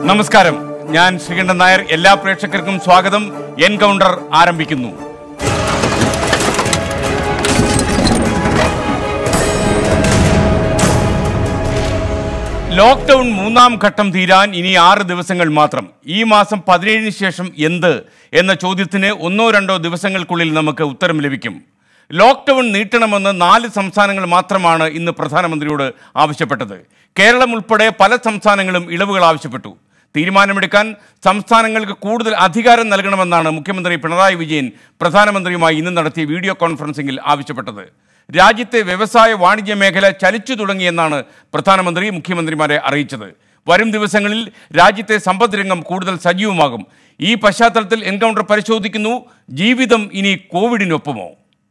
നമസ്കാരം ഞാൻ ശ്രീകണ്ഠൻ നായർ എല്ലാ പ്രേക്ഷകർക്കും സ്വാഗതം എൻകൗണ്ടർ ആരംഭിക്കുന്നു ലോക്ക്ഡൌൺ മൂന്നാം ഘട്ടം തീരാൻ ഇനി ആറ് ദിവസങ്ങൾ മാത്രം ഈ മാസം പതിനേഴിന് ശേഷം എന്ത് എന്ന ചോദ്യത്തിന് ഒന്നോ രണ്ടോ ദിവസങ്ങൾക്കുള്ളിൽ നമുക്ക് ഉത്തരം ലഭിക്കും ലോക്ക്ഡൌൺ നീട്ടണമെന്ന് നാല് സംസ്ഥാനങ്ങൾ മാത്രമാണ് ഇന്ന് പ്രധാനമന്ത്രിയോട് ആവശ്യപ്പെട്ടത് കേരളം ഉൾപ്പെടെ പല സംസ്ഥാനങ്ങളും ഇളവുകൾ ആവശ്യപ്പെട്ടു തീരുമാനമെടുക്കാൻ സംസ്ഥാനങ്ങൾക്ക് കൂടുതൽ അധികാരം നൽകണമെന്നാണ് മുഖ്യമന്ത്രി പിണറായി വിജയൻ പ്രധാനമന്ത്രിയുമായി ഇന്ന് നടത്തിയ വീഡിയോ കോൺഫറൻസിംഗിൽ ആവശ്യപ്പെട്ടത് രാജ്യത്തെ വ്യവസായ വാണിജ്യ മേഖല ചലിച്ചു തുടങ്ങിയെന്നാണ് പ്രധാനമന്ത്രി മുഖ്യമന്ത്രിമാരെ അറിയിച്ചത് വരും ദിവസങ്ങളിൽ രാജ്യത്തെ സമ്പദ്രംഗം കൂടുതൽ സജീവമാകും ഈ പശ്ചാത്തലത്തിൽ എൻകൗണ്ടർ പരിശോധിക്കുന്നു ജീവിതം ഇനി കോവിഡിനൊപ്പമോ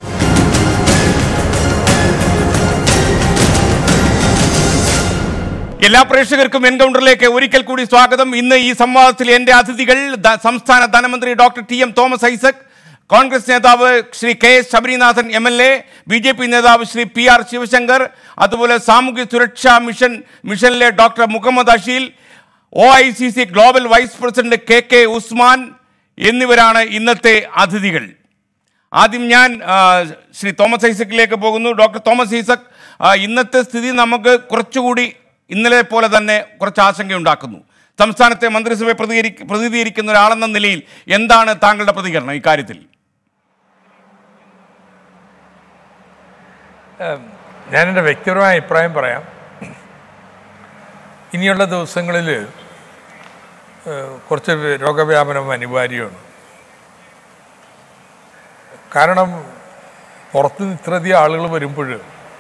എല്ലാ പ്രേക്ഷകർക്കും എൻകൗണ്ടറിലേക്ക് ഒരിക്കൽ കൂടി സ്വാഗതം ഇന്ന് ഈ സംവാദത്തിൽ എന്റെ അതിഥികൾ ദ- സംസ്ഥാന ധനമന്ത്രി doctor T M Thomas Isaac Congress നേതാവ് Shri K S Sabarinathan M L A B J P നേതാവ് ശ്രീ പി ആർ ശിവശങ്കർ അതുപോലെ സാമൂഹ്യ സുരക്ഷാ മിഷൻ മിഷനിലെ doctor Muhammad Asheel O I C C global vice president K K Usman എന്നിവരാണ് ഇന്നത്തെ അതിഥികൾ ആദ്യം ഞാൻ ആ, ശ്രീ തോമസ് ഐസക്കിലേക്ക് പോകുന്നു ഡോക്ടർ തോമസ് ഐസക് ആ, ഇന്നത്തെ സ്ഥിതി നമുക്ക് കുറച്ചുകൂടി ഇന്നലെ പോലെ തന്നെ കുറച്ച് ആശങ്കയുണ്ടാക്കുന്നു സംസ്ഥാനത്തെ മന്ത്രിസഭയെ പ്രതികരി പ്രതിനിധീകരിക്കുന്ന ഒരാളെന്ന നിലയിൽ എന്താണ് താങ്കളുടെ പ്രതികരണം ഇക്കാര്യത്തിൽ ഞാൻ എൻ്റെ വ്യക്തിപരമായ അഭിപ്രായം പറയാം ഇനിയുള്ള ദിവസങ്ങളിൽ കുറച്ച് രോഗവ്യാപനം അനിവാര്യമാണ് കാരണം പുറത്തുനിന്ന് ഇത്രയധികം ആളുകൾ വരുമ്പോൾ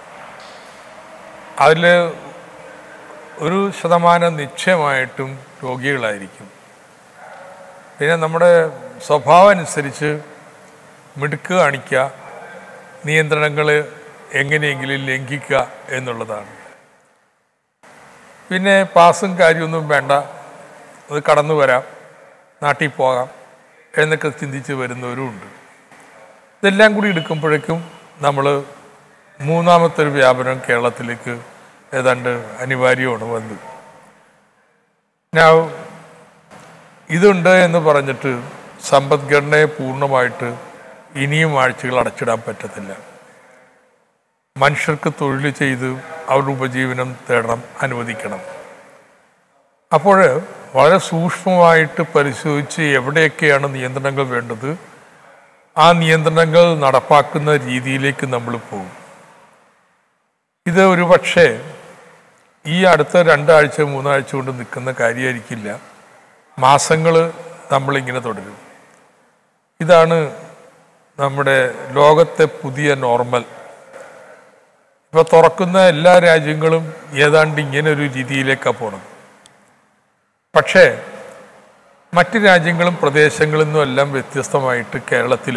അതിൽ ഒരു ശതമാനം നിശ്ചയമായിട്ടും രോഗികളായിരിക്കും പിന്നെ നമ്മുടെ സ്വഭാവം അനുസരിച്ച് മിടുക്ക് കാണിക്കുക നിയന്ത്രണങ്ങൾ എങ്ങനെയെങ്കിലും ലംഘിക്കുക എന്നുള്ളതാണ് പിന്നെ പാസും കാര്യമൊന്നും വേണ്ട അത് കടന്നു വരാം നാട്ടിൽ പോകാം എന്നൊക്കെ ചിന്തിച്ച് വരുന്നവരും ഉണ്ട് ഇതെല്ലാം കൂടി എടുക്കുമ്പോഴേക്കും നമ്മൾ മൂന്നാമത്തെ ഒരു വ്യാപനം കേരളത്തിലേക്ക് ഏതാണ്ട് അനിവാര്യമാണ് വന്നത് ഞാൻ ഇതുണ്ട് എന്ന് പറഞ്ഞിട്ട് സമ്പദ്ഘടനയെ പൂർണ്ണമായിട്ട് ഇനിയും ആഴ്ചകൾ അടച്ചിടാൻ പറ്റത്തില്ല മനുഷ്യർക്ക് തൊഴിൽ ചെയ്ത് അവരുടെ ഉപജീവനം തേടണം അനുവദിക്കണം അപ്പോൾ വളരെ സൂക്ഷ്മമായിട്ട് പരിശോധിച്ച് എവിടെയൊക്കെയാണ് നിയന്ത്രണങ്ങൾ വേണ്ടത് ആ നിയന്ത്രണങ്ങൾ നടപ്പാക്കുന്ന രീതിയിലേക്ക് നമ്മൾ പോകും ഇത് ഒരു പക്ഷേ ഈ അടുത്ത രണ്ടാഴ്ച മൂന്നാഴ്ച കൊണ്ട് നിൽക്കുന്ന കാര്യമായിരിക്കില്ല മാസങ്ങൾ നമ്മളിങ്ങനെ തുടരും ഇതാണ് നമ്മുടെ ലോകത്തെ പുതിയ നോർമൽ ഇപ്പൊ തുറക്കുന്ന എല്ലാ രാജ്യങ്ങളും ഏതാണ്ട് ഇങ്ങനെ ഒരു രീതിയിലേക്കാണ് പോണത് പക്ഷേ മറ്റ് രാജ്യങ്ങളും പ്രദേശങ്ങളിൽ നിന്നും എല്ലാം വ്യത്യസ്തമായിട്ട് കേരളത്തിൽ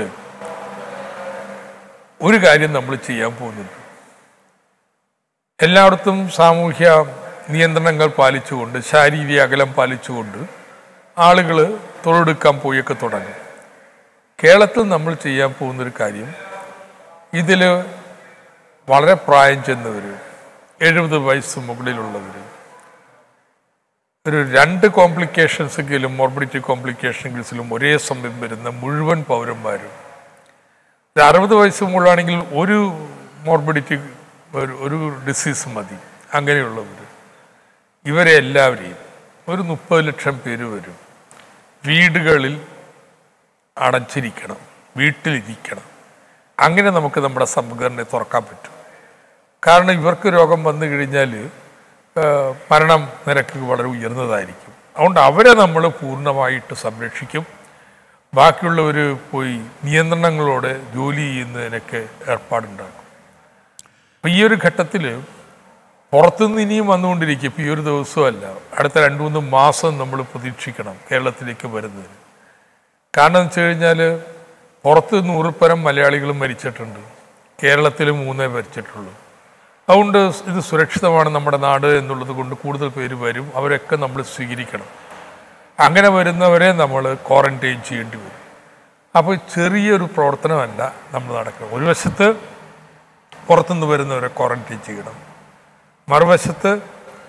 ഒരു കാര്യം നമ്മൾ ചെയ്യാൻ പോകുന്നുണ്ട് എല്ലായിടത്തും സാമൂഹ്യ നിയന്ത്രണങ്ങൾ പാലിച്ചുകൊണ്ട് ശാരീരിക അകലം പാലിച്ചുകൊണ്ട് ആളുകൾ തൊഴിലെടുക്കാൻ പോയൊക്കെ തുടങ്ങും കേരളത്തിൽ നമ്മൾ ചെയ്യാൻ പോകുന്നൊരു കാര്യം ഇതിൽ വളരെ പ്രായം ചെന്നവർ എഴുപത് വയസ്സ് മുകളിലുള്ളവർ ഒരു രണ്ട് കോംപ്ലിക്കേഷൻസെങ്കിലും മോർബിഡിറ്റി കോംപ്ലിക്കേഷൻസിലും ഒരേ സമയം വരുന്ന മുഴുവൻ പൗരന്മാരും ഒരു അറുപത് വയസ്സ് മുകളിലാണെങ്കിൽ ഒരു മോർബിഡിറ്റി ഒരു ഒരു ഡിസീസ് മതി അങ്ങനെയുള്ളവർ ഇവരെ എല്ലാവരെയും ഒരു മുപ്പത് ലക്ഷം പേര് വരും വീടുകളിൽ അടച്ചിരിക്കണം വീട്ടിലിരിക്കണം അങ്ങനെ നമുക്ക് നമ്മുടെ സമ്പദ്ഘടനയെ തുറക്കാൻ പറ്റും കാരണം ഇവർക്ക് രോഗം വന്നു കഴിഞ്ഞാൽ മരണം നിരക്ക് വളരെ ഉയർന്നതായിരിക്കും അതുകൊണ്ട് അവരെ നമ്മൾ പൂർണ്ണമായിട്ട് സംരക്ഷിക്കും ബാക്കിയുള്ളവർ പോയി നിയന്ത്രണങ്ങളോടെ ജോലി ചെയ്യുന്നതിനൊക്കെ ഏർപ്പാടുണ്ടാക്കും അപ്പം ഈ ഒരു ഘട്ടത്തിൽ പുറത്തുനിന്ന് ഇനിയും വന്നുകൊണ്ടിരിക്കും ഇപ്പം ഈ ഒരു ദിവസമല്ല അടുത്ത രണ്ട് മൂന്ന് മാസം നമ്മൾ പ്രതീക്ഷിക്കണം കേരളത്തിലേക്ക് വരുന്നതിന് കാരണം എന്ന് വെച്ച് കഴിഞ്ഞാൽ പുറത്ത് നൂറിൽ പരം മലയാളികളും മരിച്ചിട്ടുണ്ട് കേരളത്തിൽ മൂന്നേ മരിച്ചിട്ടുള്ളൂ അതുകൊണ്ട് ഇത് സുരക്ഷിതമാണ് നമ്മുടെ നാട് എന്നുള്ളത് കൊണ്ട് കൂടുതൽ പേര് വരും അവരൊക്കെ നമ്മൾ സ്വീകരിക്കണം അങ്ങനെ വരുന്നവരെ നമ്മൾ ക്വാറന്റൈൻ ചെയ്യേണ്ടി വരും അപ്പോൾ ചെറിയൊരു പ്രവർത്തനമല്ല നമ്മൾ നടക്കുന്നത് ഒരു വശത്ത് പുറത്തുനിന്ന് വരുന്നവരെ ക്വാറന്റൈൻ ചെയ്യണം മറുവശത്ത്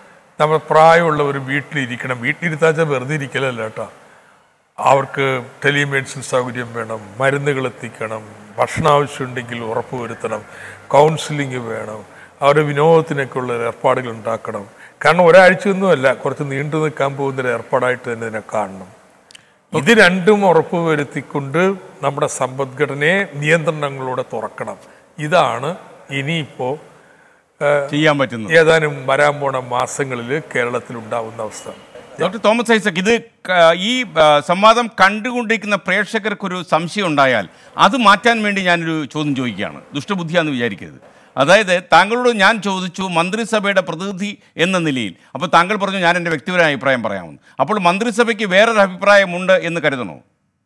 നമ്മൾ പ്രായമുള്ളവർ വീട്ടിലിരിക്കണം വീട്ടിലിരുത്താച്ചാൽ വെറുതെ ഇരിക്കലല്ല കേട്ടോ അവർക്ക് ടെലിമെഡിസിൻ സൗകര്യം വേണം മരുന്നുകൾ എത്തിക്കണം ഭക്ഷണം ആവശ്യമുണ്ടെങ്കിൽ ഉറപ്പ് വരുത്തണം കൗൺസിലിംഗ് വേണം അവരുടെ വിനോദത്തിനൊക്കെ ഉള്ള ഏർപ്പാടുകൾ ഉണ്ടാക്കണം കാരണം ഒരാഴ്ചയൊന്നുമല്ല കുറച്ച് നീണ്ടു നിൽക്കാൻ പോകുന്ന ഒരു ഏർപ്പാടായിട്ട് തന്നെ ഇതിനെ കാണണം ഇത് രണ്ടും ഉറപ്പ് വരുത്തിക്കൊണ്ട് നമ്മുടെ സമ്പദ്ഘടനയെ നിയന്ത്രണങ്ങളോടെ തുറക്കണം ഇതാണ് ഇനിയിപ്പോൾ ചെയ്യാൻ പറ്റുന്നത് ഏതാനും വരാൻ പോണ മാസങ്ങളിൽ കേരളത്തിൽ ഉണ്ടാവുന്ന അവസ്ഥ ഡോക്ടർ തോമസ് ഐസക് ഇത് ക- ഈ ആ, സംവാദം കണ്ടുകൊണ്ടിരിക്കുന്ന പ്രേക്ഷകർക്കൊരു സംശയം ഉണ്ടായാൽ അത് മാറ്റാൻ വേണ്ടി ഞാനൊരു ചോദ്യം ചോദിക്കുകയാണ് ദുഷ്ടബുദ്ധിയാന്ന് വിചാരിക്കരുത് അതായത് താങ്കളോട് ഞാൻ ചോദിച്ചു മന്ത്രിസഭയുടെ പ്രതിനിധി എന്ന നിലയിൽ അപ്പോൾ താങ്കൾ പറഞ്ഞു ഞാൻ എൻ്റെ വ്യക്തിപരമായ അഭിപ്രായം പറയാമെന്ന് അപ്പോൾ മന്ത്രിസഭയ്ക്ക് വേറൊരു അഭിപ്രായമുണ്ട് എന്ന് കരുതണോ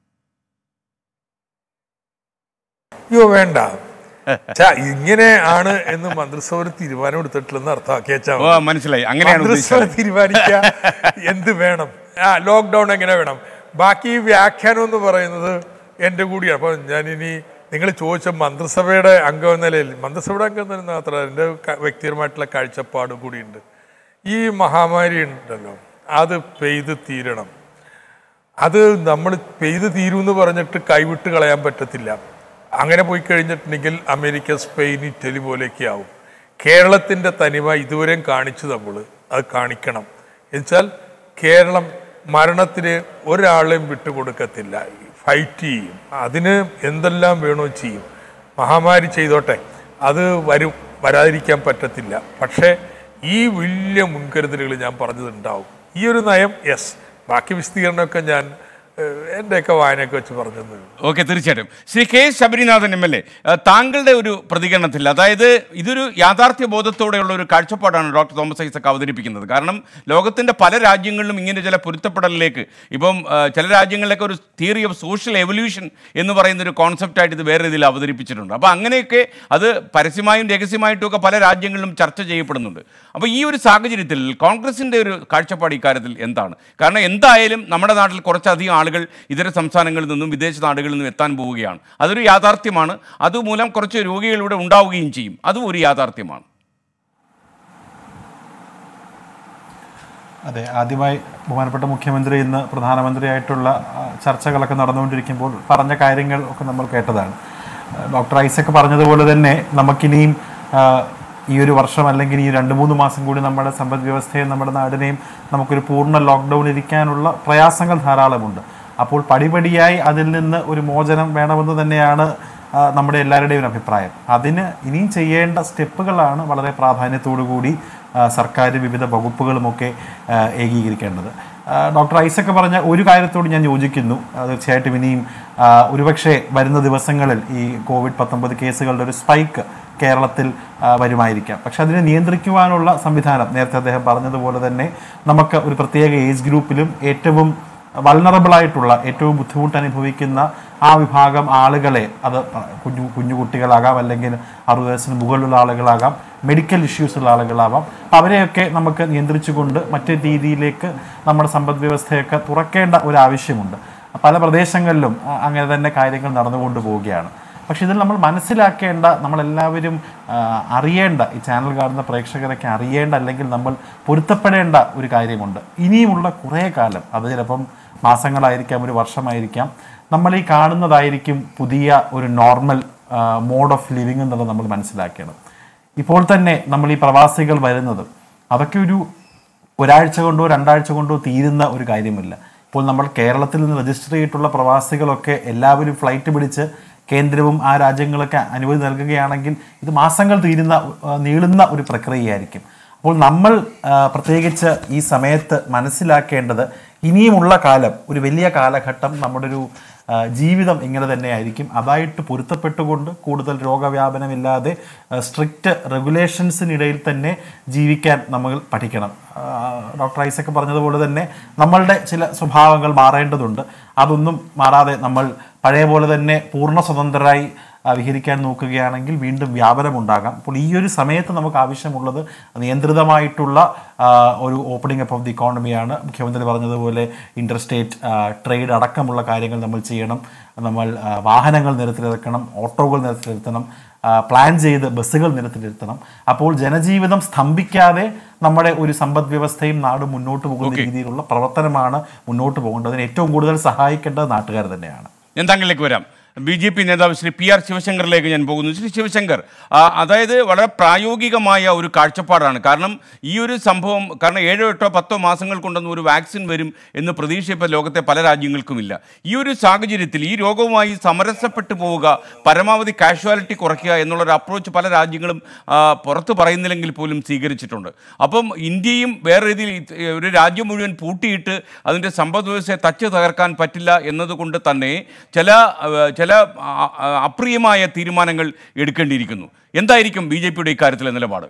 അയ്യോ വേണ്ട ഛ, ഇങ്ങനെ ആണ് എന്ന് മന്ത്രിസഭ ഒരു തീരുമാനം എടുത്തിട്ടില്ലെന്ന് അർത്ഥമാക്കിയാ ഓ മനസ്സിലായി അങ്ങനെയാണ് മന്ത്രിസഭ ഉദ്ദേശിച്ചത് തീരുമാനിക്കുക എന്ത് വേണം ആ ലോക്ക്ഡൗൺ എങ്ങനെ വേണം ബാക്കി ഈ വ്യാഖ്യാനം എന്ന് പറയുന്നത് എൻ്റെ കൂടിയാണ് അപ്പോൾ ഞാനിനി നിങ്ങൾ ചോദിച്ച മന്ത്രിസഭയുടെ അംഗം എന്ന നിലയിൽ മന്ത്രിസഭയുടെ അംഗം എന്ന നിലയിൽ മാത്രമല്ല എൻ്റെ ക- വ്യക്തിപരമായിട്ടുള്ള കാഴ്ചപ്പാട് കൂടിയുണ്ട് ഈ മഹാമാരി ഉണ്ടല്ലോ അത് പെയ്ത് തീരണം അത് നമ്മൾ പെയ്ത് തീരുമെന്ന് പറഞ്ഞിട്ട് കൈവിട്ട് കളയാൻ പറ്റത്തില്ല അങ്ങനെ പോയി കഴിഞ്ഞിട്ടുണ്ടെങ്കിൽ അമേരിക്ക സ്പെയിൻ ഇറ്റലി പോലെയൊക്കെ ആവും കേരളത്തിൻ്റെ തനിമ ഇതുവരെയും കാണിച്ചു നമ്മൾ അത് കാണിക്കണം എന്നുവെച്ചാൽ കേരളം മരണത്തിന് ഒരാളെയും വിട്ടുകൊടുക്കത്തില്ല ഫൈറ്റ് ചെയ്യും അതിന് എന്തെല്ലാം വേണോ ചെയ്യും മഹാമാരി ചെയ്തോട്ടെ അത് വരും വരാതിരിക്കാൻ പറ്റത്തില്ല പക്ഷേ ഈ വലിയ മുൻകരുതലുകൾ ഞാൻ പറഞ്ഞതുണ്ടാവും ഈ ഒരു നയം യെസ് ബാക്കി വിശദീകരണമൊക്കെ ഞാൻ ഏഹ്, എൻ്റെയൊക്കെ വായനയൊക്കെ വെച്ച് പറഞ്ഞത് ഓക്കെ തീർച്ചയായിട്ടും Shri K Sabarinathan M L A താങ്കളുടെ ഒരു പ്രതികരണത്തിൽ അതായത് ഇതൊരു യാഥാർത്ഥ്യ ബോധത്തോടെയുള്ള ഒരു കാഴ്ചപ്പാടാണ് ഡോക്ടർ തോമസ് ഐസക് അവതരിപ്പിക്കുന്നത് കാരണം ലോകത്തിൻ്റെ പല രാജ്യങ്ങളിലും ഇങ്ങനെ ചില പൊരുത്തപ്പെടലിലേക്ക് ഇപ്പം ആ, ചില രാജ്യങ്ങളിലൊക്കെ ഒരു തിയറി ഓഫ് സോഷ്യൽ എവല്യൂഷൻ എന്ന് പറയുന്ന ഒരു കോൺസെപ്റ്റായിട്ട് ഇത് വേറെ രീതിയിൽ അവതരിപ്പിച്ചിട്ടുണ്ട് അപ്പോൾ അങ്ങനെയൊക്കെ അത് പരസ്യമായും രഹസ്യമായിട്ടും ഒക്കെ പല രാജ്യങ്ങളിലും ചർച്ച ചെയ്യപ്പെടുന്നുണ്ട് അപ്പോൾ ഈ ഒരു സാഹചര്യത്തിൽ കോൺഗ്രസിൻ്റെ ഒരു കാഴ്ചപ്പാട് ഇക്കാര്യത്തിൽ എന്താണ് കാരണം എന്തായാലും നമ്മുടെ നാട്ടിൽ കുറച്ചധികം ആളുകൾ ഇതര സംസ്ഥാനങ്ങളിൽ നിന്നും വിദേശ നാടുകളിൽ നിന്നും എത്താൻ പോവുകയാണ് അതൊരു യാഥാർത്ഥ്യമാണ് അതുമൂലം കുറച്ച് രോഗികളിവിടെ ഉണ്ടാവുകയും ചെയ്യും അതും ഒരു യാഥാർത്ഥ്യമാണ് അതെ ആദ്യമായി ബഹുമാനപ്പെട്ട മുഖ്യമന്ത്രി ഇന്ന് പ്രധാനമന്ത്രിയായിട്ടുള്ള ആ, ചർച്ചകളൊക്കെ നടന്നുകൊണ്ടിരിക്കുമ്പോൾ പറഞ്ഞ കാര്യങ്ങൾ ഒക്കെ നമ്മൾ കേട്ടതാണ് ആ, ഡോക്ടർ ഐസക് പറഞ്ഞതുപോലെ തന്നെ നമുക്കിനിയും ആ, ഈ ഒരു വർഷം അല്ലെങ്കിൽ ഈ രണ്ട് മൂന്ന് മാസം കൂടി നമ്മുടെ സമ്പദ് വ്യവസ്ഥയും നമ്മുടെ നാടിനെയും നമുക്കൊരു പൂർണ്ണ ലോക്ക്ഡൗൺ ഇരിക്കാനുള്ള പ്രയാസങ്ങൾ ധാരാളമുണ്ട് അപ്പോൾ പടിപടിയായി അതിൽ നിന്ന് ഒരു മോചനം വേണമെന്ന് തന്നെയാണ് ആ, നമ്മുടെ എല്ലാവരുടെയും ഒരു അഭിപ്രായം അതിന് ഇനിയും ചെയ്യേണ്ട സ്റ്റെപ്പുകളാണ് വളരെ പ്രാധാന്യത്തോടു കൂടി ആ, സർക്കാർ വിവിധ വകുപ്പുകളുമൊക്കെ ആ, ഏകീകരിക്കേണ്ടത് ആ, ഡോക്ടർ ഐസക്ക് പറഞ്ഞ ഒരു കാര്യത്തോട് ഞാൻ യോജിക്കുന്നു ആ, തീർച്ചയായിട്ടും ഇനിയും ആ, ഒരുപക്ഷെ വരുന്ന ദിവസങ്ങളിൽ ഈ കോവിഡ് പത്തൊമ്പത് കേസുകളുടെ ഒരു സ്പൈക്ക് കേരളത്തിൽ ആ, വരുമായിരിക്കാം പക്ഷെ അതിനെ നിയന്ത്രിക്കുവാനുള്ള സംവിധാനം നേരത്തെ അദ്ദേഹം പറഞ്ഞതുപോലെ തന്നെ നമുക്ക് ഒരു പ്രത്യേക ഏജ് ഗ്രൂപ്പിലും ഏറ്റവും വൾണറബിൾ ആയിട്ടുള്ള ഏറ്റവും ബുദ്ധിമുട്ട് അനുഭവിക്കുന്ന ആ വിഭാഗം ആളുകളെ അത് കുഞ്ഞു കുഞ്ഞു കുട്ടികളാകാം അല്ലെങ്കിൽ അറുപത് വയസ്സിന് മുകളിലുള്ള ആളുകളാകാം മെഡിക്കൽ ഇഷ്യൂസ് ഉള്ള ആളുകളാവാം അപ്പം അവരെയൊക്കെ നമുക്ക് നിയന്ത്രിച്ചുകൊണ്ട് മറ്റു രീതിയിലേക്ക് നമ്മുടെ സമ്പദ് വ്യവസ്ഥയൊക്കെ തുറക്കേണ്ട ഒരു ആവശ്യമുണ്ട് പല പ്രദേശങ്ങളിലും അ- അങ്ങനെ തന്നെ കാര്യങ്ങൾ നടന്നുകൊണ്ട് പോവുകയാണ് പക്ഷെ ഇതിൽ നമ്മൾ മനസ്സിലാക്കേണ്ട നമ്മളെല്ലാവരും ആ, അറിയേണ്ട ഈ ചാനൽ കാണുന്ന പ്രേക്ഷകരൊക്കെ അറിയേണ്ട അല്ലെങ്കിൽ നമ്മൾ പൊരുത്തപ്പെടേണ്ട ഒരു കാര്യമുണ്ട് ഇനിയുമുള്ള കുറേ കാലം അത് ചിലപ്പം മാസങ്ങളായിരിക്കാം ഒരു വർഷമായിരിക്കാം നമ്മൾ ഈ കാണുന്നതായിരിക്കും പുതിയ ഒരു നോർമൽ മോഡ് ഓഫ് ലിവിങ് എന്നുള്ളത് നമ്മൾ മനസ്സിലാക്കണം ഇപ്പോൾ തന്നെ നമ്മൾ ഈ പ്രവാസികൾ വരുന്നത് അതൊക്കെ ഒരു ഒരാഴ്ച കൊണ്ടോ രണ്ടാഴ്ച കൊണ്ടോ തീരുന്ന ഒരു കാര്യമില്ല ഇപ്പോൾ നമ്മൾ കേരളത്തിൽ നിന്ന് രജിസ്റ്റർ ചെയ്തിട്ടുള്ള പ്രവാസികളൊക്കെ എല്ലാവരും ഫ്ലൈറ്റ് പിടിച്ച് കേന്ദ്രവും ആ രാജ്യങ്ങളൊക്കെ അനുമതി നൽകുകയാണെങ്കിൽ ഇത് മാസങ്ങൾ തീരുന്ന ആ, നീളുന്ന ഒരു പ്രക്രിയയായിരിക്കും അപ്പോൾ നമ്മൾ ആ, പ്രത്യേകിച്ച് ഈ സമയത്ത് മനസ്സിലാക്കേണ്ടത് ഇനിയുമുള്ള കാലം ഒരു വലിയ കാലഘട്ടം നമ്മുടെ ഒരു ആ, ജീവിതം ഇങ്ങനെ തന്നെയായിരിക്കും അതായിട്ട് പൊരുത്തപ്പെട്ടുകൊണ്ട് കൂടുതൽ രോഗവ്യാപനമില്ലാതെ സ്ട്രിക്റ്റ് റെഗുലേഷൻസിനിടയിൽ തന്നെ ജീവിക്കാൻ നമ്മൾ പഠിക്കണം ആ, ഡോക്ടർ ഐസക്ക് പറഞ്ഞതുപോലെ തന്നെ നമ്മളുടെ ചില സ്വഭാവങ്ങൾ മാറേണ്ടതുണ്ട് അതൊന്നും മാറാതെ നമ്മൾ പഴയ പോലെ തന്നെ പൂർണ്ണ സ്വതന്ത്രരായി ആ, വിഹരിക്കാൻ നോക്കുകയാണെങ്കിൽ വീണ്ടും വ്യാപനമുണ്ടാകാം അപ്പോൾ ഈ ഒരു സമയത്ത് നമുക്ക് ആവശ്യമുള്ളത് നിയന്ത്രിതമായിട്ടുള്ള ആ, ഒരു ഓപ്പണിംഗ് അപ്പ് ഓഫ് ദി ഇക്കോണമിയാണ് മുഖ്യമന്ത്രി പറഞ്ഞതുപോലെ ഇൻ്റർസ്റ്റേറ്റ് ട്രേഡ് അടക്കമുള്ള കാര്യങ്ങൾ നമ്മൾ ചെയ്യണം നമ്മൾ ആ, വാഹനങ്ങൾ നിരത്തിലിറക്കണം ഓട്ടോകൾ നിരത്തിലിരുത്തണം ആ, പ്ലാൻ ചെയ്ത് ബസ്സുകൾ നിരത്തിലിരുത്തണം അപ്പോൾ ജനജീവിതം സ്തംഭിക്കാതെ നമ്മുടെ ഒരു സമ്പദ് വ്യവസ്ഥയും നാടും മുന്നോട്ട് പോകുന്ന രീതിയിലുള്ള പ്രവർത്തനമാണ് മുന്നോട്ട് പോകേണ്ടത് അതിന് ഏറ്റവും കൂടുതൽ സഹായിക്കേണ്ടത് നാട്ടുകാർ തന്നെയാണ് ഞാൻ താങ്കളിലേക്ക് വരാം ബി ജെ പി നേതാവ് ശ്രീ പി ആർ ശിവശങ്കറിലേക്ക് ഞാൻ പോകുന്നു ശ്രീ ശിവശങ്കർ ആ, അതായത് വളരെ പ്രായോഗികമായ ഒരു കാഴ്ചപ്പാടാണ് കാരണം ഈ ഒരു സംഭവം കാരണം ഏഴോ എട്ടോ പത്തോ മാസങ്ങൾ കൊണ്ടൊന്നും ഒരു വാക്സിൻ വരും എന്ന് പ്രതീക്ഷ ഇപ്പോൾ ലോകത്തെ പല രാജ്യങ്ങൾക്കുമില്ല ഈ ഒരു സാഹചര്യത്തിൽ ഈ രോഗവുമായി സമരസപ്പെട്ടു പോവുക പരമാവധി കാഷ്വാലിറ്റി കുറയ്ക്കുക എന്നുള്ളൊരു അപ്രോച്ച് പല രാജ്യങ്ങളും ആ, പുറത്ത് പറയുന്നില്ലെങ്കിൽ പോലും സ്വീകരിച്ചിട്ടുണ്ട് അപ്പം ഇന്ത്യയും വേറെ രീതിയിൽ ഇത് ഒരു രാജ്യം മുഴുവൻ പൂട്ടിയിട്ട് അതിൻ്റെ സമ്പദ് വ്യവസ്ഥയെ തച്ച് തകർക്കാൻ പറ്റില്ല എന്നതുകൊണ്ട് തന്നെ ചില ആ, ചില ആ, ആ, അപ്രിയമായ തീരുമാനങ്ങൾ എടുക്കേണ്ടിയിരിക്കുന്നു എന്തായിരിക്കും ബി ജെ പിയുടെ ഇക്കാര്യത്തിലെ നിലപാട്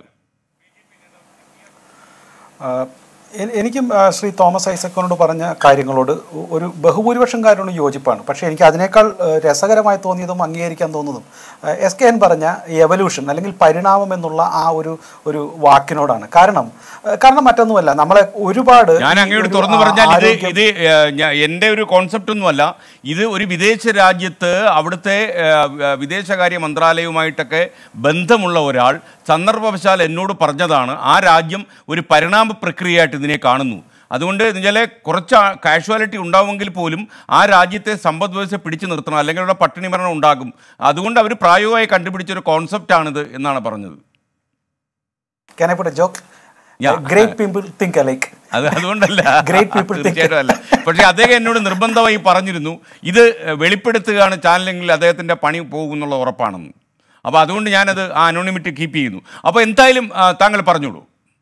ആഹ് എ- എനിക്കും ആഹ് ശ്രീ തോമസ് ഐസക്കിനോട് പറഞ്ഞ കാര്യങ്ങളോട് ഒ- ഒരു ബഹുഭൂരിപക്ഷം കാര്യങ്ങളും യോജിപ്പാണ് പക്ഷേ എനിക്ക് അതിനേക്കാൾ ആഹ് രസകരമായി തോന്നിയതും അംഗീകരിക്കാൻ തോന്നുന്നതും ആഹ് എസ് കെ എൻ പറഞ്ഞ എവല്യൂഷൻ അല്ലെങ്കിൽ പരിണാമം എന്നുള്ള ആ ഒരു ഒരു വാക്കിനോടാണ് കാരണം ആഹ് കാരണം മറ്റൊന്നുമല്ല നമ്മളെ ഒരുപാട് ഞാൻ അങ്ങോട്ട് ഒരു തുറന്നു ആ- പറഞ്ഞാൽ ഇത് ആരോഗ്യം- ഇത് ഏ, ഞാ- എൻ്റെ ഒരു കോൺസെപ്റ്റ് ഒന്നുമല്ല ഇത് ഒരു വിദേശ രാജ്യത്ത് അവിടുത്തെ ഏ, ഏ, വിദേശകാര്യ മന്ത്രാലയവുമായിട്ടൊക്കെ ബന്ധമുള്ള ഒരാൾ സന്ദർഭവശാൽ എന്നോട് പറഞ്ഞതാണ് ആ രാജ്യം ഒരു പരിണാമ പ്രക്രിയയായിട്ട് ഇതിനെ കാണുന്നു അതുകൊണ്ട് എന്നുവെച്ചാൽ കുറച്ച് കാഷ്വാലിറ്റി ഉണ്ടാവുമെങ്കിൽ പോലും ആ രാജ്യത്തെ സമ്പദ് വ്യവസ്ഥ പിടിച്ചു നിർത്തണം അല്ലെങ്കിൽ അവിടെ പട്ടിണി മരണം ഉണ്ടാകും അതുകൊണ്ട് അവർ പ്രായോഗികമായി കണ്ടുപിടിച്ച ഒരു കോൺസെപ്റ്റാണിത് എന്നാണ് പറഞ്ഞത് Can I put a joke? Yeah. Great people think alike. അത് അതുകൊണ്ടല്ല Great people think- തീർച്ചയായിട്ടും അല്ല പക്ഷേ അദ്ദേഹം എന്നോട് നിർബന്ധമായി പറഞ്ഞിരുന്നു ഇത് വെളിപ്പെടുത്തുകയാണ് ചാനലെങ്കിൽ അദ്ദേഹത്തിന്റെ പണി പോകുന്നുള്ള ഉറപ്പാണെന്ന് അപ്പോൾ അതുകൊണ്ട് ഞാനത് ആ അനോണിമിറ്റി കീപ്പ് ചെയ്യുന്നു അപ്പോൾ എന്തായാലും ആ, താങ്കൾ പറഞ്ഞോളൂ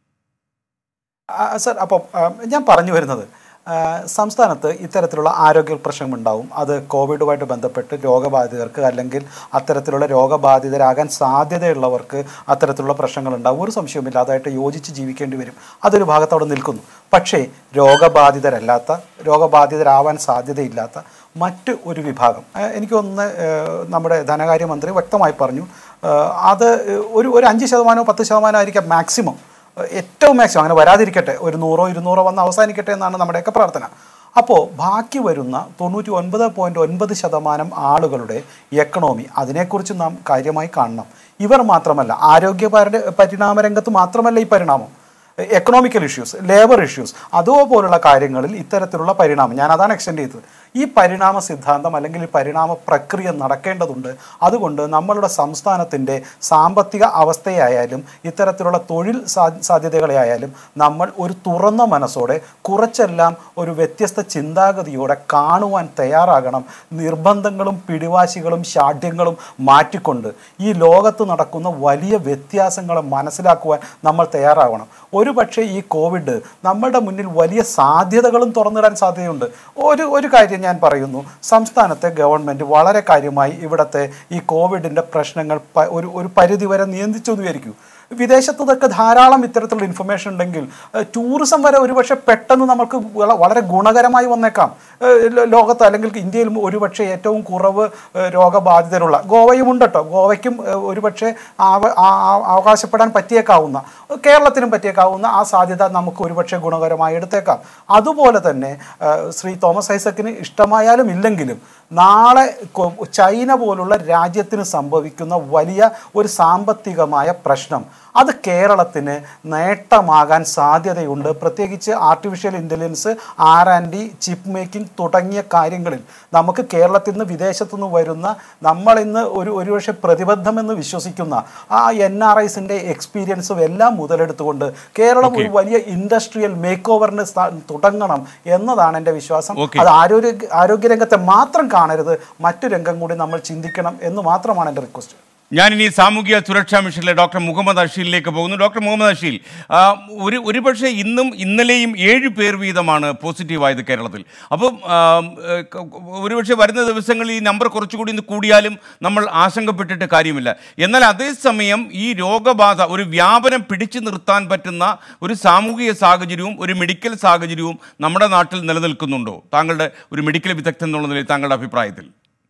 ആ, സർ അപ്പോൾ ആ, ഞാൻ പറഞ്ഞു വരുന്നത് ആ, സംസ്ഥാനത്ത് ഇത്തരത്തിലുള്ള ആരോഗ്യ പ്രശ്നമുണ്ടാവും അത് കോവിഡുമായിട്ട് ബന്ധപ്പെട്ട് രോഗബാധിതർക്ക് അല്ലെങ്കിൽ അത്തരത്തിലുള്ള രോഗബാധിതരാകാൻ സാധ്യതയുള്ളവർക്ക് അത്തരത്തിലുള്ള പ്രശ്നങ്ങളുണ്ടാവും ഒരു സംശയവുമില്ല അതായിട്ട് യോജിച്ച് ജീവിക്കേണ്ടി വരും അതൊരു ഭാഗത്ത് അവിടെ നിൽക്കുന്നു പക്ഷേ രോഗബാധിതരല്ലാത്ത രോഗബാധിതരാവാൻ സാധ്യതയില്ലാത്ത മറ്റ് ഒരു വിഭാഗം ആ, എനിക്ക് തോന്നുന്നു ആ, നമ്മുടെ ധനകാര്യമന്ത്രി വ്യക്തമായി പറഞ്ഞു ആ, അത് ഒരു ഒരു അഞ്ച് ശതമാനമോ പത്ത് ശതമാനമോ ആയിരിക്കാം മാക്സിമം ഏറ്റവും മാക്സിമം അങ്ങനെ വരാതിരിക്കട്ടെ ഒരു നൂറോ ഇരുന്നൂറോ വന്ന് അവസാനിക്കട്ടെ എന്നാണ് നമ്മുടെയൊക്കെ പ്രാർത്ഥന അപ്പോൾ ബാക്കി വരുന്ന തൊണ്ണൂറ്റി ഒൻപത് പോയിൻറ്റ് ഒൻപത് ശതമാനം ആളുകളുടെ എക്കണോമി അതിനെക്കുറിച്ച് നാം കാര്യമായി കാണണം ഇവർ മാത്രമല്ല ആരോഗ്യ പരി- പരിണാമ രംഗത്ത് മാത്രമല്ല ഈ പരിണാമം എക്കണോമിക്കൽ ഇഷ്യൂസ് ലേബർ ഇഷ്യൂസ് അതുപോലുള്ള കാര്യങ്ങളിൽ ഇത്തരത്തിലുള്ള പരിണാമം ഞാൻ അതാണ് എക്സ്റ്റെൻഡ് ചെയ്തത് ഈ പരിണാമ സിദ്ധാന്തം അല്ലെങ്കിൽ ഈ പരിണാമ പ്രക്രിയ നടക്കേണ്ടതുണ്ട് അതുകൊണ്ട് നമ്മളുടെ സംസ്ഥാനത്തിൻ്റെ സാമ്പത്തിക അവസ്ഥയായാലും ഇത്തരത്തിലുള്ള തൊഴിൽ സാ- സാധ്യതകളെയായാലും നമ്മൾ ഒരു തുറന്ന മനസ്സോടെ കുറച്ചെല്ലാം ഒരു വ്യത്യസ്ത ചിന്താഗതിയോടെ കാണുവാൻ തയ്യാറാകണം നിർബന്ധങ്ങളും പിടിവാശികളും ഷാഠ്യങ്ങളും മാറ്റിക്കൊണ്ട് ഈ ലോകത്ത് നടക്കുന്ന വലിയ വ്യത്യാസങ്ങളെ മനസ്സിലാക്കുവാൻ നമ്മൾ തയ്യാറാവണം ഒരു പക്ഷേ ഈ കോവിഡ് നമ്മളുടെ മുന്നിൽ വലിയ സാധ്യതകളും തുറന്നിടാൻ സാധ്യതയുണ്ട് ഒരു ഒരു കാര്യം ഞാൻ പറയുന്നു സംസ്ഥാനത്തെ ഗവൺമെൻറ് വളരെ കാര്യമായി ഇവിടുത്തെ ഈ കോവിഡിൻ്റെ പ്രശ്നങ്ങൾ പ- ഒരു ഒരു പരിധിവരെ നിയന്ത്രിച്ചു എന്ന് വിചാരിക്കൂ വിദേശത്ത് നിന്നൊക്കെ ധാരാളം ഇത്തരത്തിലുള്ള ഇൻഫർമേഷൻ ഉണ്ടെങ്കിൽ ഏഹ്, ടൂറിസം വരെ ഒരുപക്ഷെ പെട്ടെന്ന് നമുക്ക് വള- വളരെ ഗുണകരമായി വന്നേക്കാം ഏഹ്, ലോ- ലോകത്ത് അല്ലെങ്കിൽ ഇന്ത്യയിൽ ഒരുപക്ഷെ ഏറ്റവും കുറവ് ഏഹ്, രോഗബാധിതരുള്ള ഗോവയും ഉണ്ട് കേട്ടോ ഗോവയ്ക്കും ഏഹ്, ഒരുപക്ഷെ ആവ- ആ- ആ- അവകാശപ്പെടാൻ പറ്റിയേക്കാവുന്ന കേരളത്തിനും പറ്റിയേക്കാവുന്ന ആ സാധ്യത നമുക്ക് ഒരുപക്ഷെ ഗുണകരമായി എടുത്തേക്കാം അതുപോലെ തന്നെ ഏഹ്, ശ്രീ തോമസ് ഐസക്കിന് ഇഷ്ടമായാലും ഇല്ലെങ്കിലും നാളെ കൊ- ചൈന പോലുള്ള രാജ്യത്തിന് സംഭവിക്കുന്ന വലിയ ഒരു സാമ്പത്തികമായ പ്രശ്നം അത് കേരളത്തിന് നേട്ടമാകാൻ സാധ്യതയുണ്ട് പ്രത്യേകിച്ച് artificial intelligence R and D chip making തുടങ്ങിയ കാര്യങ്ങളിൽ നമുക്ക് കേരളത്തിൽ നിന്ന് വിദേശത്തു നിന്ന് വരുന്ന നമ്മൾ ഇന്ന് ഒരു ഒരുപക്ഷെ പ്രതിബദ്ധമെന്ന് വിശ്വസിക്കുന്ന ആ എൻ ആർ ഐസിൻ്റെ എക്സ്പീരിയൻസും എല്ലാം മുതലെടുത്തുകൊണ്ട് കേരളം ഒരു വലിയ ഇൻഡസ്ട്രിയൽ മേക്ക് ഓവറിന് തുടങ്ങണം എന്നതാണ് എൻ്റെ വിശ്വാസം Okay. അത് ആരോഗ്യ ആരോഗ്യരംഗത്തെ മാത്രം കാണരുത് മറ്റു രംഗം കൂടി നമ്മൾ ചിന്തിക്കണം എന്ന് മാത്രമാണ് എൻ്റെ റിക്വസ്റ്റ് ഞാനിനി സാമൂഹിക സുരക്ഷാ മിഷനിലെ ഡോക്ടർ മുഹമ്മദ് അഷീലിലേക്ക് പോകുന്നു ഡോക്ടർ മുഹമ്മദ് അഷീൽ ആ, ഒരു ഒരുപക്ഷെ ഇന്നും ഇന്നലെയും ഏഴ് പേർ വീതമാണ് പോസിറ്റീവായത് കേരളത്തിൽ അപ്പം ആ, ഏ, ക- ഒരുപക്ഷെ വരുന്ന ദിവസങ്ങളിൽ ഈ നമ്പർ കുറച്ചുകൂടി ഒന്ന് കൂടിയാലും നമ്മൾ ആശങ്കപ്പെട്ടിട്ട് കാര്യമില്ല എന്നാൽ അതേസമയം ഈ രോഗബാധ ഒരു വ്യാപനം പിടിച്ചു നിർത്താൻ പറ്റുന്ന ഒരു സാമൂഹിക സാഹചര്യവും ഒരു മെഡിക്കൽ സാഹചര്യവും നമ്മുടെ നാട്ടിൽ നിലനിൽക്കുന്നുണ്ടോ താങ്കളുടെ ഒരു മെഡിക്കൽ വിദഗ്ധൻ എന്നുള്ള നിലയിൽ താങ്കളുടെ അഭിപ്രായത്തിൽ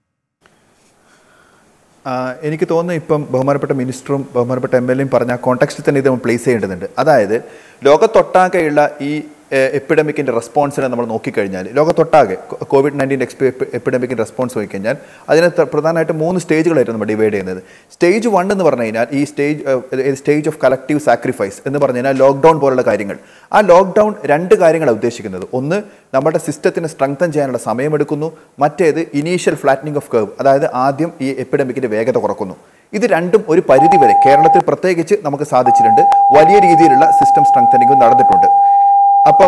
ആ, എനിക്ക് തോന്നുന്നു ഇപ്പം ബഹുമാനപ്പെട്ട മിനിസ്റ്ററും ബഹുമാനപ്പെട്ട എം എൽ എയും പറഞ്ഞ കോണ്ടെക്സ്റ്റിൽ തന്നെ ഇത് നമ്മൾ പ്ലേസ് ചെയ്യേണ്ടതുണ്ട് അതായത് ലോകത്തൊട്ടാകെയുള്ള ഈ എപ്പിഡമിക്കിൻ്റെ റെസ്പോൺസിനെ നമ്മൾ നോക്കിക്കഴിഞ്ഞാൽ ലോകത്തൊട്ടാകെ കോവിഡ് നയൻറ്റീൻ എപ്പിഡമിക്കിൻ്റെ റെസ്പോൺസ് നോക്കിക്കഴിഞ്ഞാൽ അതിനെ ത- പ്രധാനമായിട്ട് മൂന്ന് സ്റ്റേജുകളായിട്ട് നമ്മൾ ഡിവൈഡ് ചെയ്യുന്നത് സ്റ്റേജ് വൺ എന്ന് പറഞ്ഞു കഴിഞ്ഞാൽ ഈ stage stage of collective sacrifice എന്ന് പറഞ്ഞു കഴിഞ്ഞാൽ ലോക്ക്ഡൗൺ പോലുള്ള കാര്യങ്ങൾ ആ ലോക്ക്ഡൗൺ രണ്ട് കാര്യങ്ങളാണ് ഉദ്ദേശിക്കുന്നത് ഒന്ന് നമ്മുടെ സിസ്റ്റത്തിനെ സ്ട്രെങ്തൻ ചെയ്യാനുള്ള സമയമെടുക്കുന്നു മറ്റേത് ഇനീഷ്യൽ ഫ്ലാറ്റനിങ് ഓഫ് കർവ് അതായത് ആദ്യം ഈ എപ്പിഡമിക്കിൻ്റെ വേഗത കുറക്കുന്നു ഇത് രണ്ടും ഒരു പരിധി വരെ കേരളത്തിൽ പ്രത്യേകിച്ച് നമുക്ക് സാധിച്ചിട്ടുണ്ട് വലിയ രീതിയിലുള്ള സിസ്റ്റം സ്ട്രെങ്തനിങ്ങും നടന്നിട്ടുണ്ട് അപ്പം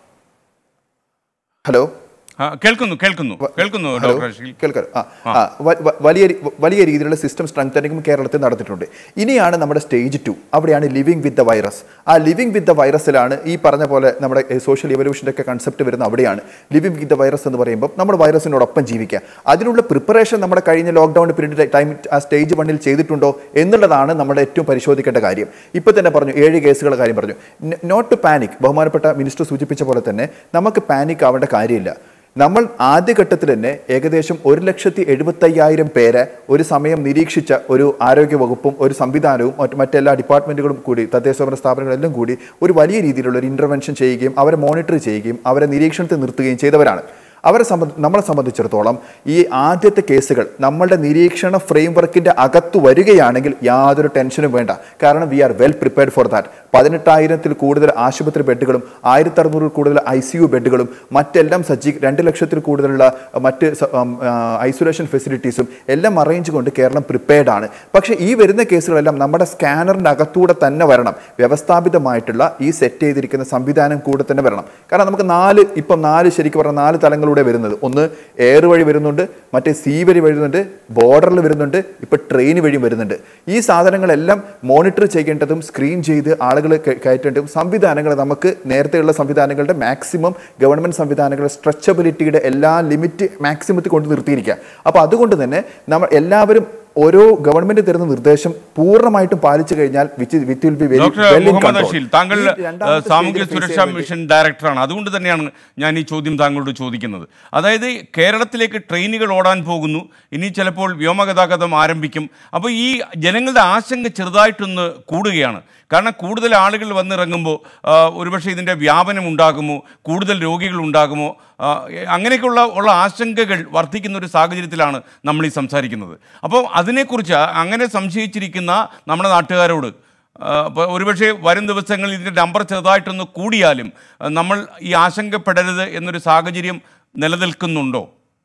ഹലോ ആ, കേൾക്കുന്നു കേൾക്കുന്നു കേൾക്കുന്നു ഹലോ ഡോക്ടർ അഷീൽ കേൾക്കാം ആ ആ വ- വ- വലിയ രീ- വലിയ രീതിയിലുള്ള സിസ്റ്റം സ്ട്രെങ്തനിങ്ങും കേരളത്തിൽ നടത്തിയിട്ടുണ്ട് ഇനിയാണ് നമ്മുടെ സ്റ്റേജ് ടു അവിടെയാണ് ലിവിങ് വിത്ത് ദ വൈറസ് ആ ലിവിങ് വിത്ത് ദ വൈറസിലാണ് ഈ പറഞ്ഞ പോലെ നമ്മുടെ സോഷ്യൽ ഇവല്യൂഷൻ്റെ ഒക്കെ കൺസെപ്റ്റ് വരുന്ന അവിടെയാണ് ലിവിങ് വിത്ത് ദ വൈറസ് എന്ന് പറയുമ്പോൾ നമ്മൾ വൈറസിനോടൊപ്പം ജീവിക്കുക അതിനുള്ള പ്രിപ്പറേഷൻ നമ്മുടെ കഴിഞ്ഞ ലോക്ക്ഡൗൺ പീരീഡ് ടൈം ആ സ്റ്റേജ് വണ്ണിൽ ചെയ്തിട്ടുണ്ടോ എന്നുള്ളതാണ് നമ്മുടെ ഏറ്റവും പരിശോധിക്കേണ്ട കാര്യം ഇപ്പോൾ തന്നെ പറഞ്ഞു ഏഴ് കേസുകളുടെ കാര്യം പറഞ്ഞു നോട്ട് ടു പാനിക് ബഹുമാനപ്പെട്ട മിനിസ്റ്റർ സൂചിപ്പിച്ച പോലെ തന്നെ നമുക്ക് പാനിക് ആവേണ്ട കാര്യമില്ല നമ്മൾ ആദ്യഘട്ടത്തിൽ തന്നെ ഏകദേശം ഒരു ലക്ഷത്തി എഴുപത്തയ്യായിരം പേരെ ഒരു സമയം നിരീക്ഷിച്ച ഒരു ആരോഗ്യ വകുപ്പും ഒരു സംവിധാനവും മറ്റ് മറ്റെല്ലാ ഡിപ്പാർട്ട്മെന്റുകളും കൂടി തദ്ദേശ ഭരണ സ്ഥാപനങ്ങളെല്ലാം കൂടി ഒരു വലിയ രീതിയിലുള്ള ഒരു ഇന്റർവെൻഷൻ ചെയ്യുകയും അവരെ മോണിറ്റർ ചെയ്യുകയും അവരെ നിരീക്ഷണത്തിൽ നിർത്തുകയും ചെയ്തവരാണ് അവരെ സംബന്ധ നമ്മളെ സംബന്ധിച്ചിടത്തോളം ഈ ആദ്യത്തെ കേസുകൾ നമ്മളുടെ നിരീക്ഷണ ഫ്രെയിംവർക്കിന്റെ അകത്ത് വരികയാണെങ്കിൽ യാതൊരു ടെൻഷനും വേണ്ട കാരണം we are well prepared for that പതിനെട്ടായിരത്തിൽ കൂടുതൽ ആശുപത്രി ബെഡുകളും ആയിരത്തി അറുന്നൂറിൽ കൂടുതൽ ഐ സി യു ബെഡുകളും മറ്റെല്ലാം സജ്ജീ രണ്ട് ലക്ഷത്തിൽ കൂടുതലുള്ള മറ്റ് ഐസൊലേഷൻ ഫെസിലിറ്റീസും എല്ലാം അറേഞ്ച് കൊണ്ട് കേരളം പ്രിപ്പയർഡ് ആണ് പക്ഷേ ഈ വരുന്ന കേസുകളെല്ലാം നമ്മുടെ സ്കാനറിൻ്റെ അകത്തൂടെ തന്നെ വരണം വ്യവസ്ഥാപിതമായിട്ടുള്ള ഈ സെറ്റ് ചെയ്തിരിക്കുന്ന സംവിധാനം കൂടെ തന്നെ വരണം കാരണം നമുക്ക് നാല് ഇപ്പം നാല് ശരിക്കും പറഞ്ഞാൽ നാല് തലങ്ങളിലൂടെ വരുന്നത് ഒന്ന് എയർ വഴി വരുന്നുണ്ട് മറ്റേ സീ വഴി വരുന്നുണ്ട് ബോർഡറിൽ വരുന്നുണ്ട് ഇപ്പം ട്രെയിൻ വഴി വരുന്നുണ്ട് ഈ സാധനങ്ങളെല്ലാം മോണിറ്റർ ചെയ്യേണ്ടതും സ്ക്രീൻ ചെയ്ത് ആളുകൾ കയറ്റേണ്ടതും സംവിധാനങ്ങൾ നമുക്ക് നേരത്തെയുള്ള സംവിധാനങ്ങളുടെ മാക്സിമം ഗവൺമെൻറ് സംവിധാനങ്ങളുടെ സ്ട്രെച്ചബിലിറ്റിയുടെ എല്ലാ ലിമിറ്റ് മാക്സിമത്തിൽ കൊണ്ട് നിർത്തിയിരിക്കുക അപ്പോൾ അതുകൊണ്ട് തന്നെ നമ്മൾ എല്ലാവരും ഓരോ ഗവൺമെന്റ് തരുന്ന നിർദ്ദേശം പൂർണ്ണമായിട്ടും പാലിച്ചു കഴിഞ്ഞാൽ which with will be very doctor well in Muhammad control Asheel താങ്കൾ ഈ രണ്ടാമത്തെ ഏഹ്, സാമൂഹ്യ സ്റ്റേജിൽ face സുരക്ഷാ ചെയ്യാൻ വേണ്ടി- മിഷൻ ഡയറക്ടറാണ് അതുകൊണ്ട് തന്നെയാണ് ഞാൻ ഈ ചോദ്യം താങ്കളോട് ചോദിക്കുന്നത് അതായത് കേരളത്തിലേക്ക് ട്രെയിനുകൾ ഓടാൻ പോകുന്നു ഇനി ചിലപ്പോൾ വ്യോമഗതാഗതം ആരംഭിക്കും അപ്പോൾ ഈ ജനങ്ങളുടെ ആശങ്ക ചെറുതായിട്ടൊന്ന് കൂടുകയാണ് കാരണം കൂടുതൽ ആളുകൾ വന്നിറങ്ങുമ്പോൾ ആ, ഒരുപക്ഷെ ഇതിൻ്റെ വ്യാപനം ഉണ്ടാകുമോ കൂടുതൽ രോഗികൾ ഉണ്ടാകുമോ ആ, അങ്ങനെയൊക്കെയുള്ള ഉള്ള ആശങ്കകൾ വർദ്ധിക്കുന്ന ഒരു സാഹചര്യത്തിലാണ് നമ്മൾ ഈ സംസാരിക്കുന്നത് അപ്പോൾ അതിനെക്കുറിച്ച് അങ്ങനെ സംശയിച്ചിരിക്കുന്ന നമ്മുടെ നാട്ടുകാരോട് ആ, അപ്പോൾ ഒരുപക്ഷെ വരും ദിവസങ്ങളിൽ ഇതിൻ്റെ നമ്പർ ചെറുതായിട്ടൊന്ന് കൂടിയാലും ആ, നമ്മൾ ഈ ആശങ്കപ്പെടരുത് എന്നൊരു സാഹചര്യം നിലനിൽക്കുന്നുണ്ടോ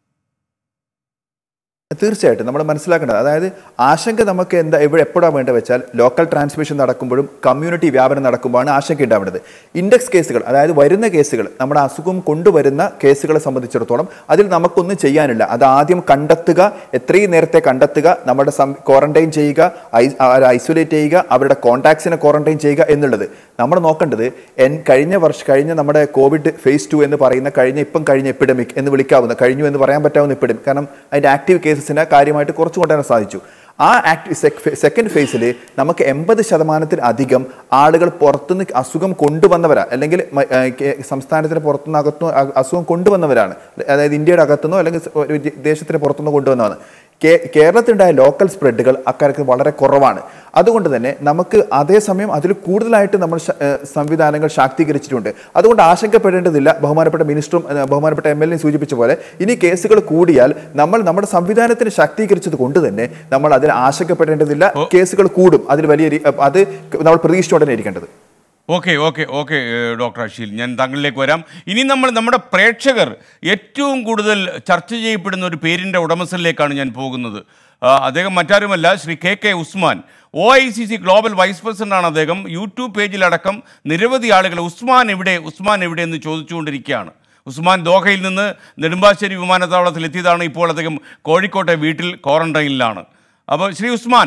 തീർച്ചയായിട്ടും നമ്മൾ മനസ്സിലാക്കേണ്ടത് അതായത് ആശങ്ക നമുക്ക് എന്താ എവിടെ എപ്പോഴാണ് വേണ്ടത് വെച്ചാൽ ലോക്കൽ ട്രാൻസ്മിഷൻ നടക്കുമ്പോഴും കമ്മ്യൂണിറ്റി വ്യാപനം നടക്കുമ്പോഴാണ് ആശങ്ക ഉണ്ടാവേണ്ടത് ഇൻഡെക്സ് കേസുകൾ അതായത് വരുന്ന കേസുകൾ നമ്മുടെ അസുഖം കൊണ്ടുവരുന്ന കേസുകളെ സംബന്ധിച്ചിടത്തോളം അതിൽ നമുക്കൊന്നും ചെയ്യാനില്ല അത് ആദ്യം കണ്ടെത്തുക എത്രയും നേരത്തെ കണ്ടെത്തുക നമ്മുടെ ക്വാറന്റൈൻ ചെയ്യുക ഐസൊലേറ്റ് ചെയ്യുക അവരുടെ കോൺടാക്ട്സിനെ ക്വാറന്റൈൻ ചെയ്യുക എന്നുള്ളത് നമ്മൾ നോക്കേണ്ടത് എൻ കഴിഞ്ഞ വർഷം കഴിഞ്ഞ നമ്മുടെ കോവിഡ് ഫേസ് ടു എന്ന് പറയുന്ന കഴിഞ്ഞ ഇപ്പം കഴിഞ്ഞ എപ്പിഡമിക് എന്ന് വിളിക്കാവുന്ന കഴിഞ്ഞു എന്ന് പറയാൻ പറ്റാവുന്ന എപ്പിഡമിക് കാരണം അതിൻ്റെ ആക്റ്റീവ് കേസസിനെ കാര്യമായിട്ട് കുറച്ചു കൊണ്ടുവരാൻ സാധിച്ചു ആ ആക്ട് സെക്കൻഡ് ഫേസിൽ നമുക്ക് എൺപത് ശതമാനത്തിൽ അധികം ആളുകൾ പുറത്തുനിന്ന് അസുഖം കൊണ്ടുവന്നവരാ അല്ലെങ്കിൽ മ- ആ, കേ- സംസ്ഥാനത്തിന് പുറത്തുനിന്ന് അകത്തുനിന്ന് അ- അസുഖം കൊണ്ടുവന്നവരാണ് അതായത് ഇന്ത്യയുടെ അകത്തുനിന്നോ അല്ലെങ്കിൽ സ- ഒരു ദേശത്തിന് പുറത്തുനിന്ന് കൊണ്ടുവന്നതാണ് കേ- കേരളത്തിലുണ്ടായ ലോക്കൽ സ്പ്രെഡുകൾ അക്കാര്യത്തിൽ വളരെ കുറവാണ് അതുകൊണ്ട് തന്നെ നമുക്ക് അതേസമയം അതിൽ കൂടുതലായിട്ട് നമ്മൾ ശ- ഏഹ് സംവിധാനങ്ങൾ ശാക്തീകരിച്ചിട്ടുണ്ട് അതുകൊണ്ട് ആശങ്കപ്പെടേണ്ടതില്ല ബഹുമാനപ്പെട്ട മിനിസ്റ്ററും ഏഹ് ബഹുമാനപ്പെട്ട എം എൽ എ സൂചിപ്പിച്ച പോലെ ഇനി കേസുകൾ കൂടിയാൽ നമ്മൾ നമ്മുടെ സംവിധാനത്തിന് ശാക്തീകരിച്ചത് കൊണ്ട് തന്നെ നമ്മൾ അതിൽ ആശങ്കപ്പെടേണ്ടതില്ല കേസുകൾ കൂടും അതിൽ വലിയ രീ- അത് നമ്മൾ പ്രതീക്ഷിച്ചോടെ തന്നെ ഇരിക്കേണ്ടത് ഓക്കെ ഓക്കെ ഓക്കെ ഏഹ്, ഡോക്ടർ അഷീൽ ഞാൻ താങ്കളിലേക്ക് വരാം ഇനി നമ്മൾ നമ്മുടെ പ്രേക്ഷകർ ഏറ്റവും കൂടുതൽ ചർച്ച ചെയ്യപ്പെടുന്ന ഒരു പേരിൻ്റെ ഉടമസ്ഥനിലേക്കാണ് ഞാൻ പോകുന്നത് ആ, അദ്ദേഹം മറ്റാരുമല്ല Shri K K Usman O I C C global vice പ്രസിഡന്റാണ് അദ്ദേഹം യൂട്യൂബ് പേജിലടക്കം നിരവധി ആളുകൾ ഉസ്മാൻ എവിടെ ഉസ്മാൻ എവിടെ എന്ന് ചോദിച്ചുകൊണ്ടിരിക്കുകയാണ് ഉസ്മാൻ ദോഹയിൽ നിന്ന് നെടുമ്പാശ്ശേരി വിമാനത്താവളത്തിൽ എത്തിയതാണ് ഇപ്പോൾ അദ്ദേഹം കോഴിക്കോട്ടെ വീട്ടിൽ ക്വാറന്റൈനിലാണ് അപ്പോൾ ശ്രീ ഉസ്മാൻ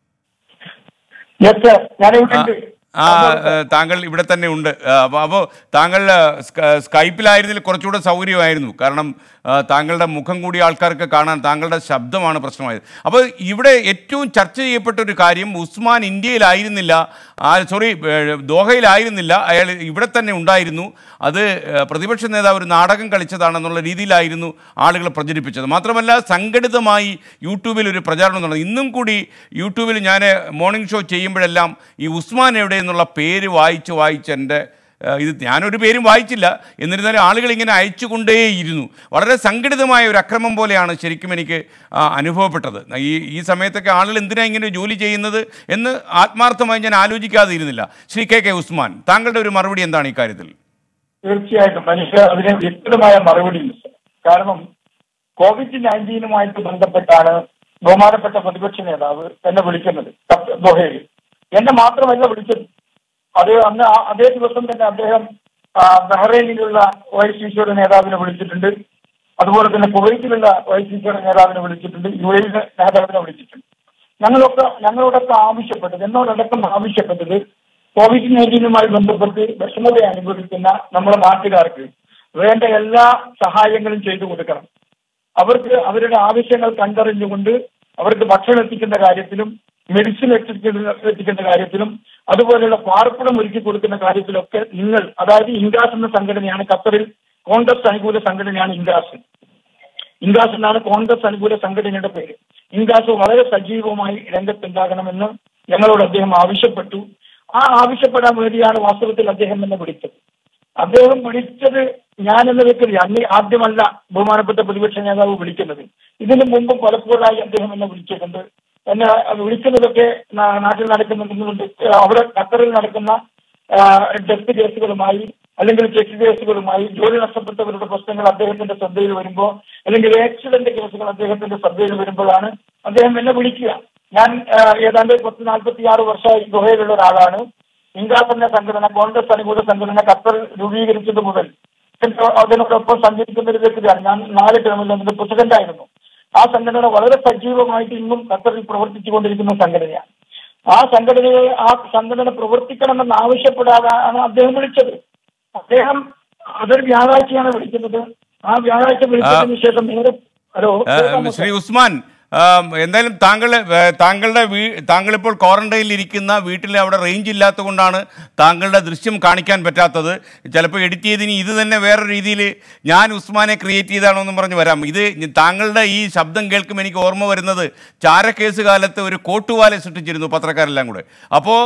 യെസ് സർ ഞാനിവിടെ ഉണ്ട് ആ ഏ, താങ്കൾ ഇവിടെ തന്നെ ഉണ്ട് അപ്പോൾ താങ്കൾ ആ, സ്ക- സ്കൈപ്പിലായിരുന്നതിൽ കുറച്ചുകൂടെ സൗകര്യമായിരുന്നു കാരണം ആ, താങ്കളുടെ മുഖം കൂടി ആൾക്കാർക്ക് കാണാൻ താങ്കളുടെ ശബ്ദമാണ് പ്രശ്നമായത് അപ്പോൾ ഇവിടെ ഏറ്റവും ചർച്ച ചെയ്യപ്പെട്ട ഒരു കാര്യം ഉസ്മാൻ ഇന്ത്യയിലായിരുന്നില്ല ആ സോറി ഏ, ദോഹയിലായിരുന്നില്ല അയാൾ ഇവിടെ തന്നെ ഉണ്ടായിരുന്നു അത് ഏ, പ്രതിപക്ഷ നേതാവ് ഒരു നാടകം കളിച്ചതാണെന്നുള്ള രീതിയിലായിരുന്നു ആളുകൾ പ്രചരിപ്പിച്ചത് മാത്രമല്ല സംഘടിതമായി യൂട്യൂബിൽ ഒരു പ്രചാരണം നടന്നു ഇന്നും കൂടി യൂട്യൂബിൽ ഞാൻ മോർണിംഗ് ഷോ ചെയ്യുമ്പോഴെല്ലാം ഈ ഉസ്മാൻ എവിടെ എന്നുള്ള പേര് വായിച്ച് വായിച്ച് എൻ്റെ ആ, ഇത് ഞാനൊരു പേരും വായിച്ചില്ല എന്നിരുന്നാലും ആളുകൾ ഇങ്ങനെ അയച്ചുകൊണ്ടേയിരുന്നു വളരെ സംഘടിതമായ ഒരു അക്രമം പോലെയാണ് ശരിക്കും എനിക്ക് ആ, അനുഭവപ്പെട്ടത് ഈ ഈ സമയത്തൊക്കെ ആളുകൾ എന്തിനാ ഇങ്ങനെ ജോലി ചെയ്യുന്നത് എന്ന് ആത്മാർത്ഥമായി ഞാൻ ആലോചിക്കാതെ ഇരുന്നില്ല ശ്രീ കെ കെ ഉസ്മാൻ താങ്കളുടെ ഒരു മറുപടി എന്താണ് ഈ കാര്യത്തിൽ തീർച്ചയായിട്ടും മനുഷ്യ അതിന് വ്യക്തമായ മറുപടി ഉണ്ട്. കാരണം കോവിഡ് നയൻറ്റീനുമായിട്ട് ബന്ധപ്പെട്ടാണ് ബഹുമാനപ്പെട്ട പ്രതിപക്ഷ നേതാവ് എന്നെ വിളിക്കുന്നത് കത്ത് ദോഹയിൽ എന്നെ മാത്രമല്ല വിളിച്ചത് അത് അന്ന് ആ- അതേ ദിവസം തന്നെ അദ്ദേഹം ആ, ബഹ്റൈനിലുള്ള വൈസ് ഈശ്വര നേതാവിനെ വിളിച്ചിട്ടുണ്ട് അതുപോലെ തന്നെ കുവൈറ്റിലുള്ള വൈസ് ഈശ്വര നേതാവിനെ വിളിച്ചിട്ടുണ്ട് യു എയിലെ നേതാവിനെ വിളിച്ചിട്ടുണ്ട് ഞങ്ങളൊക്കെ ഞങ്ങളോടൊക്കെ ആവശ്യപ്പെട്ടത് എന്നോടടക്കം ആവശ്യപ്പെട്ടത് കോവിഡ് നയൻറ്റീനുമായി ബന്ധപ്പെട്ട് വിഷമത അനുഭവിക്കുന്ന നമ്മുടെ നാട്ടുകാർക്ക് വേണ്ട എല്ലാ സഹായങ്ങളും ചെയ്തു കൊടുക്കണം അവർക്ക് അവരുടെ ആവശ്യങ്ങൾ കണ്ടറിഞ്ഞുകൊണ്ട് അവർക്ക് ഭക്ഷണം എത്തിക്കുന്ന കാര്യത്തിലും മെഡിസിൻ എത്തിക്കുന്ന എത്തിക്കുന്ന കാര്യത്തിലും അതുപോലെയുള്ള പാർപ്പിടം ഒരുക്കി കൊടുക്കുന്ന കാര്യത്തിലൊക്കെ നിങ്ങൾ അതായത് ഇൻഗാസ് എന്ന സംഘടനയാണ് ഖത്തറിൽ കോൺഗ്രസ് അനുകൂല സംഘടനയാണ് ഇൻഗാസ് ഇൻഗാസ് എന്നാണ് കോൺഗ്രസ് അനുകൂല സംഘടനയുടെ പേര് ഇൻഗാസ് വളരെ സജീവമായി രംഗത്തുണ്ടാകണമെന്ന് ഞങ്ങളോട് അദ്ദേഹം ആവശ്യപ്പെട്ടു ആ ആവശ്യപ്പെടാൻ വേണ്ടിയാണ് വാസ്തവത്തിൽ അദ്ദേഹം എന്നെ വിളിച്ചത് അദ്ദേഹം വിളിച്ചത് ഞാൻ എന്ന വ്യക്തി അന്ന് ആദ്യമല്ല ബഹുമാനപ്പെട്ട പ്രതിപക്ഷ നേതാവ് വിളിക്കുന്നത് ഇതിനു മുമ്പ് പലപ്പോഴായി അദ്ദേഹം എന്നെ വിളിച്ചിട്ടുണ്ട് എന്നെ വിളിക്കുന്നതൊക്കെ നാ- നാട്ടിൽ നടക്കുന്നുണ്ട് അവിടെ ഖത്തറിൽ നടക്കുന്ന ഡെത്ത് കേസുകളുമായി അല്ലെങ്കിൽ ചെക്ക് കേസുകളുമായി ജോലി നഷ്ടപ്പെട്ടവരുടെ പ്രശ്നങ്ങൾ അദ്ദേഹത്തിന്റെ ശ്രദ്ധയിൽ വരുമ്പോൾ അല്ലെങ്കിൽ ആക്സിഡന്റ് കേസുകൾ അദ്ദേഹത്തിന്റെ ശ്രദ്ധയിൽ വരുമ്പോഴാണ് അദ്ദേഹം എന്നെ വിളിക്കുക ഞാൻ ആ, ഏതാണ്ട് പത്ത് നാൽപ്പത്തി ആറ് വർഷമായി ഗുഹയിലുള്ള ഒരാളാണ് ഇൻഗാസ് എന്ന സംഘടന കോൺഗ്രസ് അനുകൂല സംഘടന ഖത്തർ രൂപീകരിച്ചത് മുതൽ അതിനോടൊപ്പം സഞ്ചരിക്കുന്ന ഒരു വ്യക്തിയാണ് ഞാൻ നാല് ടേമിൽ അതിന്റെ പ്രസിഡന്റ് ആയിരുന്നു ആ സംഘടന വളരെ സജീവമായിട്ട് ഇന്നും ഖത്തറിൽ പ്രവർത്തിച്ചുകൊണ്ടിരിക്കുന്ന സംഘടനയാണ് ആ സംഘടനയെ ആ സംഘടന പ്രവർത്തിക്കണമെന്ന് ആവശ്യപ്പെടാതാണ് അദ്ദേഹം വിളിച്ചത് അദ്ദേഹം അതൊരു വ്യാഴാഴ്ചയാണ് വിളിക്കുന്നത് ആ വ്യാഴാഴ്ച വിളിച്ചതിന് ശേഷം നേരെ ഹലോ ആ, കേൾക്കാമോ ശ്രീ ഉസ്മാൻ ആ, എന്തായാലും താങ്കൾ ഏ, താങ്കളുടെ വീ താങ്കളിപ്പോൾ ക്വാറന്റൈനിൽ ഇരിക്കുന്ന വീട്ടിൽ അവിടെ റേഞ്ച് ഇല്ലാത്തത് കൊണ്ടാണ് താങ്കളുടെ ദൃശ്യം കാണിക്കാൻ പറ്റാത്തത് ചിലപ്പോൾ എഡിറ്റ് ചെയ്തിനി ഇത് തന്നെ വേറെ രീതിയിൽ ഞാൻ ഉസ്മാനെ ക്രിയേറ്റ് ചെയ്താണോ എന്നും പറഞ്ഞ് വരാം ഇത് താങ്കളുടെ ഈ ശബ്ദം കേൾക്കുമ്പോൾ എനിക്ക് ഓർമ്മ വരുന്നത് ചാരക്കേസ് കാലത്ത് ഒരു കോട്ടുവാല സൃഷ്ടിച്ചിരുന്നു പത്രക്കാരെല്ലാം കൂടെ അപ്പോൾ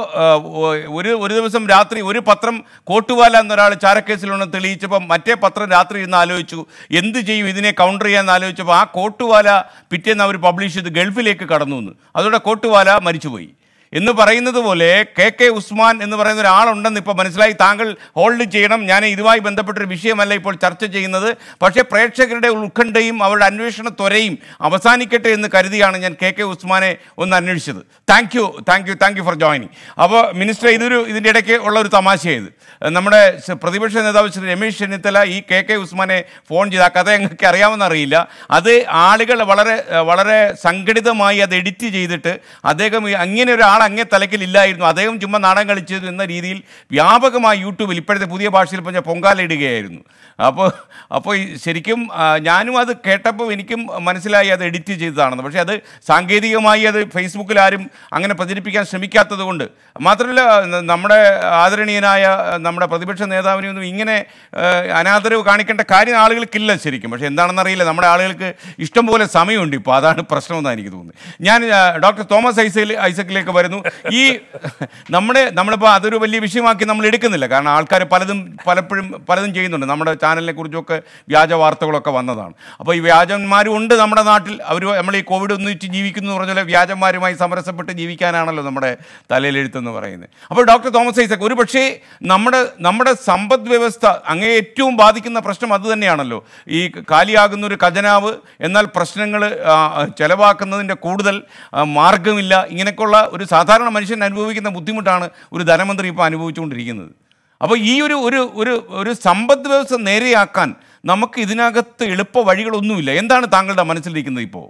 ഒരു ഒരു ദിവസം രാത്രി ഒരു പത്രം കോട്ടുവാല എന്നൊരാൾ ചാരക്കേസിലുണ്ടെന്ന് തെളിയിച്ചപ്പോൾ മറ്റേ പത്രം രാത്രി ഇരുന്ന് ആലോചിച്ചു എന്ത് ചെയ്യും ഇതിനെ കൗണ്ടർ ചെയ്യാൻ ആലോചിച്ചപ്പോൾ ആ കോട്ടുവാല പിറ്റേന്ന് അവർ പബ്ലിഷ് ചെയ്ത് ഗൾഫിലേക്ക് കടന്നു എന്ന് അതോടെ കോട്ടുവാല മരിച്ചുപോയി എന്ന് പറയുന്നത് പോലെ കെ കെ ഉസ്മാൻ എന്ന് പറയുന്ന ഒരാളുണ്ടെന്ന് ഇപ്പോൾ മനസ്സിലായി താങ്കൾ ഹോൾഡ് ചെയ്യണം ഞാൻ ഇതുമായി ബന്ധപ്പെട്ടൊരു വിഷയമല്ല ഇപ്പോൾ ചർച്ച ചെയ്യുന്നത് പക്ഷേ പ്രേക്ഷകരുടെ ഉത്കണ്ഠയും അവരുടെ അന്വേഷണ ത്വരയും അവസാനിക്കട്ടെ എന്ന് കരുതിയാണ് ഞാൻ കെ കെ ഉസ്മാനെ ഒന്ന് അന്വേഷിച്ചത് thank you thank you thank you for joining അപ്പോൾ മിനിസ്റ്റർ ഇതൊരു ഇതിൻ്റെ ഇടയ്ക്ക് ഉള്ള ഒരു തമാശയായത് നമ്മുടെ സ- പ്രതിപക്ഷ നേതാവ് ശ്രീ രമേശ് ചെന്നിത്തല ഈ കെ കെ ഉസ്മാനെ ഫോൺ ചെയ്ത് ആ കഥ ഞങ്ങൾക്ക് അറിയാമെന്ന് അറിയില്ല അത് ആളുകൾ വളരെ വളരെ സംഘടിതമായി അത് എഡിറ്റ് ചെയ്തിട്ട് അദ്ദേഹം ഈ അങ്ങനെ ഒരാൾ അങ്ങേ തലക്കിലില്ലായിരുന്നു അദ്ദേഹം ചുമ്മാ നാടകം കളിച്ചത് എന്ന രീതിയിൽ വ്യാപകമായി യൂട്യൂബിൽ ഇപ്പോഴത്തെ പുതിയ ഭാഷയിൽ പറഞ്ഞ പൊങ്കാലിടുകയായിരുന്നു അപ്പോൾ അപ്പോൾ ഈ ശരിക്കും ആ, ഞാനും അത് കേട്ടപ്പോൾ എനിക്കും മനസ്സിലായി അത് എഡിറ്റ് ചെയ്തതാണെന്ന് പക്ഷേ അത് സാങ്കേതികമായി അത് ഫേസ്ബുക്കിൽ ആരും അങ്ങനെ പ്രചരിപ്പിക്കാൻ ശ്രമിക്കാത്തത് കൊണ്ട് മാത്രമല്ല ന- നമ്മുടെ ആദരണീയനായ നമ്മുടെ പ്രതിപക്ഷ നേതാവിനെ ഒന്നും ഇങ്ങനെ ആ, അനാദരവ് കാണിക്കേണ്ട കാര്യം ആളുകൾക്കില്ല ശരിക്കും പക്ഷേ എന്താണെന്നറിയില്ല നമ്മുടെ ആളുകൾക്ക് ഇഷ്ടം പോലെ സമയമുണ്ട് ഇപ്പോൾ അതാണ് പ്രശ്നമെന്നാണ് എനിക്ക് തോന്നുന്നത് ഞാൻ ആ, ഡോക്ടർ തോമസ് ഐസയിൽ ഐസക്കിലേക്ക് വരുന്നു ഈ നമ്മുടെ നമ്മളിപ്പോൾ അതൊരു വലിയ വിഷയമാക്കി നമ്മൾ എടുക്കുന്നില്ല കാരണം ആൾക്കാർ പലതും പലപ്പോഴും പലതും ചെയ്യുന്നുണ്ട് നമ്മുടെ ചാനലിനെ കുറിച്ചൊക്കെ വ്യാജ വാർത്തകളൊക്കെ വന്നതാണ് അപ്പോൾ ഈ വ്യാജന്മാരും ഉണ്ട് നമ്മുടെ നാട്ടിൽ അവർ നമ്മൾ ഈ കോവിഡ് ഒന്നിച്ച് ജീവിക്കുന്നു എന്ന് പറഞ്ഞാൽ വ്യാജന്മാരുമായി സമരസപ്പെട്ട് ജീവിക്കാനാണല്ലോ നമ്മുടെ തലയിലെഴുത്തെന്ന് പറയുന്നത് അപ്പോൾ ഡോക്ടർ തോമസ് ഐസക് ഒരു പക്ഷേ നമ്മുടെ നമ്മുടെ സമ്പദ് വ്യവസ്ഥ അങ്ങേ ഏറ്റവും ബാധിക്കുന്ന പ്രശ്നം അത് തന്നെയാണല്ലോ ഈ കാലിയാകുന്ന ഒരു ഖജനാവ് എന്നാൽ പ്രശ്നങ്ങൾ ചെലവാക്കുന്നതിൻ്റെ കൂടുതൽ ആ, മാർഗമില്ല ഇങ്ങനെയൊക്കെയുള്ള ഒരു സാധാരണ മനുഷ്യൻ അനുഭവിക്കുന്ന ബുദ്ധിമുട്ടാണ് ഒരു ധനമന്ത്രി ഇപ്പോൾ അനുഭവിച്ചുകൊണ്ടിരിക്കുന്നത് അപ്പോൾ ഈ ഒരു ഒരു ഒരു ഒരു സമ്പദ് വ്യവസ്ഥ നേരെയാക്കാൻ നമുക്ക് ഇതിനകത്ത് എളുപ്പ വഴികളൊന്നുമില്ല എന്താണ് താങ്കളുടെ മനസ്സിലിരിക്കുന്നത് ഇപ്പോൾ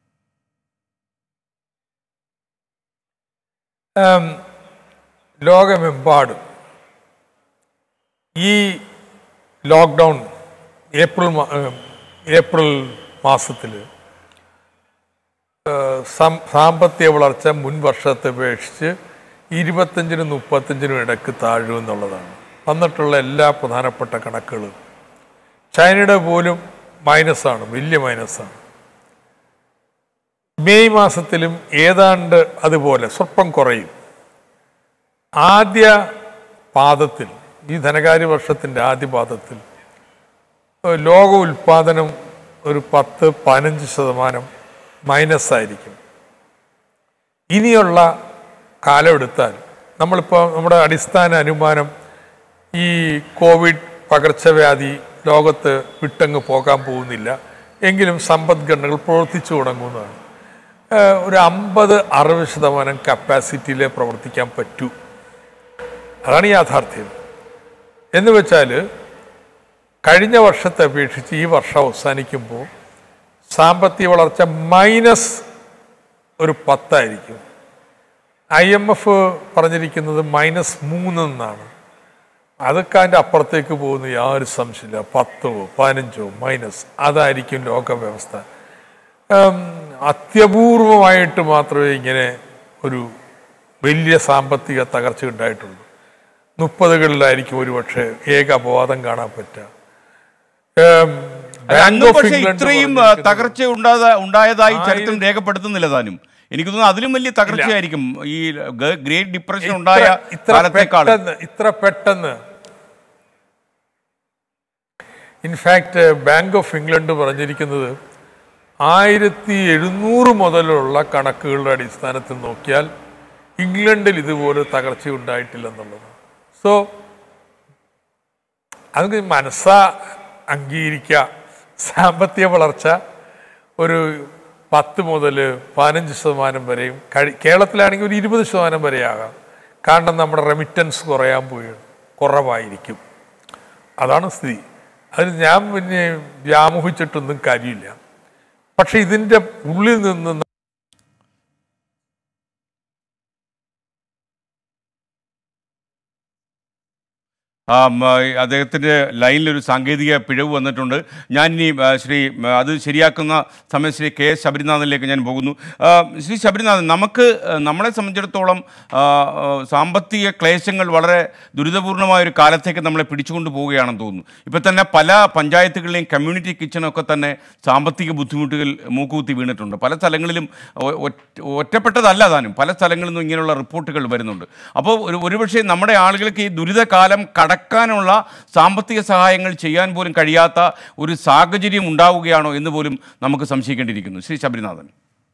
ഉം, ലോകമെമ്പാടും ഈ ലോക്ക്ഡൗൺ ഏപ്രിൽ മാ- ഉം, ഏപ്രിൽ മാസത്തിൽ സാമ്പത്തിക വളർച്ച മുൻ വർഷത്തെ അപേക്ഷിച്ച് ഇരുപത്തഞ്ചിനും മുപ്പത്തഞ്ചിനും ഇടയ്ക്ക് താഴും എന്നുള്ളതാണ് വന്നിട്ടുള്ള എല്ലാ പ്രധാനപ്പെട്ട കണക്കുകളും ചൈനയുടെ പോലും മൈനസാണ് വലിയ മൈനസാണ് മെയ് മാസത്തിലും ഏതാണ്ട് അതുപോലെ സ്വല്പം കുറയും ആദ്യ പാദത്തിൽ ഈ ധനകാര്യ വർഷത്തിൻ്റെ ആദ്യ പാദത്തിൽ ഏഹ്, ലോക ഉൽപാദനം ഒരു പത്ത് പതിനഞ്ച് ശതമാനം മൈനസ് ആയിരിക്കും ഇനിയുള്ള കാലം എടുത്താൽ നമ്മളിപ്പോൾ നമ്മുടെ അടിസ്ഥാന അനുമാനം ഈ കോവിഡ് പകർച്ചവ്യാധി ലോകത്ത് വിട്ടങ്ങ് പോകാൻ പോകുന്നില്ല എങ്കിലും സമ്പദ്ഘടനകൾ പ്രവർത്തിച്ചു തുടങ്ങുന്നതാണ് ഏഹ് ഒരു അമ്പത് അറുപത് ശതമാനം കപ്പാസിറ്റിയിലേ പ്രവർത്തിക്കാൻ പറ്റൂ അതാണ് യാഥാർത്ഥ്യം എന്ന് വെച്ചാൽ കഴിഞ്ഞ വർഷത്തെ അപേക്ഷിച്ച് ഈ വർഷം അവസാനിക്കുമ്പോൾ സാമ്പത്തിക വളർച്ച മൈനസ് ഒരു പത്തായിരിക്കും ഐ എം എഫ് പറഞ്ഞിരിക്കുന്നത് മൈനസ് മൂന്നെന്നാണ് അതൊക്കെ അതിൻ്റെ അപ്പുറത്തേക്ക് പോകുന്ന യാതൊരു സംശയമില്ല പത്തോ പതിനഞ്ചോ മൈനസ് അതായിരിക്കും ലോക വ്യവസ്ഥ ഉം, അത്യപൂർവമായിട്ട് മാത്രമേ ഇങ്ങനെ ഒരു വലിയ സാമ്പത്തിക തകർച്ച ഉണ്ടായിട്ടുള്ളൂ മുപ്പതുകളിലായിരിക്കും ഒരുപക്ഷെ ഏക അപവാദം കാണാൻ പറ്റുക ഉം, അല്ല, ബാങ്ക് അന്ന് ഓഫ് പക്ഷേ ഇംഗ്ലണ്ട് ഇത്രയും ആ, പറഞ്ഞിരിക്കുന്നത് തകർച്ച ഉണ്ടാത ഉണ്ടായതായി ചരിത്രം രേഖപ്പെടുത്തുന്നില്ല താനും എനിക്ക് തോന്നുന്നു അതിലും വലിയ തകർച്ചയായിരിക്കും ഈ ഗ- ഗ്രേറ്റ് ഡിപ്രഷൻ ഉണ്ടായ ഇത്ര- ഇത്ര കാലത്തേക്കാൾ പെട്ടെന്ന് ഇത്ര പെട്ടെന്ന് ഇൻഫാക്റ്റ് ബാങ്ക് ഓഫ് ഇംഗ്ലണ്ട് പറഞ്ഞിരിക്കുന്നത് ആയിരത്തി എഴുന്നൂറ് മുതലുള്ള കണക്കുകളുടെ അടിസ്ഥാനത്തിൽ നോക്കിയാൽ ഇംഗ്ലണ്ടിൽ ഇതുപോലെ തകർച്ച ഉണ്ടായിട്ടില്ലെന്നുള്ളത് സോ അത് മനസ്സാ അംഗീകരിക്കുക സാമ്പത്തിക വളർച്ച ഒരു പത്ത് മുതൽ പതിനഞ്ച് ശതമാനം വരെയും കഴി കേരളത്തിലാണെങ്കിൽ ഒരു ഇരുപത് ശതമാനം വരെ ആകാം കാരണം നമ്മുടെ റെമിറ്റൻസ് കുറയാൻ പോയി കുറവായിരിക്കും അതാണ് സ്ഥിതി അതിന് ഞാൻ പിന്നെ വ്യാമോഹിച്ചിട്ടൊന്നും കാര്യമില്ല പക്ഷെ ഇതിൻ്റെ ഉള്ളിൽ നിന്ന് ആ, മ, അദ്ദേഹത്തിൻ്റെ ലൈനിൽ ഒരു സാങ്കേതിക പിഴവ് വന്നിട്ടുണ്ട് ഞാൻ ഇനി ആ, ശ്രീ ആ, അത് ശരിയാക്കുന്ന സമയം ശ്രീ കെ എസ് ശബരിനാഥനിലേക്ക് ഞാൻ പോകുന്നു ആ, ശ്രീ ശബരിനാഥൻ നമുക്ക് ആ, നമ്മളെ സംബന്ധിച്ചിടത്തോളം ആ, ആ, സാമ്പത്തിക ക്ലേശങ്ങൾ വളരെ ദുരിതപൂർണമായ ഒരു കാലത്തേക്ക് നമ്മളെ പിടിച്ചുകൊണ്ട് പോവുകയാണെന്ന് തോന്നുന്നു ഇപ്പം തന്നെ പല പഞ്ചായത്തുകളിലെയും കമ്മ്യൂണിറ്റി കിച്ചണൊക്കെ തന്നെ സാമ്പത്തിക ബുദ്ധിമുട്ടുകൾ മൂക്കുകുത്തി വീണിട്ടുണ്ട് പല സ്ഥലങ്ങളിലും ഒ- ഒറ്റ- ഒറ്റപ്പെട്ടതല്ല താനും പല സ്ഥലങ്ങളിൽ നിന്നും ഇങ്ങനെയുള്ള റിപ്പോർട്ടുകൾ വരുന്നുണ്ട് അപ്പോൾ ഒരു ഒരുപക്ഷെ നമ്മുടെ ആളുകൾക്ക് ഈ ദുരിതകാലം കടക്കാനുള്ള സാമ്പത്തിക സഹായങ്ങൾ ചെയ്യാൻ പോലും കഴിയാത്ത ഒരു സാഹചര്യം ഉണ്ടാവുകയാണോ എന്ന് പോലും നമുക്ക് സംശയിക്കേണ്ടിയിരിക്കുന്നു ശ്രീ ശബരിനാഥൻ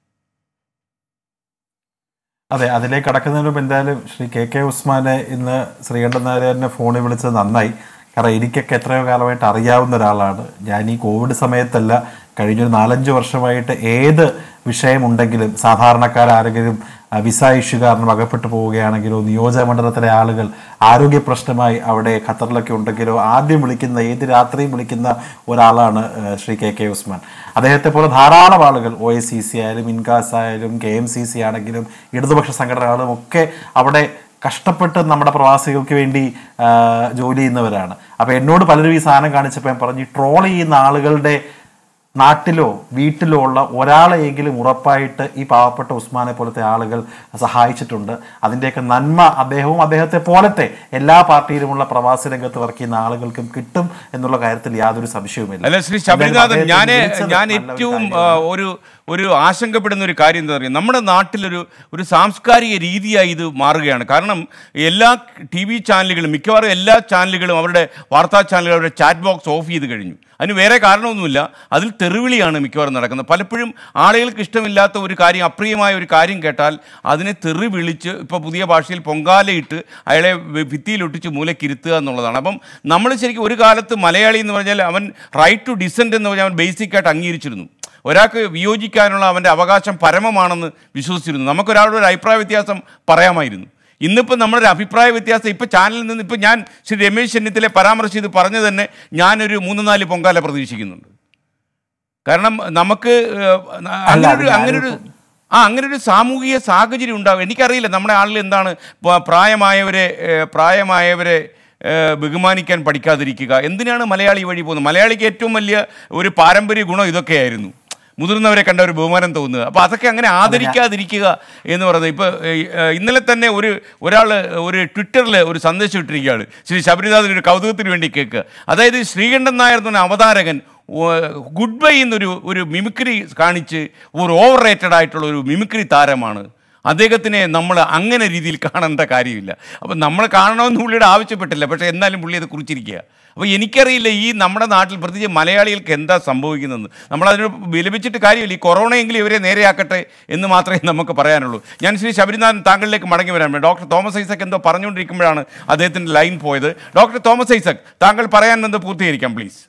അതെ അതിലേക്ക് കടക്കുന്നതിന് മുമ്പ് എന്തായാലും ശ്രീ കെ കെ ഉസ്മാനെ ഇന്ന് ശ്രീകണ്ഠൻ നാരായണനെ ഫോണിൽ വിളിച്ചത് നന്നായി കാരണം എനിക്കൊക്കെ എത്രയോ കാലമായിട്ട് അറിയാവുന്ന ഒരാളാണ് ഞാൻ ഈ കോവിഡ് സമയത്തല്ല കഴിഞ്ഞൊരു നാലഞ്ച് വർഷമായിട്ട് ഏത് വിഷയമുണ്ടെങ്കിലും സാധാരണക്കാരാരെങ്കിലും ആ, വിസ ഇഷ്യൂ കാരണം അകപ്പെട്ടു പോവുകയാണെങ്കിലോ നിയോജക മണ്ഡലത്തിലെ ആളുകൾ ആരോഗ്യ പ്രശ്നമായി അവിടെ ഖത്തറിലൊക്കെ ഉണ്ടെങ്കിലോ ആദ്യം വിളിക്കുന്ന ഏത് രാത്രിയും വിളിക്കുന്ന ഒരാളാണ് ആ, ശ്രീ കെ കെ ഉസ്മാൻ അദ്ദേഹത്തെ പോലെ ധാരാളം ആളുകൾ ഒ എസ് സി സി ആയാലും ഇൻകാസ് ആയാലും കെ എം സി സി ആണെങ്കിലും ഇടതുപക്ഷ സംഘടനകളും ഒക്കെ അവിടെ കഷ്ടപ്പെട്ട് നമ്മുടെ പ്രവാസികൾക്ക് വേണ്ടി ആ, ജോലി ചെയ്യുന്നവരാണ് അപ്പൊ എന്നോട് പലരും ഈ സാധനം കാണിച്ചപ്പോൾ ഞാൻ പറഞ്ഞു ട്രോൾ ചെയ്യുന്ന ആളുകളുടെ നാട്ടിലോ വീട്ടിലോ ഉള്ള ഒരാളെയെങ്കിലും ഉറപ്പായിട്ട് ഈ പാവപ്പെട്ട ഉസ്മാനെ പോലത്തെ ആളുകൾ സഹായിച്ചിട്ടുണ്ട് അതിൻ്റെയൊക്കെ നന്മ അദ്ദേഹവും അദ്ദേഹത്തെ പോലത്തെ എല്ലാ പാർട്ടിയിലുമുള്ള പ്രവാസി രംഗത്ത് വർക്ക് ചെയ്യുന്ന ആളുകൾക്കും കിട്ടും എന്നുള്ള കാര്യത്തിൽ യാതൊരു സംശയവുമില്ല അല്ല ശ്രീ എന്തായാലും ശബരിനാഥൻ അദ്ദേഹത്തെ ഞാൻ വിളിച്ചത് ഞാൻ നല്ലൊരു ഏറ്റവും ആ, കാര്യമാണ്. ഒരു ഒരു ആശങ്കപ്പെടുന്ന ഒരു കാര്യം എന്താ പറയുക നമ്മുടെ നാട്ടിലൊരു ഒരു സാംസ്കാരിക രീതിയായി ഇത് മാറുകയാണ് കാരണം എല്ലാ ടി വി ചാനലുകളും മിക്കവാറും എല്ലാ ചാനലുകളും അവരുടെ വാർത്താ ചാനലുകൾ അവരുടെ ചാറ്റ് ബോക്സ് ഓഫ് ചെയ്ത് കഴിഞ്ഞു അതിന് വേറെ കാരണമൊന്നുമില്ല അതിൽ തെറിവിളിയാണ് മിക്കവാറും നടക്കുന്നത് പലപ്പോഴും ആളുകൾക്ക് ഇഷ്ടമില്ലാത്ത ഒരു കാര്യം അപ്രിയമായ ഒരു കാര്യം കേട്ടാൽ അതിനെ തെറി വിളിച്ച് ഇപ്പോൾ പുതിയ ഭാഷയിൽ പൊങ്കാലയിട്ട് അയാളെ വി- ഭിത്തിയിലൊട്ടിച്ച് മൂലക്കിരുത്തുക എന്നുള്ളതാണ് അപ്പം നമ്മൾ ശരിക്കും ഒരു കാലത്ത് മലയാളി എന്ന് പറഞ്ഞാൽ അവൻ റൈറ്റ് ടു ഡിസെൻറ്റ് എന്ന് പറഞ്ഞാൽ അവൻ ബേസിക്കായിട്ട് അംഗീകരിച്ചിരുന്നു ഒരാൾക്ക് വിയോജിക്കാനുള്ള അവൻ്റെ അവകാശം പരമമാണെന്ന് വിശ്വസിച്ചിരുന്നു നമുക്കൊരാളുടെ ഒരു അഭിപ്രായ വ്യത്യാസം പറയാമായിരുന്നു ഇന്നിപ്പോൾ നമ്മളൊരു അഭിപ്രായ വ്യത്യാസം ഇപ്പോൾ ചാനലിൽ നിന്ന് ഇപ്പോൾ ഞാൻ ശ്രീ രമേശ് ചെന്നിത്തലെ പരാമർശം ചെയ്ത് പറഞ്ഞു തന്നെ ഞാനൊരു മൂന്ന് നാല് പൊങ്കാല പ്രതീക്ഷിക്കുന്നുണ്ട് കാരണം നമുക്ക് ഏഹ്, അങ്ങനെ ഒരു അങ്ങനെ ഒരു ആ അങ്ങനെ ഒരു സാമൂഹിക സാഹചര്യം ഉണ്ടാവും എനിക്കറിയില്ല നമ്മുടെ ആളിൽ എന്താണ് പ- പ്രായമായവരെ ഏഹ്, പ്രായമായവരെ ഏഹ്, ബഹുമാനിക്കാൻ പഠിക്കാതിരിക്കുക എന്തിനാണ് മലയാളി വഴി പോകുന്നത് മലയാളിക്ക് ഏറ്റവും വലിയ ഒരു പാരമ്പര്യ ഗുണം ഇതൊക്കെയായിരുന്നു മുതിർന്നവരെ കണ്ട ഒരു ബഹുമാനം തോന്നുക അപ്പോൾ അതൊക്കെ അങ്ങനെ ആദരിക്കാതിരിക്കുക എന്ന് പറയുന്നത് ഇപ്പോൾ ഇന്നലെ തന്നെ ഒരു ഒരാൾ ഒരു ട്വിറ്ററിൽ ഒരു സന്ദേശം ഇട്ടിരിക്കുകയാണ് ശ്രീ ശബരിനാഥൻ ഒരു കൗതുകത്തിന് വേണ്ടി കേൾക്കുക അതായത് ശ്രീകണ്ഠൻ നായർ എന്ന് പറഞ്ഞ അവതാരകൻ ഗുഡ് ബൈ എന്നൊരു ഒരു മിമിക്രി കാണിച്ച് ഒരു ഓവർ റേറ്റഡ് ആയിട്ടുള്ള ഒരു മിമിക്രി താരമാണ് അദ്ദേഹത്തിനെ നമ്മൾ അങ്ങനെ രീതിയിൽ കാണേണ്ട കാര്യമില്ല അപ്പം നമ്മൾ കാണണമെന്ന് പുള്ളിയുടെ ആവശ്യപ്പെട്ടില്ല പക്ഷേ എന്നാലും പുള്ളി അത് കുറിച്ചിരിക്കുക അപ്പോൾ എനിക്കറിയില്ല ഈ നമ്മുടെ നാട്ടിൽ പ്രത്യേകിച്ച് മലയാളികൾക്ക് എന്താ സംഭവിക്കുന്നതെന്ന് നമ്മളതിന് വിലപിച്ചിട്ട് കാര്യമില്ല ഈ കൊറോണയെങ്കിലും ഇവരെ നേരെയാക്കട്ടെ എന്ന് മാത്രമേ നമുക്ക് പറയാനുള്ളൂ ഞാൻ ശ്രീ ശബരിനാഥൻ താങ്കളിലേക്ക് മടങ്ങി വരാൻ ഡോക്ടർ തോമസ് ഐസക് എന്തോ പറഞ്ഞുകൊണ്ടിരിക്കുമ്പോഴാണ് അദ്ദേഹത്തിൻ്റെ ലൈൻ പോയത് ഡോക്ടർ തോമസ് ഐസക് താങ്കൾ പറയാൻ എന്ത് പൂർത്തീകരിക്കാം പ്ലീസ്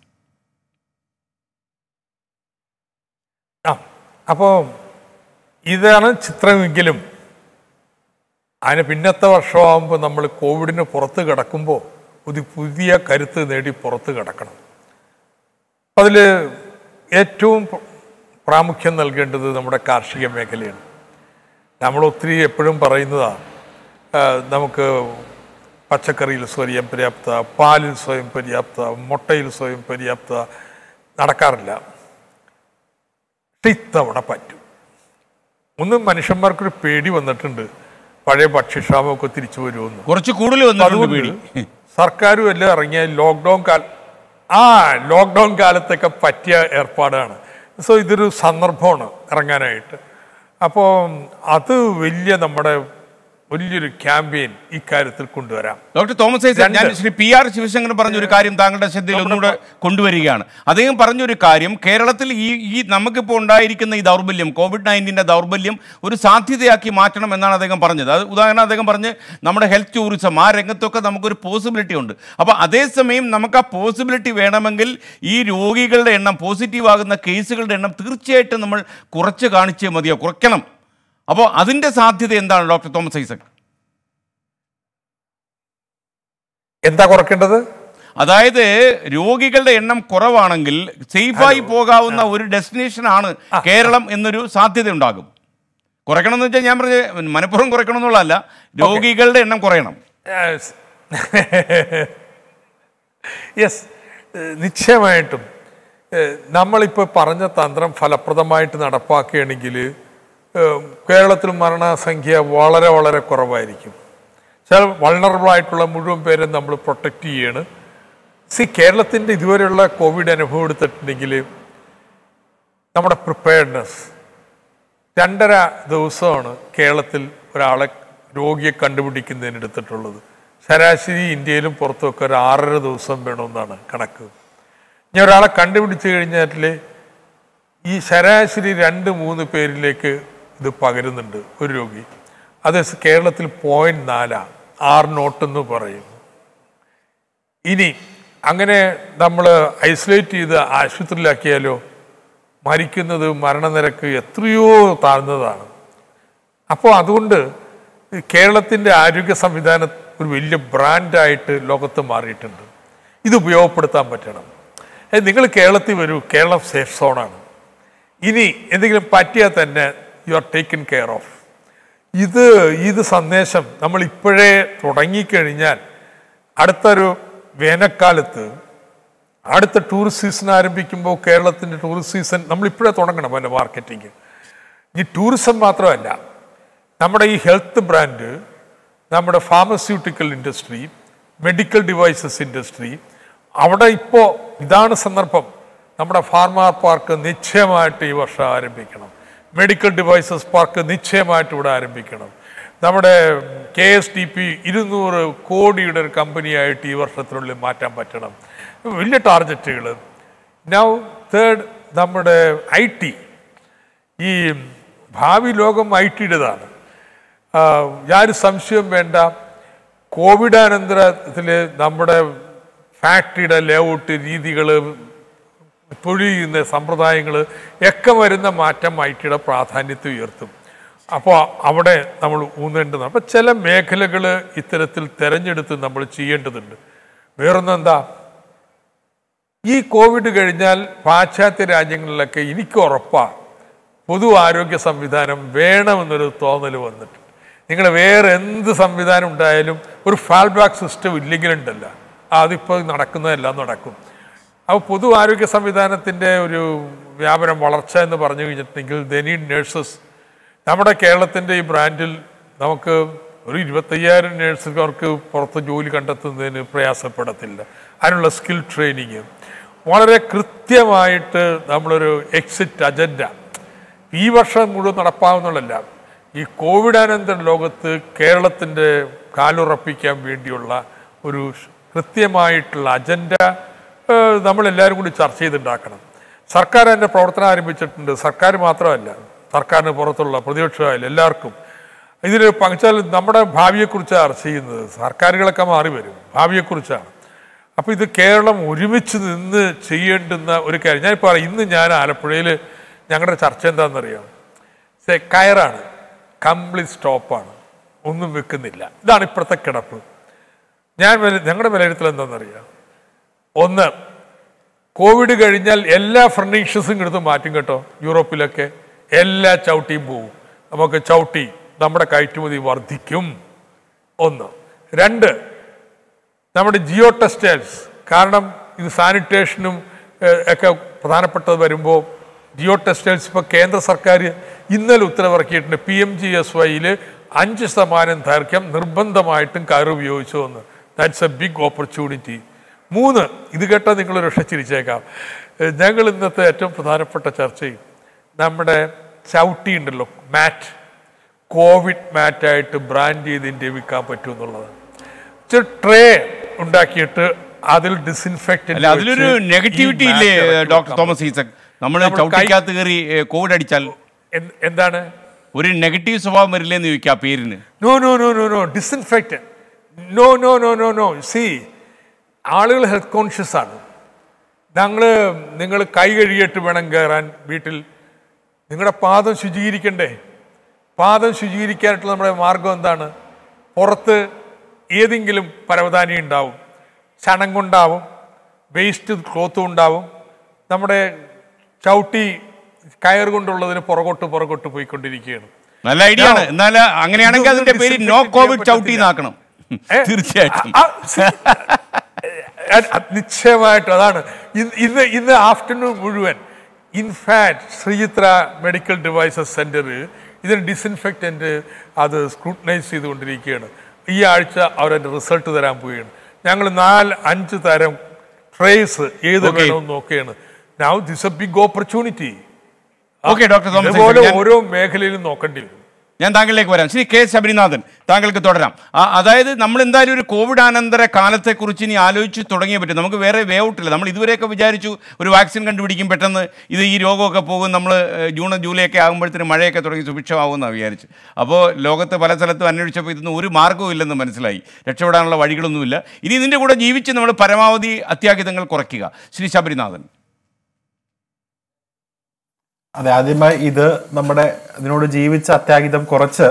ആ അപ്പോൾ ഇതാണ് ചിത്രമെങ്കിലും അതിന് പിന്നത്തെ വർഷമാകുമ്പോൾ നമ്മൾ കോവിഡിന് പുറത്ത് കിടക്കുമ്പോൾ ഒരു പുതിയ കരുത്ത് നേടി പുറത്ത് കിടക്കണം അതിൽ ഏറ്റവും പ്ര- പ്രാമുഖ്യം നൽകേണ്ടത് നമ്മുടെ കാർഷിക മേഖലയാണ് നമ്മൾ ഒത്തിരി എപ്പോഴും പറയുന്നതാണ് നമുക്ക് പച്ചക്കറിയിൽ സ്വയം പര്യാപ്ത പാലിൽ സ്വയം പര്യാപ്ത മുട്ടയിൽ സ്വയം പര്യാപ്ത നടക്കാറില്ല പക്ഷെ ഇത്തവണ പറ്റും ഒന്ന് മനുഷ്യന്മാർക്കൊരു പേടി വന്നിട്ടുണ്ട് പഴയ ഭക്ഷ്യക്ഷാമമൊക്കെ തിരിച്ചു വരുമെന്ന് കുറച്ച് കൂടുതൽ വന്നിട്ടുണ്ട് അതുകൊണ്ട് പേടി സർക്കാരും എല്ലാം ഇറങ്ങിയ ലോക്ക്ഡൗൺ കാല ആ ലോക്ക്ഡൗൺ കാലത്തൊക്കെ പറ്റിയ ഏർപ്പാടാണ് സോ ഇതൊരു സന്ദർഭമാണ് ഇറങ്ങാനായിട്ട് അപ്പോൾ അത് വലിയ നമ്മുടെ വലിയൊരു ക്യാമ്പയിൻ ഇക്കാര്യത്തിൽ കൊണ്ടുവരാം ഡോക്ടർ തോമസ് ഐസക് ഞാൻ ശ്രീ പി ആർ ശിവശങ്കരൻ പറഞ്ഞൊരു കാര്യം താങ്കളുടെ ശ്രദ്ധയിൽ ഒന്നുകൂടെ കൊണ്ടുവരികയാണ് അദ്ദേഹം പറഞ്ഞൊരു കാര്യം കേരളത്തിൽ ഈ ഈ നമുക്കിപ്പോൾ ഉണ്ടായിരിക്കുന്ന ഈ ദൗർബല്യം കോവിഡ് നയൻറ്റീൻ്റെ ദൗർബല്യം ഒരു സാധ്യതയാക്കി മാറ്റണം എന്നാണ് അദ്ദേഹം പറഞ്ഞത് അത് ഉദാഹരണം അദ്ദേഹം പറഞ്ഞ് നമ്മുടെ ഹെൽത്ത് ടൂറിസം ആ രംഗത്തൊക്കെ നമുക്കൊരു പോസിബിലിറ്റി ഉണ്ട് അപ്പോൾ അതേസമയം നമുക്ക് ആ പോസിബിലിറ്റി വേണമെങ്കിൽ ഈ രോഗികളുടെ എണ്ണം പോസിറ്റീവ് ആകുന്ന കേസുകളുടെ എണ്ണം തീർച്ചയായിട്ടും നമ്മൾ കുറച്ച് കാണിച്ചേ മതിയോ കുറയ്ക്കണം അപ്പോൾ അതിൻ്റെ സാധ്യത എന്താണ് ഡോക്ടർ തോമസ് ഐസക് എന്താ കുറയ്ക്കേണ്ടത് അതായത് രോഗികളുടെ എണ്ണം കുറവാണെങ്കിൽ സേഫായി പോകാവുന്ന ഒരു ഡെസ്റ്റിനേഷൻ ആണ് കേരളം എന്നൊരു സാധ്യത ഉണ്ടാകും കുറയ്ക്കണം എന്ന് വെച്ചാൽ ഞാൻ പറഞ്ഞ മനഃപൂർവ്വം കുറയ്ക്കണം എന്നുള്ളതല്ല രോഗികളുടെ എണ്ണം കുറയണം യെസ് നിശ്ചയമായിട്ടും ഏഹ്, നമ്മളിപ്പോൾ പറഞ്ഞ തന്ത്രം ഫലപ്രദമായിട്ട് നടപ്പാക്കുകയാണെങ്കിൽ ഏഹ്, കേരളത്തിൽ മരണസംഖ്യ വളരെ വളരെ കുറവായിരിക്കും ചില വൾണറബിൾ ആയിട്ടുള്ള മുഴുവൻ പേരെ നമ്മൾ പ്രൊട്ടക്റ്റ് ചെയ്യാണ് സി കേരളത്തിൻ്റെ ഇതുവരെയുള്ള കോവിഡ് അനുഭവം എടുത്തിട്ടുണ്ടെങ്കിൽ നമ്മുടെ പ്രിപ്പയർഡ്നെസ് രണ്ടര ദിവസമാണ് കേരളത്തിൽ ഒരാളെ രോഗിയെ കണ്ടുപിടിക്കുന്നതിന് എടുത്തിട്ടുള്ളത് ശരാശരി ഇന്ത്യയിലും പുറത്തുമൊക്കെ ഒരു ആറര ദിവസം വേണമെന്നാണ് കണക്ക് ഇനി ഒരാളെ കണ്ടുപിടിച്ചു കഴിഞ്ഞാൽ ഈ ശരാശരി രണ്ട് മൂന്ന് പേരിലേക്ക് ഇത് പകരുന്നുണ്ട് ഒരു രോഗി അത് കേരളത്തിൽ പോയിന്റ് നാലാണ് ആറ് നോട്ടെന്ന് പറയും ഇനി അങ്ങനെ നമ്മൾ ഐസൊലേറ്റ് ചെയ്ത് ആശുപത്രിയിലാക്കിയാലോ മരിക്കുന്നത് മരണനിരക്ക് എത്രയോ താഴ്ന്നതാണ് അപ്പോൾ അതുകൊണ്ട് ഈ കേരളത്തിൻ്റെ ആരോഗ്യ സംവിധാനം ഒരു വലിയ ബ്രാൻഡായിട്ട് ലോകത്ത് മാറിയിട്ടുണ്ട് ഇത് ഉപയോഗപ്പെടുത്താൻ പറ്റണം നിങ്ങൾ കേരളത്തിൽ വരൂ കേരളം സേഫ് സോണാണ് ഇനി എന്തെങ്കിലും പറ്റിയാൽ തന്നെ you are taken care of ഇത് ഇത് സന്ദേശം നമ്മൾ ഇപ്പോഴേ തുടങ്ങിക്കഴിഞ്ഞാൽ അടുത്തൊരു വേനൽക്കാലത്ത് അടുത്ത ടൂറിസ്റ്റ് സീസൺ ആരംഭിക്കുമ്പോൾ കേരളത്തിൻ്റെ ടൂറിസ്റ്റ് സീസൺ നമ്മൾ ഇപ്പോഴേ തുടങ്ങണം അതിൻ്റെ മാർക്കറ്റിംഗ് ഈ ടൂറിസം മാത്രമല്ല നമ്മുടെ ഈ ഹെൽത്ത് ബ്രാൻഡ് നമ്മുടെ pharmaceutical industry medical devices industry അവിടെ ഇപ്പോൾ ഇതാണ് സന്ദർഭം നമ്മുടെ ഫാർമ പാർക്ക് നിശ്ചയമായിട്ട് ഈ വർഷം ആരംഭിക്കണം മെഡിക്കൽ ഡിവൈസസ് പാർക്ക് നിശ്ചയമായിട്ട് ഇവിടെ ആരംഭിക്കണം നമ്മുടെ കെ എസ് ടി പി ഇരുന്നൂറ് കോടിയുടെ ഒരു കമ്പനിയായിട്ട് ഈ വർഷത്തിനുള്ളിൽ മാറ്റാൻ പറ്റണം വലിയ ടാർഗറ്റുകൾ നൗ തേർഡ് നമ്മുടെ ഐ ടി ഈ ഭാവി ലോകം ഐ ടിയുടേതാണ് യാതൊരു സംശയവും വേണ്ട കോവിഡാനന്തരത്തിൽ നമ്മുടെ ഫാക്ടറിയുടെ ലേഔട്ട് രീതികൾ തൊഴിൽ ചെയ്യുന്ന സമ്പ്രദായങ്ങൾ ഒക്കെ വരുന്ന മാറ്റം ഐ ടിയുടെ പ്രാധാന്യത്തെ ഉയർത്തും അപ്പോൾ അവിടെ നമ്മൾ ഊന്നേണ്ടതാണ് അപ്പം ചില മേഖലകൾ ഇത്തരത്തിൽ തിരഞ്ഞെടുത്ത് നമ്മൾ ചെയ്യേണ്ടതുണ്ട് വേറൊന്നെന്താ ഈ കോവിഡ് കഴിഞ്ഞാൽ പാശ്ചാത്യ രാജ്യങ്ങളിലൊക്കെ എനിക്ക് ഉറപ്പാണ് പൊതു ആരോഗ്യ സംവിധാനം വേണമെന്നൊരു തോന്നൽ വന്നിട്ടുണ്ട് നിങ്ങൾ വേറെ എന്ത് സംവിധാനം ഉണ്ടായാലും ഒരു ഫാൾബാക്ക് സിസ്റ്റം ഇല്ലെങ്കിലുണ്ടല്ല അതിപ്പോൾ നടക്കുന്നതെല്ലാം നടക്കും അപ്പോൾ പൊതു ആരോഗ്യ സംവിധാനത്തിൻ്റെ ഒരു വ്യാപനം വളർച്ച എന്ന് പറഞ്ഞു കഴിഞ്ഞിട്ടുണ്ടെങ്കിൽ ദ നീഡ് നേഴ്സസ് നമ്മുടെ കേരളത്തിൻ്റെ ഈ ബ്രാൻഡിൽ നമുക്ക് ഒരു ഇരുപത്തയ്യായിരം നേഴ്സുകാർക്ക് പുറത്ത് ജോലി കണ്ടെത്തുന്നതിന് പ്രയാസപ്പെടത്തില്ല അതിനുള്ള സ്കിൽ ട്രെയിനിങ് വളരെ കൃത്യമായിട്ട് നമ്മളൊരു എക്സിറ്റ് അജണ്ട ഈ വർഷം മുഴുവൻ നടപ്പാവുന്നുള്ളല്ല ഈ കോവിഡാനന്തര ലോകത്ത് കേരളത്തിൻ്റെ കാലുറപ്പിക്കാൻ വേണ്ടിയുള്ള ഒരു ഷ്- കൃത്യമായിട്ടുള്ള അജണ്ട ഏഹ്, നമ്മളെല്ലാവരും കൂടി ചർച്ച ചെയ്തുണ്ടാക്കണം സർക്കാർ അതിൻ്റെ പ്രവർത്തനം ആരംഭിച്ചിട്ടുണ്ട് സർക്കാർ മാത്രമല്ല സർക്കാരിന് പുറത്തുള്ള പ്രതിപക്ഷമായാലും എല്ലാവർക്കും ഇതിൽ പങ്കുവച്ചാൽ നമ്മുടെ ഭാവിയെക്കുറിച്ചാണ് ചർച്ച ചെയ്യുന്നത് സർക്കാരുകളൊക്കെ മാറി വരും ഭാവിയെക്കുറിച്ചാണ് അപ്പോൾ ഇത് കേരളം ഒരുമിച്ച് നിന്ന് ചെയ്യേണ്ടുന്ന ഒരു കാര്യം ഞാൻ പറയാം ഇന്ന് ഞാൻ ആലപ്പുഴയിൽ ഞങ്ങളുടെ ചർച്ച എന്താണെന്നറിയാം സേ കയറാണ് കംപ്ലീറ്റ് സ്റ്റോപ്പാണ് ഒന്നും വെക്കുന്നില്ല ഇതാണ് ഇപ്പോഴത്തെ കിടപ്പ് ഞാൻ വില- ഞങ്ങളുടെ വിലയിരുത്തൽ എന്താണെന്നറിയാം ഒന്ന് കോവിഡ് കഴിഞ്ഞാൽ എല്ലാ ഫർണിച്ചേഴ്സും എടുത്ത് മാറ്റും കേട്ടോ യൂറോപ്പിലൊക്കെ എല്ലാ ചവിട്ടിയും പോവും നമുക്ക് ചവിട്ടി നമ്മുടെ കയറ്റുമതി വർദ്ധിക്കും ഒന്ന് രണ്ട് നമ്മുടെ ജിയോ ടെക്സ്റ്റൈൽസ് കാരണം ഇത് സാനിറ്റേഷനും ഏഹ്, ഒക്കെ പ്രധാനപ്പെട്ടത് വരുമ്പോൾ ജിയോ ടെക്സ്റ്റൈൽസ് ഇപ്പോൾ കേന്ദ്ര സർക്കാർ ഇന്നലെ ഉത്തരവിറക്കിയിട്ടുണ്ട് പി എം ജി എസ് വൈയിൽ അഞ്ച് ശതമാനം ദൈർഘ്യം നിർബന്ധമായിട്ടും കയറ് ഉപയോഗിച്ചു എന്ന് ദാറ്റ്സ് എ ബിഗ് ഓപ്പർച്യൂണിറ്റി മൂന്ന് ഇത് കേട്ടാൽ നിങ്ങൾ രക്ഷച്ചിരിച്ചേക്കാം ഏഹ്, ഞങ്ങൾ ഇന്നത്തെ ഏറ്റവും പ്രധാനപ്പെട്ട ചർച്ചയും നമ്മുടെ ചവിട്ടി ഉണ്ടല്ലോ മാറ്റ് കോവിഡ് മാറ്റായിട്ട് ബ്രാൻഡ് ചെയ്ത് ഇന്ത്യ വിൽക്കാൻ പറ്റും എന്നുള്ളതാണ് ട്രേ ഉണ്ടാക്കിയിട്ട് അതിൽ ഡിസിൻഫെക്റ്റ് അല്ല അതിലൊരു നെഗറ്റിവിറ്റി ഇല്ലേ ഡോക്ടർ തോമസ് ഈസക് നമ്മൾ നമ്മൾ കൈ- ചവിട്ടിക്കകത്ത് കയറി ഏ, കോവിഡ് അടിച്ചാൽ എന്താണ് ഒരു നെഗറ്റീവ് സ്വഭാവം വരില്ലെന്ന് ചോദിക്കാം ആ പേരിന് no no no no no disinfectant no no no no no സി ആളുകൾ ഹെൽത്ത് കോൺഷ്യസ് ആണ് ഞങ്ങൾ നിങ്ങൾ കൈ കഴുകിയിട്ട് വേണം കയറാൻ വീട്ടിൽ നിങ്ങളുടെ പാദം ശുചീകരിക്കണ്ടേ പാദം ശുചീകരിക്കാനായിട്ടുള്ള നമ്മുടെ മാർഗം എന്താണ് പുറത്ത് ഏതെങ്കിലും പരവതാനി ഉണ്ടാവും ചണങ്ങുണ്ടാവും വേസ്റ്റ് ക്ലോത്തും ഉണ്ടാവും നമ്മുടെ ചവിട്ടി കയർ കൊണ്ടുള്ളതിന് പുറകോട്ട് പുറകോട്ട് പോയിക്കൊണ്ടിരിക്കുകയാണ് നല്ല ഐഡിയ ആണ് എന്നാൽ അങ്ങനെയാണെങ്കിൽ അതിന്റെ പേര് നോ disinfect കോവിഡ് ചെയ്യാൻ ചവിട്ടി പറ്റത്തില്ല. എന്നാക്കണം ഏ? തീർച്ചയായിട്ടും ആ, see, അത് അത് നിശ്ചയമായിട്ടും അതാണ് ഇന്ന് ഇന്ന് ഇന്ന് ആഫ്റ്റർനൂൺ മുഴുവൻ in fact Sreechitra medical devices centre ഇതിന് ഡിസിൻഫെക്റ്റന്റ് അത് സ്ക്രൂട്ടനൈസ് ചെയ്തുകൊണ്ടിരിക്കുകയാണ് ഈ ആഴ്ച അവരതിന്റെ റിസൾട്ട് തരാൻ പോവുകയാണ് ഞങ്ങൾ നാല് അഞ്ച് തരം ട്രേസ് ഏത് Okay. വേണമെന്ന് നോക്കുകയാണ് now this a big opportunity okay doctor Thomas ഇതുപോലെ ഐസക്, ഞാൻ- ഓരോ മേഖലയിലും നോക്കേണ്ടി വരും ഞാൻ താങ്കളിലേക്ക് വരാം ശ്രീ കെ ശബരിനാഥൻ താങ്കൾക്ക് തുടരാം ആ, അതായത് നമ്മൾ എന്തായാലും ഒരു കോവിഡ് അനന്തര കാലത്തെക്കുറിച്ച് ഇനി ആലോചിച്ച് തുടങ്ങിയേ പറ്റും നമുക്ക് വേറെ വേ ഔട്ടില്ല നമ്മൾ ഇതുവരെയൊക്കെ വിചാരിച്ചു ഒരു വാക്സിൻ കണ്ടുപിടിക്കും പെട്ടെന്ന് ഇത് ഈ രോഗമൊക്കെ പോകും നമ്മൾ ഏഹ്, ജൂൺ ജൂലൈ ഒക്കെ ആകുമ്പോഴത്തേന് മഴയൊക്കെ തുടങ്ങി സുഭിക്ഷമാകുമെന്നാണ് വിചാരിച്ചു അപ്പോൾ ലോകത്ത് പല സ്ഥലത്തും അന്വേഷിച്ചപ്പോൾ ഇതൊന്നും ഒരു മാർഗ്ഗവും ഇല്ലെന്ന് മനസ്സിലായി രക്ഷപ്പെടാനുള്ള വഴികളൊന്നുമില്ല ഇനി ഇതിൻ്റെ കൂടെ ജീവിച്ച് നമ്മൾ പരമാവധി അത്യാഹിതങ്ങൾ കുറയ്ക്കുക ശ്രീ ശബരിനാഥൻ അതെ ആദ്യമായി ഇത് നമ്മുടെ ഇതിനോട് ജീവിച്ച അത്യാഹിതം കുറച്ച്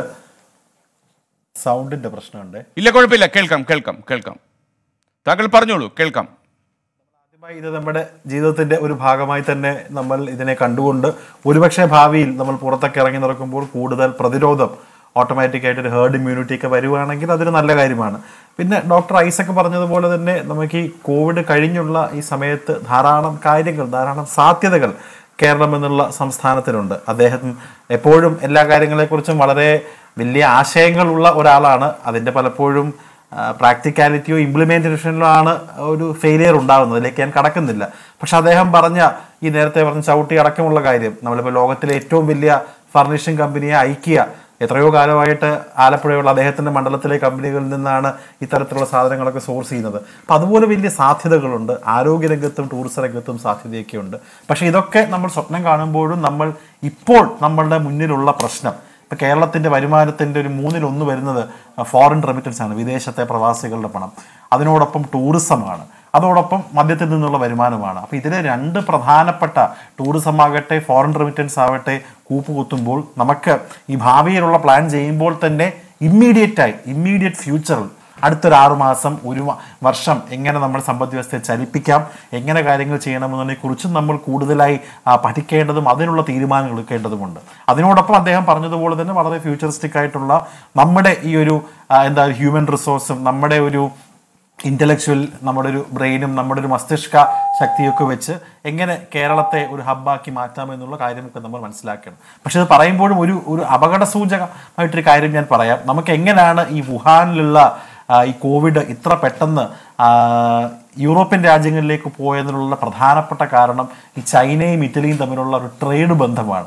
സൗണ്ടിന്റെ പ്രശ്നമുണ്ട് ഇല്ല കുഴപ്പമില്ല കേൾക്കാം കേൾക്കാം കേൾക്കാം താങ്കൾ പറഞ്ഞോളൂ കേൾക്കാം ആദ്യമായി ഇത് നമ്മുടെ ജീവിതത്തിന്റെ ഒരു ഭാഗമായി തന്നെ നമ്മൾ ഇതിനെ കണ്ടുകൊണ്ട് ഒരുപക്ഷെ ഭാവിയിൽ നമ്മൾ പുറത്തൊക്കെ ഇറങ്ങി നടക്കുമ്പോൾ കൂടുതൽ പ്രതിരോധം ഓട്ടോമാറ്റിക് ആയിട്ട് ഒരു ഹേർഡ് ഇമ്മ്യൂണിറ്റി ഒക്കെ വരുവാണെങ്കിൽ അതൊരു നല്ല കാര്യമാണ് പിന്നെ ഡോക്ടർ ഐസക്ക് പറഞ്ഞതുപോലെ തന്നെ നമുക്ക് ഈ കോവിഡ് കഴിഞ്ഞുള്ള ഈ സമയത്ത് ധാരാളം കാര്യങ്ങൾ ധാരാളം സാധ്യതകൾ കേരളം എന്നുള്ള സംസ്ഥാനത്തിനുണ്ട് അദ്ദേഹം എപ്പോഴും എല്ലാ കാര്യങ്ങളെക്കുറിച്ചും വളരെ വലിയ ആശയങ്ങളുള്ള ഒരാളാണ് അതിൻ്റെ പലപ്പോഴും പ്രാക്ടിക്കാലിറ്റിയോ ഇംപ്ലിമെന്റേഷനിലോ ആണ് ഒരു ഫെയിലിയർ ഉണ്ടാകുന്നത് അതിലേക്ക് ഞാൻ കടക്കുന്നില്ല പക്ഷെ അദ്ദേഹം പറഞ്ഞ ഈ നേരത്തെ പറഞ്ഞ ചവിട്ടി അടക്കമുള്ള കാര്യം നമ്മളിപ്പോൾ ലോകത്തിലെ ഏറ്റവും വലിയ ഫർണിഷിംഗ് കമ്പനിയെ ഐക്കിയ എത്രയോ കാലമായിട്ട് ആലപ്പുഴയുള്ള അദ്ദേഹത്തിന്റെ മണ്ഡലത്തിലെ കമ്പനികളിൽ നിന്നാണ് ഇത്തരത്തിലുള്ള സാധനങ്ങളൊക്കെ സോഴ്സ് ചെയ്യുന്നത് അപ്പം അതുപോലെ വലിയ സാധ്യതകളുണ്ട് ആരോഗ്യരംഗത്തും ടൂറിസം രംഗത്തും സാധ്യതയൊക്കെ ഉണ്ട് പക്ഷെ ഇതൊക്കെ നമ്മൾ സ്വപ്നം കാണുമ്പോഴും നമ്മൾ ഇപ്പോൾ നമ്മളുടെ മുന്നിലുള്ള പ്രശ്നം ഇപ്പൊ കേരളത്തിന്റെ വരുമാനത്തിന്റെ ഒരു മൂന്നിലൊന്ന് വരുന്നത് ഫോറിൻ റെമിറ്റൻസ് ആണ് വിദേശത്തെ പ്രവാസികളുടെ പണം അതിനോടൊപ്പം ടൂറിസമാണ് അതോടൊപ്പം മദ്യത്തിൽ നിന്നുള്ള വരുമാനമാണ് അപ്പോൾ ഇതിലെ രണ്ട് പ്രധാനപ്പെട്ട ടൂറിസം ആകട്ടെ ഫോറിൻ റെമിറ്റൻസ് ആവട്ടെ കൂപ്പുകുത്തുമ്പോൾ നമുക്ക് ഈ ഭാവിയിലുള്ള പ്ലാൻ ചെയ്യുമ്പോൾ തന്നെ ഇമ്മീഡിയറ്റ് ആയി ഇമ്മീഡിയറ്റ് ഫ്യൂച്ചറിൽ അടുത്തൊരു ആറു മാസം ഒരു വ- വർഷം എങ്ങനെ നമ്മൾ സമ്പദ് വ്യവസ്ഥയെ ചലിപ്പിക്കാം എങ്ങനെ കാര്യങ്ങൾ ചെയ്യണമെന്നതിനെ കുറിച്ചും നമ്മൾ കൂടുതലായി ആ, പഠിക്കേണ്ടതും അതിനുള്ള തീരുമാനങ്ങൾ എടുക്കേണ്ടതുമുണ്ട് അതിനോടൊപ്പം അദ്ദേഹം പറഞ്ഞതുപോലെ തന്നെ വളരെ ഫ്യൂച്ചറിസ്റ്റിക് ആയിട്ടുള്ള നമ്മുടെ ഈ ഒരു ആ, എന്താ ഹ്യൂമൻ റിസോഴ്സും നമ്മുടെ ഒരു ഇന്റലക്ച്വൽ നമ്മുടെ ഒരു ബ്രെയിനും നമ്മുടെ ഒരു മസ്തിഷ്ക ശക്തിയൊക്കെ വെച്ച് എങ്ങനെ കേരളത്തെ ഒരു ഹബ്ബാക്കി മാറ്റാമെന്നുള്ള കാര്യമൊക്കെ നമ്മൾ മനസ്സിലാക്കണം പക്ഷെ ഇത് പറയുമ്പോഴും ഒരു ഒരു അപകട സൂചകമായിട്ടൊരു കാര്യം ഞാൻ പറയാം നമുക്ക് എങ്ങനെയാണ് ഈ വുഹാനിലുള്ള ആ, ഈ കോവിഡ് ഇത്ര പെട്ടെന്ന് ആ, യൂറോപ്യൻ രാജ്യങ്ങളിലേക്ക് പോയതിനുള്ള പ്രധാനപ്പെട്ട കാരണം ഈ ചൈനയും ഇറ്റലിയും തമ്മിലുള്ള ഒരു ട്രേഡ് ബന്ധമാണ്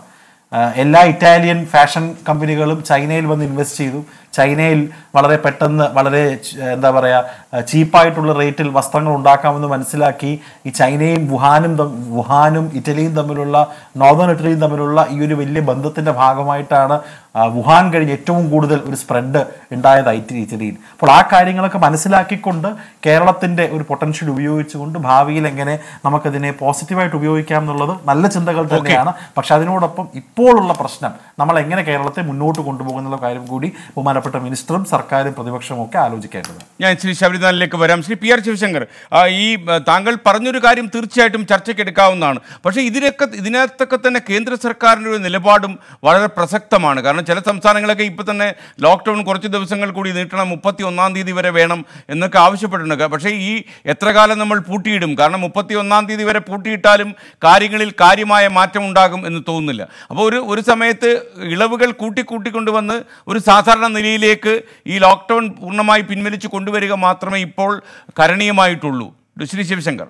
ആഹ് എല്ലാ ഇറ്റാലിയൻ ഫാഷൻ കമ്പനികളും ചൈനയിൽ വന്ന് ഇൻവെസ്റ്റ് ചെയ്തു ചൈനയിൽ വളരെ പെട്ടെന്ന് വളരെ ച്- എന്താ പറയുക ചീപ്പായിട്ടുള്ള റേറ്റിൽ വസ്ത്രങ്ങൾ ഉണ്ടാക്കാമെന്ന് മനസ്സിലാക്കി ഈ ചൈനയും വുഹാനും തം- വുഹാനും ഇറ്റലിയും തമ്മിലുള്ള നോർത്തേൺ ഇറ്റലിയും തമ്മിലുള്ള ഈ ഒരു വലിയ ബന്ധത്തിന്റെ ഭാഗമായിട്ടാണ് ആ, വുഹാൻ കഴിഞ്ഞ് ഏറ്റവും കൂടുതൽ ഒരു സ്പ്രെഡ് ഉണ്ടായത് ഐ- ഇറ്റലിയിൽ അപ്പോൾ ആ കാര്യങ്ങളൊക്കെ മനസ്സിലാക്കിക്കൊണ്ട് കേരളത്തിന്റെ ഒരു പൊട്ടൻഷ്യൽ ഉപയോഗിച്ചുകൊണ്ട് ഭാവിയിൽ എങ്ങനെ നമുക്കതിനെ പോസിറ്റീവായിട്ട് ഉപയോഗിക്കാം എന്നുള്ളത് നല്ല ചിന്തകൾ തന്നെയാണ് പക്ഷെ അതിനോടൊപ്പം ഇപ്പോഴുള്ള പ്രശ്നം നമ്മൾ എങ്ങനെ കേരളത്തെ മുന്നോട്ട് കൊണ്ടുപോകുന്നുള്ള കാര്യം കൂടി ബഹുമാനപ്പെട്ട മിനിസ്റ്ററും സർക്കാരും പ്രതിപക്ഷവും ഒക്കെ ആലോചിക്കേണ്ടത് ഞാൻ ശ്രീ ശബരിനാഥിലേക്ക് വരാം ശ്രീ പി ആർ ശിവശങ്കർ ആ, ഈ ആ, താങ്കൾ പറഞ്ഞൊരു കാര്യം തീർച്ചയായിട്ടും ചർച്ചയ്ക്ക് എടുക്കാവുന്നതാണ് പക്ഷേ ഇതിനൊക്കെ ഇതിനകത്തൊക്കെ തന്നെ കേന്ദ്ര സർക്കാരിൻ്റെ ഒരു നിലപാടും വളരെ പ്രസക്തമാണ് കാരണം ചില സംസ്ഥാനങ്ങളൊക്കെ ഇപ്പോൾ തന്നെ ലോക്ക്ഡൗൺ കുറച്ച് ദിവസങ്ങൾ കൂടി നീട്ടണം മുപ്പത്തി ഒന്നാം തീയതി വരെ വേണം എന്നൊക്കെ ആവശ്യപ്പെട്ടിട്ടുണ്ട് പക്ഷേ ഈ എത്ര കാലം നമ്മൾ പൂട്ടിയിടും കാരണം മുപ്പത്തി ഒന്നാം തീയതി വരെ പൂട്ടിയിട്ടാലും കാര്യങ്ങളിൽ കാര്യമായ മാറ്റം ഉണ്ടാകും എന്ന് തോന്നുന്നില്ല അപ്പോൾ ഒരു ഒരു സമയത്ത് ഇളവുകൾ കൂട്ടിക്കൂട്ടിക്കൊണ്ടുവന്ന് ഒരു സാധാരണ നിലയിലേക്ക് ഈ ലോക്ക്ഡൗൺ പൂർണ്ണമായി പിൻവലിച്ച് കൊണ്ടുവരിക മാത്രമേ ഇപ്പോൾ കരണീയമായിട്ടുള്ളൂ ശ്രീ ശിവശങ്കർ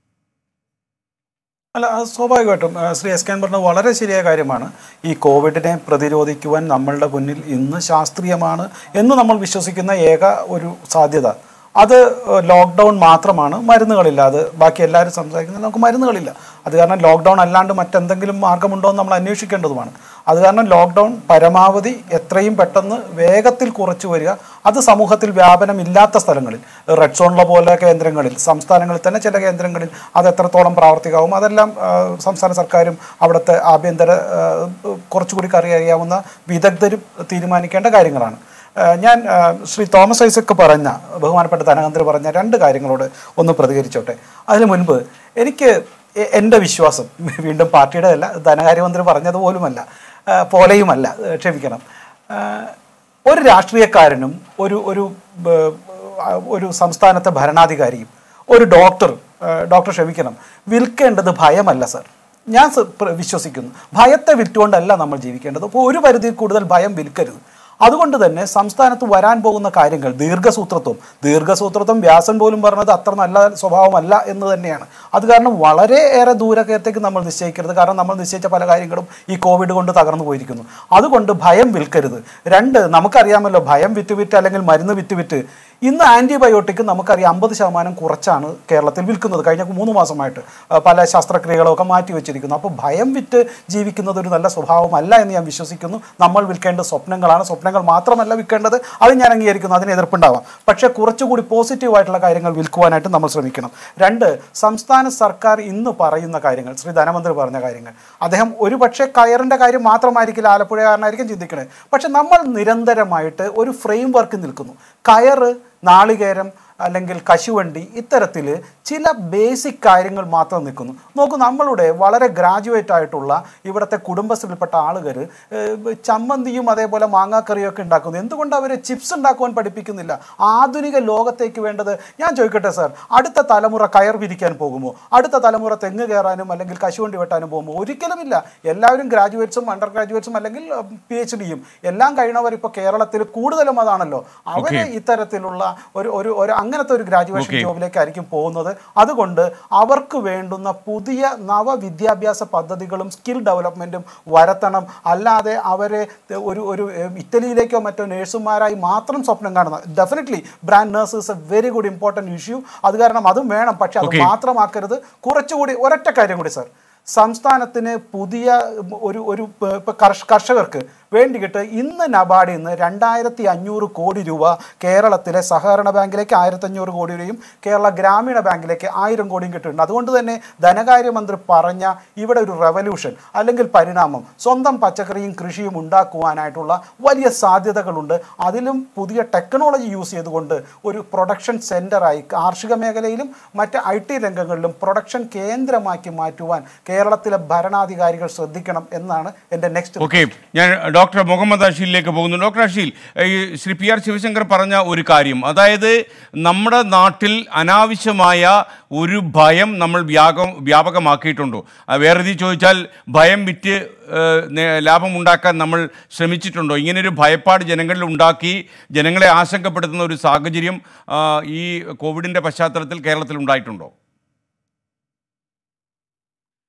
അല്ല അത് സ്വാഭാവികമായിട്ടും ആ, ശ്രീ എസ് കെ പറഞ്ഞത് വളരെ ശരിയായ കാര്യമാണ് ഈ കോവിഡിനെ പ്രതിരോധിക്കുവാൻ നമ്മളുടെ മുന്നിൽ ഇന്ന് ശാസ്ത്രീയമാണ് എന്ന് നമ്മൾ വിശ്വസിക്കുന്ന ഏക ഒരു സാധ്യത അത് ലോക്ക്ഡൗൺ മാത്രമാണ് മരുന്നുകളില്ല അത് ബാക്കി എല്ലാവരും സംസാരിക്കുന്നത് നമുക്ക് മരുന്നുകളില്ല അത് കാരണം ലോക്ക്ഡൗൺ അല്ലാണ്ട് മറ്റെന്തെങ്കിലും മാർഗമുണ്ടോ എന്ന് നമ്മൾ അന്വേഷിക്കേണ്ടതുമാണ് അത് കാരണം ലോക്ക്ഡൗൺ പരമാവധി എത്രയും പെട്ടെന്ന് വേഗത്തിൽ കുറച്ചു വരിക അത് സമൂഹത്തിൽ വ്യാപനമില്ലാത്ത സ്ഥലങ്ങളിൽ റെഡ് സോണിലെ പോലെ കേന്ദ്രങ്ങളിൽ സംസ്ഥാനങ്ങളിൽ തന്നെ ചില കേന്ദ്രങ്ങളിൽ അത് എത്രത്തോളം പ്രാവർത്തികമാവും അതെല്ലാം ആ, സംസ്ഥാന സർക്കാരും അവിടുത്തെ ആഭ്യന്തര ആ, കുറച്ചുകൂടി കറി അറിയാവുന്ന വിദഗ്ധരും തീരുമാനിക്കേണ്ട കാര്യങ്ങളാണ് ആ, ഞാൻ ആ, ശ്രീ തോമസ് ഐസക്ക് പറഞ്ഞ ബഹുമാനപ്പെട്ട ധനമന്ത്രി പറഞ്ഞ രണ്ട് കാര്യങ്ങളോട് ഒന്ന് പ്രതികരിച്ചോട്ടെ അതിനു മുൻപ് എനിക്ക് എ- എൻ്റെ വിശ്വാസം വീണ്ടും പാർട്ടിയുടെ അല്ല ധനകാര്യമന്ത്രി പറഞ്ഞതുപോലുമല്ല ആ, പോലെയുമല്ല ഏ, ക്ഷമിക്കണം ആ, ഒരു രാഷ്ട്രീയക്കാരനും ഒരു ഒരു ബ- ആ, ഒരു സംസ്ഥാനത്തെ ഭരണാധികാരിയും ഒരു ഡോക്ടർ ആ, ഡോക്ടർ ക്ഷമിക്കണം വിൽക്കേണ്ടത് ഭയമല്ല സർ ഞാൻ സ- പ്ര- വിശ്വസിക്കുന്നു ഭയത്തെ വിറ്റുകൊണ്ടല്ല നമ്മൾ ജീവിക്കേണ്ടത് അപ്പോൾ ഒരു പരിധിയിൽ കൂടുതൽ ഭയം വിൽക്കരുത് അതുകൊണ്ട് തന്നെ സംസ്ഥാനത്ത് വരാൻ പോകുന്ന കാര്യങ്ങൾ ദീർഘസൂത്രത്വം ദീർഘസൂത്രത്വം വ്യാസൻ പോലും പറഞ്ഞത് അത്ര നല്ല സ്വഭാവമല്ല എന്ന് തന്നെയാണ് അത് കാരണം വളരെ ഏറെ ദൂരത്തേക്ക് നമ്മൾ നിശ്ചയിക്കരുത് കാരണം നമ്മൾ നിശ്ചയിച്ച പല കാര്യങ്ങളും ഈ കോവിഡ് കൊണ്ട് തകർന്നു പോയിരിക്കുന്നു അതുകൊണ്ട് ഭയം വിൽക്കരുത് രണ്ട് നമുക്കറിയാമല്ലോ ഭയം വിറ്റ് വിറ്റ് അല്ലെങ്കിൽ മരുന്ന് വിറ്റ് വിറ്റ് ഇന്ന് ആൻറ്റിബയോട്ടിക് നമുക്കറിയാം അമ്പത് ശതമാനം കുറച്ചാണ് കേരളത്തിൽ വിൽക്കുന്നത് കഴിഞ്ഞ മൂന്ന് മാസമായിട്ട് ആ, പല ശസ്ത്രക്രിയകളൊക്കെ മാറ്റി വെച്ചിരിക്കുന്നു അപ്പോൾ ഭയം വിറ്റ് ജീവിക്കുന്നത് ഒരു നല്ല സ്വഭാവമല്ല എന്ന് ഞാൻ വിശ്വസിക്കുന്നു നമ്മൾ വിൽക്കേണ്ട സ്വപ്നങ്ങളാണ് സ്വപ്നങ്ങൾ മാത്രമല്ല വിൽക്കേണ്ടത് അത് ഞാൻ അംഗീകരിക്കുന്നു അതിന് എതിർപ്പുണ്ടാവാം പക്ഷേ കുറച്ചുകൂടി പോസിറ്റീവായിട്ടുള്ള കാര്യങ്ങൾ വിൽക്കുവാനായിട്ട് നമ്മൾ ശ്രമിക്കണം രണ്ട് സംസ്ഥാന സർക്കാർ ഇന്ന് പറയുന്ന കാര്യങ്ങൾ ശ്രീ ധനമന്ത്രി പറഞ്ഞ കാര്യങ്ങൾ അദ്ദേഹം ഒരു പക്ഷേ കയറിൻ്റെ കാര്യം മാത്രമായിരിക്കില്ല ആലപ്പുഴക്കാരനായിരിക്കും ചിന്തിക്കണേ പക്ഷെ നമ്മൾ നിരന്തരമായിട്ട് ഒരു ഫ്രെയിം വർക്ക് നിൽക്കുന്നു കയറ് നാളികേരം അല്ലെങ്കിൽ കശുവണ്ടി ഇത്തരത്തിൽ ചില ബേസിക് കാര്യങ്ങൾ മാത്രം നിൽക്കുന്നു നോക്കൂ നമ്മളുടെ വളരെ ഗ്രാജുവേറ്റ് ആയിട്ടുള്ള ഇവിടുത്തെ കുടുംബശ്രീയിൽപ്പെട്ട ആളുകൾ ചമ്മന്തിയും അതേപോലെ മാങ്ങാക്കറിയും ഒക്കെ ഉണ്ടാക്കുന്നു എന്തുകൊണ്ട് അവർ ചിപ്സ് ഉണ്ടാക്കുവാൻ പഠിപ്പിക്കുന്നില്ല ആധുനിക ലോകത്തേക്ക് വേണ്ടത് ഞാൻ ചോദിക്കട്ടെ സാർ അടുത്ത തലമുറ കയർ വിരിക്കാൻ പോകുമോ അടുത്ത തലമുറ തെങ്ങ് കയറാനും അല്ലെങ്കിൽ കശുവണ്ടി വെട്ടാനും പോകുമോ ഒരിക്കലുമില്ല എല്ലാവരും ഗ്രാജുവേറ്റ്സും അണ്ടർ ഗ്രാജുവേറ്റ്സും അല്ലെങ്കിൽ പി എച്ച് ഡിയും എല്ലാം കഴിയണവർ ഇപ്പോൾ കേരളത്തിൽ കൂടുതലും അതാണല്ലോ അവര് ഇത്തരത്തിലുള്ള ഒരു ഒരു ഒരു അങ്ങനത്തെ ഒരു ഗ്രാജുവേഷൻ Okay. ജോബിലേക്കായിരിക്കും പോകുന്നത് അതുകൊണ്ട് അവർക്ക് വേണ്ടുന്ന പുതിയ നവവിദ്യാഭ്യാസ പദ്ധതികളും സ്കിൽ ഡെവലപ്മെൻറ്റും വരത്തണം അല്ലാതെ അവരെ ഒരു ഒരു ഏഹ്, ഇറ്റലിയിലേക്കോ മറ്റോ നേഴ്സുമാരായി മാത്രം സ്വപ്നം കാണുന്നത് definitely brand nurse is a very good important issue അത് കാരണം അതും വേണം പക്ഷെ അത് Okay. മാത്രമാക്കരുത് കുറച്ചുകൂടി ഒരൊറ്റ കാര്യം കൂടി സർ സംസ്ഥാനത്തിന് പുതിയ ഒരു ഒരു പ- ഇപ്പൊ കർഷ- കർഷകർക്ക് വേണ്ടിയിട്ട് ഇന്ന് നബാർഡിൽ നിന്ന് രണ്ടായിരത്തി അഞ്ഞൂറ് കോടി രൂപ കേരളത്തിലെ സഹകരണ ബാങ്കിലേക്ക് ആയിരത്തി അഞ്ഞൂറ് കോടി രൂപയും കേരള ഗ്രാമീണ ബാങ്കിലേക്ക് ആയിരം കോടിയും കിട്ടുന്നുണ്ട് അതുകൊണ്ട് തന്നെ ധനകാര്യമന്ത്രി പറഞ്ഞ ഇവിടെ ഒരു റെവല്യൂഷൻ അല്ലെങ്കിൽ പരിണാമം സ്വന്തം പച്ചക്കറിയും കൃഷിയും ഉണ്ടാക്കുവാനായിട്ടുള്ള വലിയ സാധ്യതകളുണ്ട് അതിലും പുതിയ ടെക്നോളജി യൂസ് ചെയ്തുകൊണ്ട് ഒരു പ്രൊഡക്ഷൻ സെൻ്ററായി കാർഷിക മേഖലയിലും മറ്റ് ഐ ടി രംഗങ്ങളിലും പ്രൊഡക്ഷൻ കേന്ദ്രമാക്കി മാറ്റുവാൻ കേരളത്തിലെ ഭരണാധികാരികൾ ശ്രദ്ധിക്കണം എന്നാണ് എൻ്റെ നെക്സ്റ്റ് ഓക്കെ ഞാൻ ഡോക്ടർ മുഹമ്മദ് അഷീലിലേക്ക് പോകുന്നു ഡോക്ടർ അഷീൽ ഈ ശ്രീ പി ആർ ശിവശങ്കർ പറഞ്ഞ ഒരു കാര്യം അതായത് നമ്മുടെ നാട്ടിൽ അനാവശ്യമായ ഒരു ഭയം നമ്മൾ വ്യാപകം വ്യാപകമാക്കിയിട്ടുണ്ടോ ആ, വേറെ രീതിയിൽ ചോദിച്ചാൽ ഭയം വിറ്റ് ഏഹ്, നേ- ലാഭമുണ്ടാക്കാൻ നമ്മൾ ശ്രമിച്ചിട്ടുണ്ടോ ഇങ്ങനൊരു ഭയപ്പാട് ജനങ്ങളിൽ ഉണ്ടാക്കി ജനങ്ങളെ ആശങ്കപ്പെടുത്തുന്ന ഒരു സാഹചര്യം ആ, ഈ കോവിഡിൻ്റെ പശ്ചാത്തലത്തിൽ കേരളത്തിൽ ഉണ്ടായിട്ടുണ്ടോ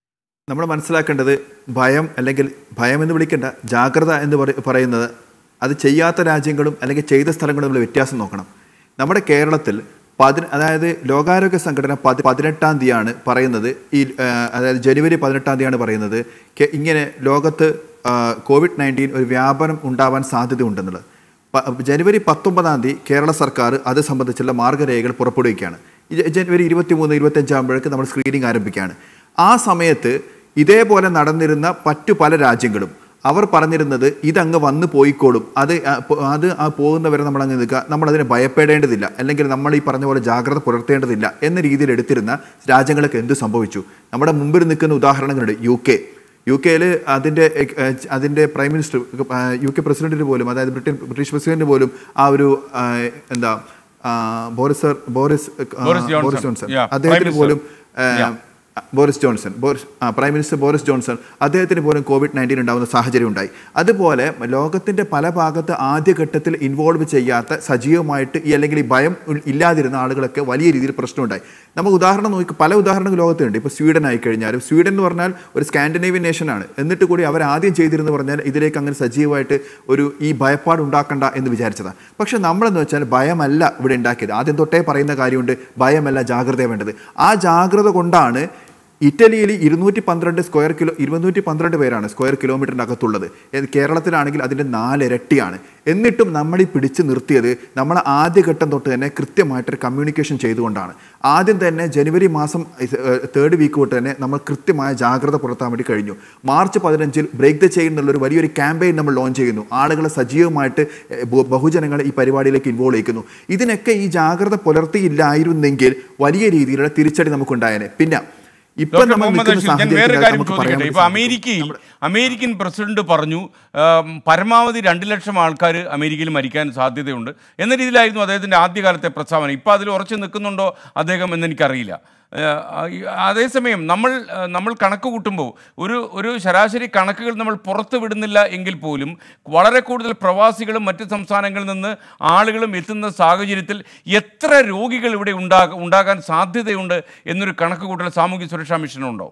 നമ്മൾ മനസ്സിലാക്കേണ്ടത് ഭയം അല്ലെങ്കിൽ ഭയം എന്ന് വിളിക്കേണ്ട ജാഗ്രത എന്ന് പറ- പറയുന്നത് അത് ചെയ്യാത്ത രാജ്യങ്ങളും അല്ലെങ്കിൽ ചെയ്ത സ്ഥലങ്ങളും നമ്മൾ വ്യത്യാസം നോക്കണം നമ്മുടെ കേരളത്തിൽ പതി അതായത് ലോകാരോഗ്യ സംഘടന പതി പതിനെട്ടാം തീയതിയാണ് പറയുന്നത് ഈ ആ, അതായത് ജനുവരി പതിനെട്ടാം തീയതിയാണ് പറയുന്നത് കെ- ഇങ്ങനെ ലോകത്ത് ആ, കോവിഡ് നയൻറ്റീൻ ഒരു വ്യാപനം ഉണ്ടാവാൻ സാധ്യതയുണ്ടെന്നുള്ളത് പ- ജനുവരി പത്തൊമ്പതാം തീയതി കേരള സർക്കാർ അത് സംബന്ധിച്ചുള്ള മാർഗരേഖകൾ പുറപ്പെടുവിക്കുകയാണ് ഈ ജ- ജനുവരി ഇരുപത്തി മൂന്ന് ഇരുപത്തഞ്ചാകുമ്പോഴേക്ക് നമ്മൾ സ്ക്രീനിങ് ആരംഭിക്കുകയാണ് ആ സമയത്ത് ഇതേപോലെ നടന്നിരുന്ന മറ്റു പല രാജ്യങ്ങളും അവർ പറഞ്ഞിരുന്നത് ഇതങ്ങ് വന്ന് പോയിക്കോളും അത് ആ പോ- അത് ആ പോകുന്നവരെ നമ്മൾ അങ്ങ് നിൽക്കുക നമ്മൾ അതിനെ ഭയപ്പെടേണ്ടതില്ല അല്ലെങ്കിൽ നമ്മൾ ഈ പറഞ്ഞ പോലെ ജാഗ്രത പുലർത്തേണ്ടതില്ല എന്ന രീതിയിൽ എടുത്തിരുന്ന രാജ്യങ്ങൾക്ക് എന്ത് സംഭവിച്ചു നമ്മുടെ മുമ്പിൽ നിൽക്കുന്ന ഉദാഹരണങ്ങളുണ്ട് യു കെ യു കെയിൽ അതിൻ്റെ എ- അതിൻ്റെ പ്രൈം മിനിസ്റ്റർ ആ, യു കെ പ്രസിഡന്റിന് പോലും അതായത് ബ്രിട്ടൻ ബ്രിട്ടീഷ് പ്രസിഡന്റ് പോലും ആ ഒരു ആ, എന്താ ആ, ബോറിസ് സർ- ബോറിസ് ആ, Boris Johnson. Boris Johnson Yeah, അദ്ദേഹത്തിന് Prime പോലും Minister. ആ, ബോറിസ് ജോൺസൺ ബോറിസ് ആ, പ്രൈം മിനിസ്റ്റർ ബോറിസ് ജോൺസൺ അദ്ദേഹത്തിന് പോലും കോവിഡ് നയൻറ്റീൻ ഉണ്ടാകുന്ന സാഹചര്യം ഉണ്ടായി അതുപോലെ ലോകത്തിൻ്റെ പല ഭാഗത്ത് ആദ്യഘട്ടത്തിൽ ഇൻവോൾവ് ചെയ്യാത്ത സജീവമായിട്ട് ഈ അല്ലെങ്കിൽ ഈ ഭയം ഉൾ- ഇല്ലാതിരുന്ന ആളുകളൊക്കെ വലിയ രീതിയിൽ പ്രശ്നമുണ്ടായി നമുക്ക് ഉദാഹരണം നോക്കി പല ഉദാഹരണങ്ങൾ ലോകത്തുണ്ട് ഇപ്പോൾ സ്വീഡൻ ആയി കഴിഞ്ഞാലും സ്വീഡൻ എന്ന് പറഞ്ഞാൽ ഒരു സ്കാൻഡിനേവിയൻ നേഷനാണ് എന്നിട്ട് കൂടി അവർ ആദ്യം ചെയ്തിരുന്നു പറഞ്ഞാൽ ഇതിലേക്ക് അങ്ങനെ സജീവമായിട്ട് ഒരു ഈ ഭയപ്പാട് ഉണ്ടാക്കണ്ട എന്ന് വിചാരിച്ചതാണ് പക്ഷെ നമ്മളെന്ന് വെച്ചാൽ ഭയമല്ല ഇവിടെ ഉണ്ടാക്കിയത് ആദ്യം തൊട്ടേ പറയുന്ന കാര്യമുണ്ട് ഭയമല്ല ജാഗ്രത വേണ്ടത് ആ ജാഗ്രത കൊണ്ടാണ് ഇറ്റലിയിൽ ഇരുന്നൂറ്റി പന്ത്രണ്ട് സ്ക്വയർ കിലോ ഇരുന്നൂറ്റി പന്ത്രണ്ട് പേരാണ് സ്ക്വയർ കിലോമീറ്ററിൻ്റെ അകത്തുള്ളത് ഏത് കേരളത്തിലാണെങ്കിൽ അതിൻ്റെ നാലിരട്ടിയാണ് എന്നിട്ടും നമ്മൾ ഈ പിടിച്ചു നിർത്തിയത് നമ്മൾ ആദ്യഘട്ടം തൊട്ട് തന്നെ കൃത്യമായിട്ടൊരു കമ്മ്യൂണിക്കേഷൻ ചെയ്തുകൊണ്ടാണ് ആദ്യം തന്നെ ജനുവരി മാസം തേർഡ് വീക്ക് തൊട്ട് തന്നെ നമ്മൾ കൃത്യമായ ജാഗ്രത പുലർത്താൻ വേണ്ടി കഴിഞ്ഞു മാർച്ച് പതിനഞ്ചിൽ ബ്രേക്ക് ദ ചെയിൻ എന്നുള്ളൊരു വലിയൊരു ക്യാമ്പയിൻ നമ്മൾ ലോഞ്ച് ചെയ്യുന്നു ആളുകളെ സജീവമായിട്ട് ഏഹ്, ബഹു- ബഹുജനങ്ങളെ ഈ പരിപാടിയിലേക്ക് ഇൻവോൾവ് ചെയ്യിക്കുന്നു ഇതിനൊക്കെ ഈ ജാഗ്രത പുലർത്തിയില്ലായിരുന്നെങ്കിൽ വലിയ രീതിയിലുള്ള തിരിച്ചടി നമുക്കുണ്ടായേനെ പിന്നെ ഇപ്പൊ ഡോക്ടർ നമ്മൾ മുഹമ്മദ് നിൽക്കുന്ന അഷ്റഫ്, ഞാൻ വേറെ സാഹചര്യത്തിൽ കാര്യം നമുക്ക് പറയാൻ ചോദിക്കട്ടെ വേണ്ടി ഇപ്പൊ സാധിക്കും. അമേരിക്കയിൽ അമേരിക്കൻ പ്രസിഡന്റ് പറഞ്ഞു ആം, പരമാവധി രണ്ട് ലക്ഷം ആൾക്കാർ അമേരിക്കയിൽ മരിക്കാൻ സാധ്യതയുണ്ട് എന്ന രീതിയിലായിരുന്നു അദ്ദേഹത്തിന്റെ ആദ്യകാലത്തെ പ്രസ്താവന ഇപ്പൊ അതിൽ ഉറച്ചു നിൽക്കുന്നുണ്ടോ അദ്ദേഹം എന്ന് എനിക്കറിയില്ല ആ, ഈ- അതേസമയം നമ്മൾ ആ, നമ്മൾ കണക്ക് കൂട്ടുമ്പോൾ ഒരു ഒരു ശരാശരി കണക്കുകൾ നമ്മൾ പുറത്തു വിടുന്നില്ല എങ്കിൽ പോലും വളരെ കൂടുതൽ പ്രവാസികളും മറ്റ് സംസ്ഥാനങ്ങളിൽ നിന്ന് ആളുകളും എത്തുന്ന സാഹചര്യത്തിൽ എത്ര രോഗികൾ ഇവിടെ ഉണ്ടാക ഉണ്ടാകാൻ സാധ്യതയുണ്ട് എന്നൊരു കണക്ക് കൂട്ടൽ സാമൂഹ്യ സുരക്ഷാ മിഷനുണ്ടോ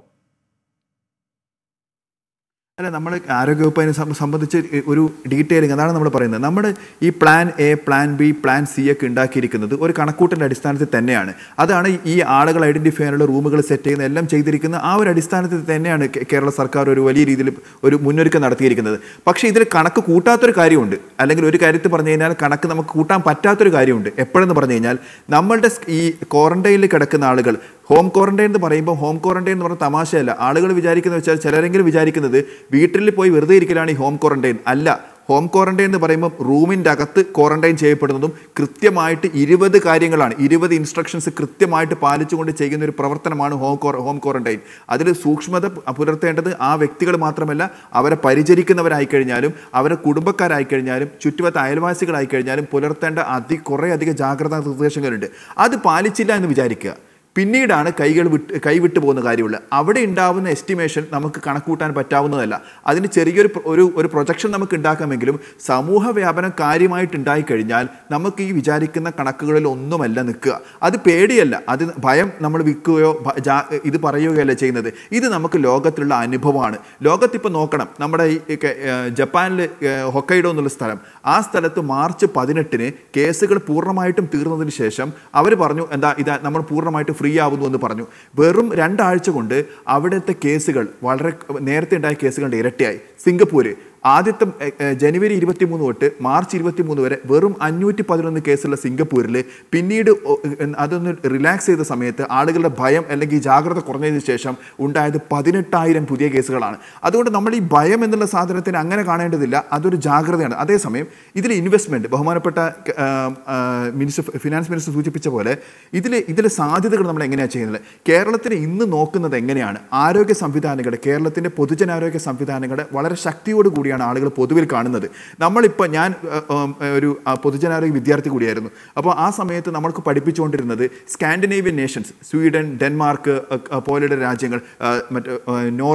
അല്ല നമ്മൾ ആരോഗ്യവകുപ്പ് അതിനെ സം- സംബന്ധിച്ച് ഒരു ഡീറ്റെയിലിംഗ് അതാണ് നമ്മൾ പറയുന്നത് നമ്മുടെ ഈ plan A plan B plan C ഒക്കെ ഉണ്ടാക്കിയിരിക്കുന്നത് ഒരു കണക്കൂട്ടിൻ്റെ അടിസ്ഥാനത്തിൽ തന്നെയാണ് അതാണ് ഈ ആളുകൾ ഐഡന്റിഫൈ ചെയ്യാനുള്ള റൂമുകൾ സെറ്റ് ചെയ്യുന്ന എല്ലാം ചെയ്തിരിക്കുന്ന ആ ഒരു അടിസ്ഥാനത്തിൽ തന്നെയാണ് കേ- കേരള സർക്കാർ ഒരു വലിയ രീതിയിൽ ഒരു മുന്നൊരുക്കം നടത്തിയിരിക്കുന്നത് പക്ഷേ ഇതിൽ കണക്ക് കൂട്ടാത്തൊരു കാര്യമുണ്ട് അല്ലെങ്കിൽ ഒരു കാര്യത്തിൽ പറഞ്ഞു കഴിഞ്ഞാൽ കണക്ക് നമുക്ക് കൂട്ടാൻ പറ്റാത്തൊരു കാര്യമുണ്ട് എപ്പോഴെന്ന് പറഞ്ഞു കഴിഞ്ഞാൽ നമ്മളുടെ സ് ഈ ക്വാറന്റൈനിൽ കിടക്കുന്ന ആളുകൾ ഹോം ക്വാറന്റൈൻ എന്ന് പറയുമ്പോൾ ഹോം ക്വാറന്റൈൻ എന്ന് പറഞ്ഞ തമാശയല്ല ആളുകൾ വിചാരിക്കുന്നത് വെച്ചാൽ ചിലരെങ്കിലും വിചാരിക്കുന്നത് വീട്ടിൽ പോയി വെറുതെ ഇരിക്കലാണ് ഈ ഹോം ക്വാറന്റൈൻ അല്ല ഹോം ക്വാറന്റൈൻ എന്ന് പറയുമ്പോൾ റൂമിൻ്റെ അകത്ത് ക്വാറന്റൈൻ ചെയ്യപ്പെടുന്നതും കൃത്യമായിട്ട് ഇരുപത് കാര്യങ്ങളാണ് ഇരുപത് ഇൻസ്ട്രക്ഷൻസ് കൃത്യമായിട്ട് പാലിച്ചുകൊണ്ട് ചെയ്യുന്ന ഒരു പ്രവർത്തനമാണ് ഹോം ക്വാ ഹോം ക്വാറന്റൈൻ അതിൽ സൂക്ഷ്മത പുലർത്തേണ്ടത് ആ വ്യക്തികൾ മാത്രമല്ല അവരെ പരിചരിക്കുന്നവരായി കഴിഞ്ഞാലും അവരെ കുടുംബക്കാരായി കഴിഞ്ഞാലും ചുറ്റുവട്ട അയൽവാസികളായി കഴിഞ്ഞാലും പുലർത്തേണ്ട അതി കുറേ അധികം ജാഗ്രതാ നിർദ്ദേശങ്ങളുണ്ട് അത് പാലിച്ചില്ല എന്ന് വിചാരിക്കുക പിന്നീടാണ് കൈകൾ വിട്ട് കൈവിട്ട് പോകുന്ന കാര്യമുള്ളത് അവിടെ ഉണ്ടാവുന്ന എസ്റ്റിമേഷൻ നമുക്ക് കണക്കൂട്ടാൻ പറ്റാവുന്നതല്ല അതിന് ചെറിയൊരു പ്ര- ഒരു ഒരു പ്രൊജക്ഷൻ നമുക്ക് ഉണ്ടാക്കാമെങ്കിലും സമൂഹ വ്യാപനം കാര്യമായിട്ട് ഉണ്ടായിക്കഴിഞ്ഞാൽ നമുക്ക് ഈ വിചാരിക്കുന്ന കണക്കുകളിൽ ഒന്നുമല്ല നിൽക്കുക അത് പേടിയല്ല അത് ഭയം നമ്മൾ വിൽക്കുകയോ ഭ- ജാ- ഇത് പറയുകയോ അല്ല ചെയ്യുന്നത് ഇത് നമുക്ക് ലോകത്തിലുള്ള അനുഭവമാണ് ലോകത്തിപ്പോൾ നോക്കണം നമ്മുടെ ഈ കെ- ഏർ ജപ്പാനിൽ ഏർ ഹൊക്കൈഡോ എന്നുള്ള സ്ഥലം ആ സ്ഥലത്ത് മാർച്ച് പതിനെട്ടിന് കേസുകൾ പൂർണ്ണമായിട്ടും തീർന്നതിന് ശേഷം അവർ പറഞ്ഞു എന്താ ഇതാ നമ്മൾ പൂർണ്ണമായിട്ട് ഫ്രീ ആവുന്നു എന്ന് പറഞ്ഞു വെറും രണ്ടാഴ്ച കൊണ്ട് അവിടുത്തെ കേസുകൾ വളരെ നേരത്തെ ഉണ്ടായ കേസുകളുടെ ഇരട്ടിയായി സിംഗപ്പൂര് ആദ്യത്തെ എ, എ, ജനുവരി ഇരുപത്തി മൂന്ന് തൊട്ട് മാർച്ച് ഇരുപത്തി മൂന്ന് വരെ വെറും അഞ്ഞൂറ്റി പതിനൊന്ന് കേസുള്ള സിംഗപ്പൂരിൽ പിന്നീട് ഒ- എ, അതൊന്ന് റിലാക്സ് ചെയ്ത സമയത്ത് ആളുകളുടെ ഭയം അല്ലെങ്കിൽ ജാഗ്രത കുറഞ്ഞതിന് ശേഷം ഉണ്ടായത് പതിനെട്ടായിരം പുതിയ കേസുകളാണ് അതുകൊണ്ട് നമ്മൾ ഈ ഭയം എന്നുള്ള സാധനത്തിന് അങ്ങനെ കാണേണ്ടതില്ല അതൊരു ജാഗ്രതയാണ് അതേസമയം ഇതിൽ ഇൻവെസ്റ്റ്മെന്റ് ബഹുമാനപ്പെട്ട ആ, ആ, മിനിസ്റ്റർ ഫിനാൻസ് മിനിസ്റ്റർ സൂചിപ്പിച്ച പോലെ ഇതിൽ ഇതിലെ സാധ്യതകൾ നമ്മൾ എങ്ങനെയാണ് ചെയ്യുന്നത് കേരളത്തിന് ഇന്ന് നോക്കുന്നത് എങ്ങനെയാണ് ആരോഗ്യ സംവിധാനങ്ങളുടെ കേരളത്തിൻ്റെ പൊതുജനാരോഗ്യ സംവിധാനങ്ങളുടെ വളരെ ശക്തിയോട് കൂടിയാണ് ആളുകൾ പൊതുവിൽ കാണുന്നത് നമ്മളിപ്പോൾ ഞാൻ ആ, ഉം, ഒരു ആ, പൊതുജനാരോഗ്യ വിദ്യാർത്ഥി കൂടിയായിരുന്നു അപ്പോൾ ആ സമയത്ത് നമ്മൾക്ക് പഠിപ്പിച്ചുകൊണ്ടിരുന്നത് സ്കാൻഡിനേവിയൻ നേഷൻസ് സ്വീഡൻ ഡെൻമാർക്ക് ആ, ആ, പോലെയുള്ള രാജ്യങ്ങൾ ആ, മറ്റ് ആ, നോർവേ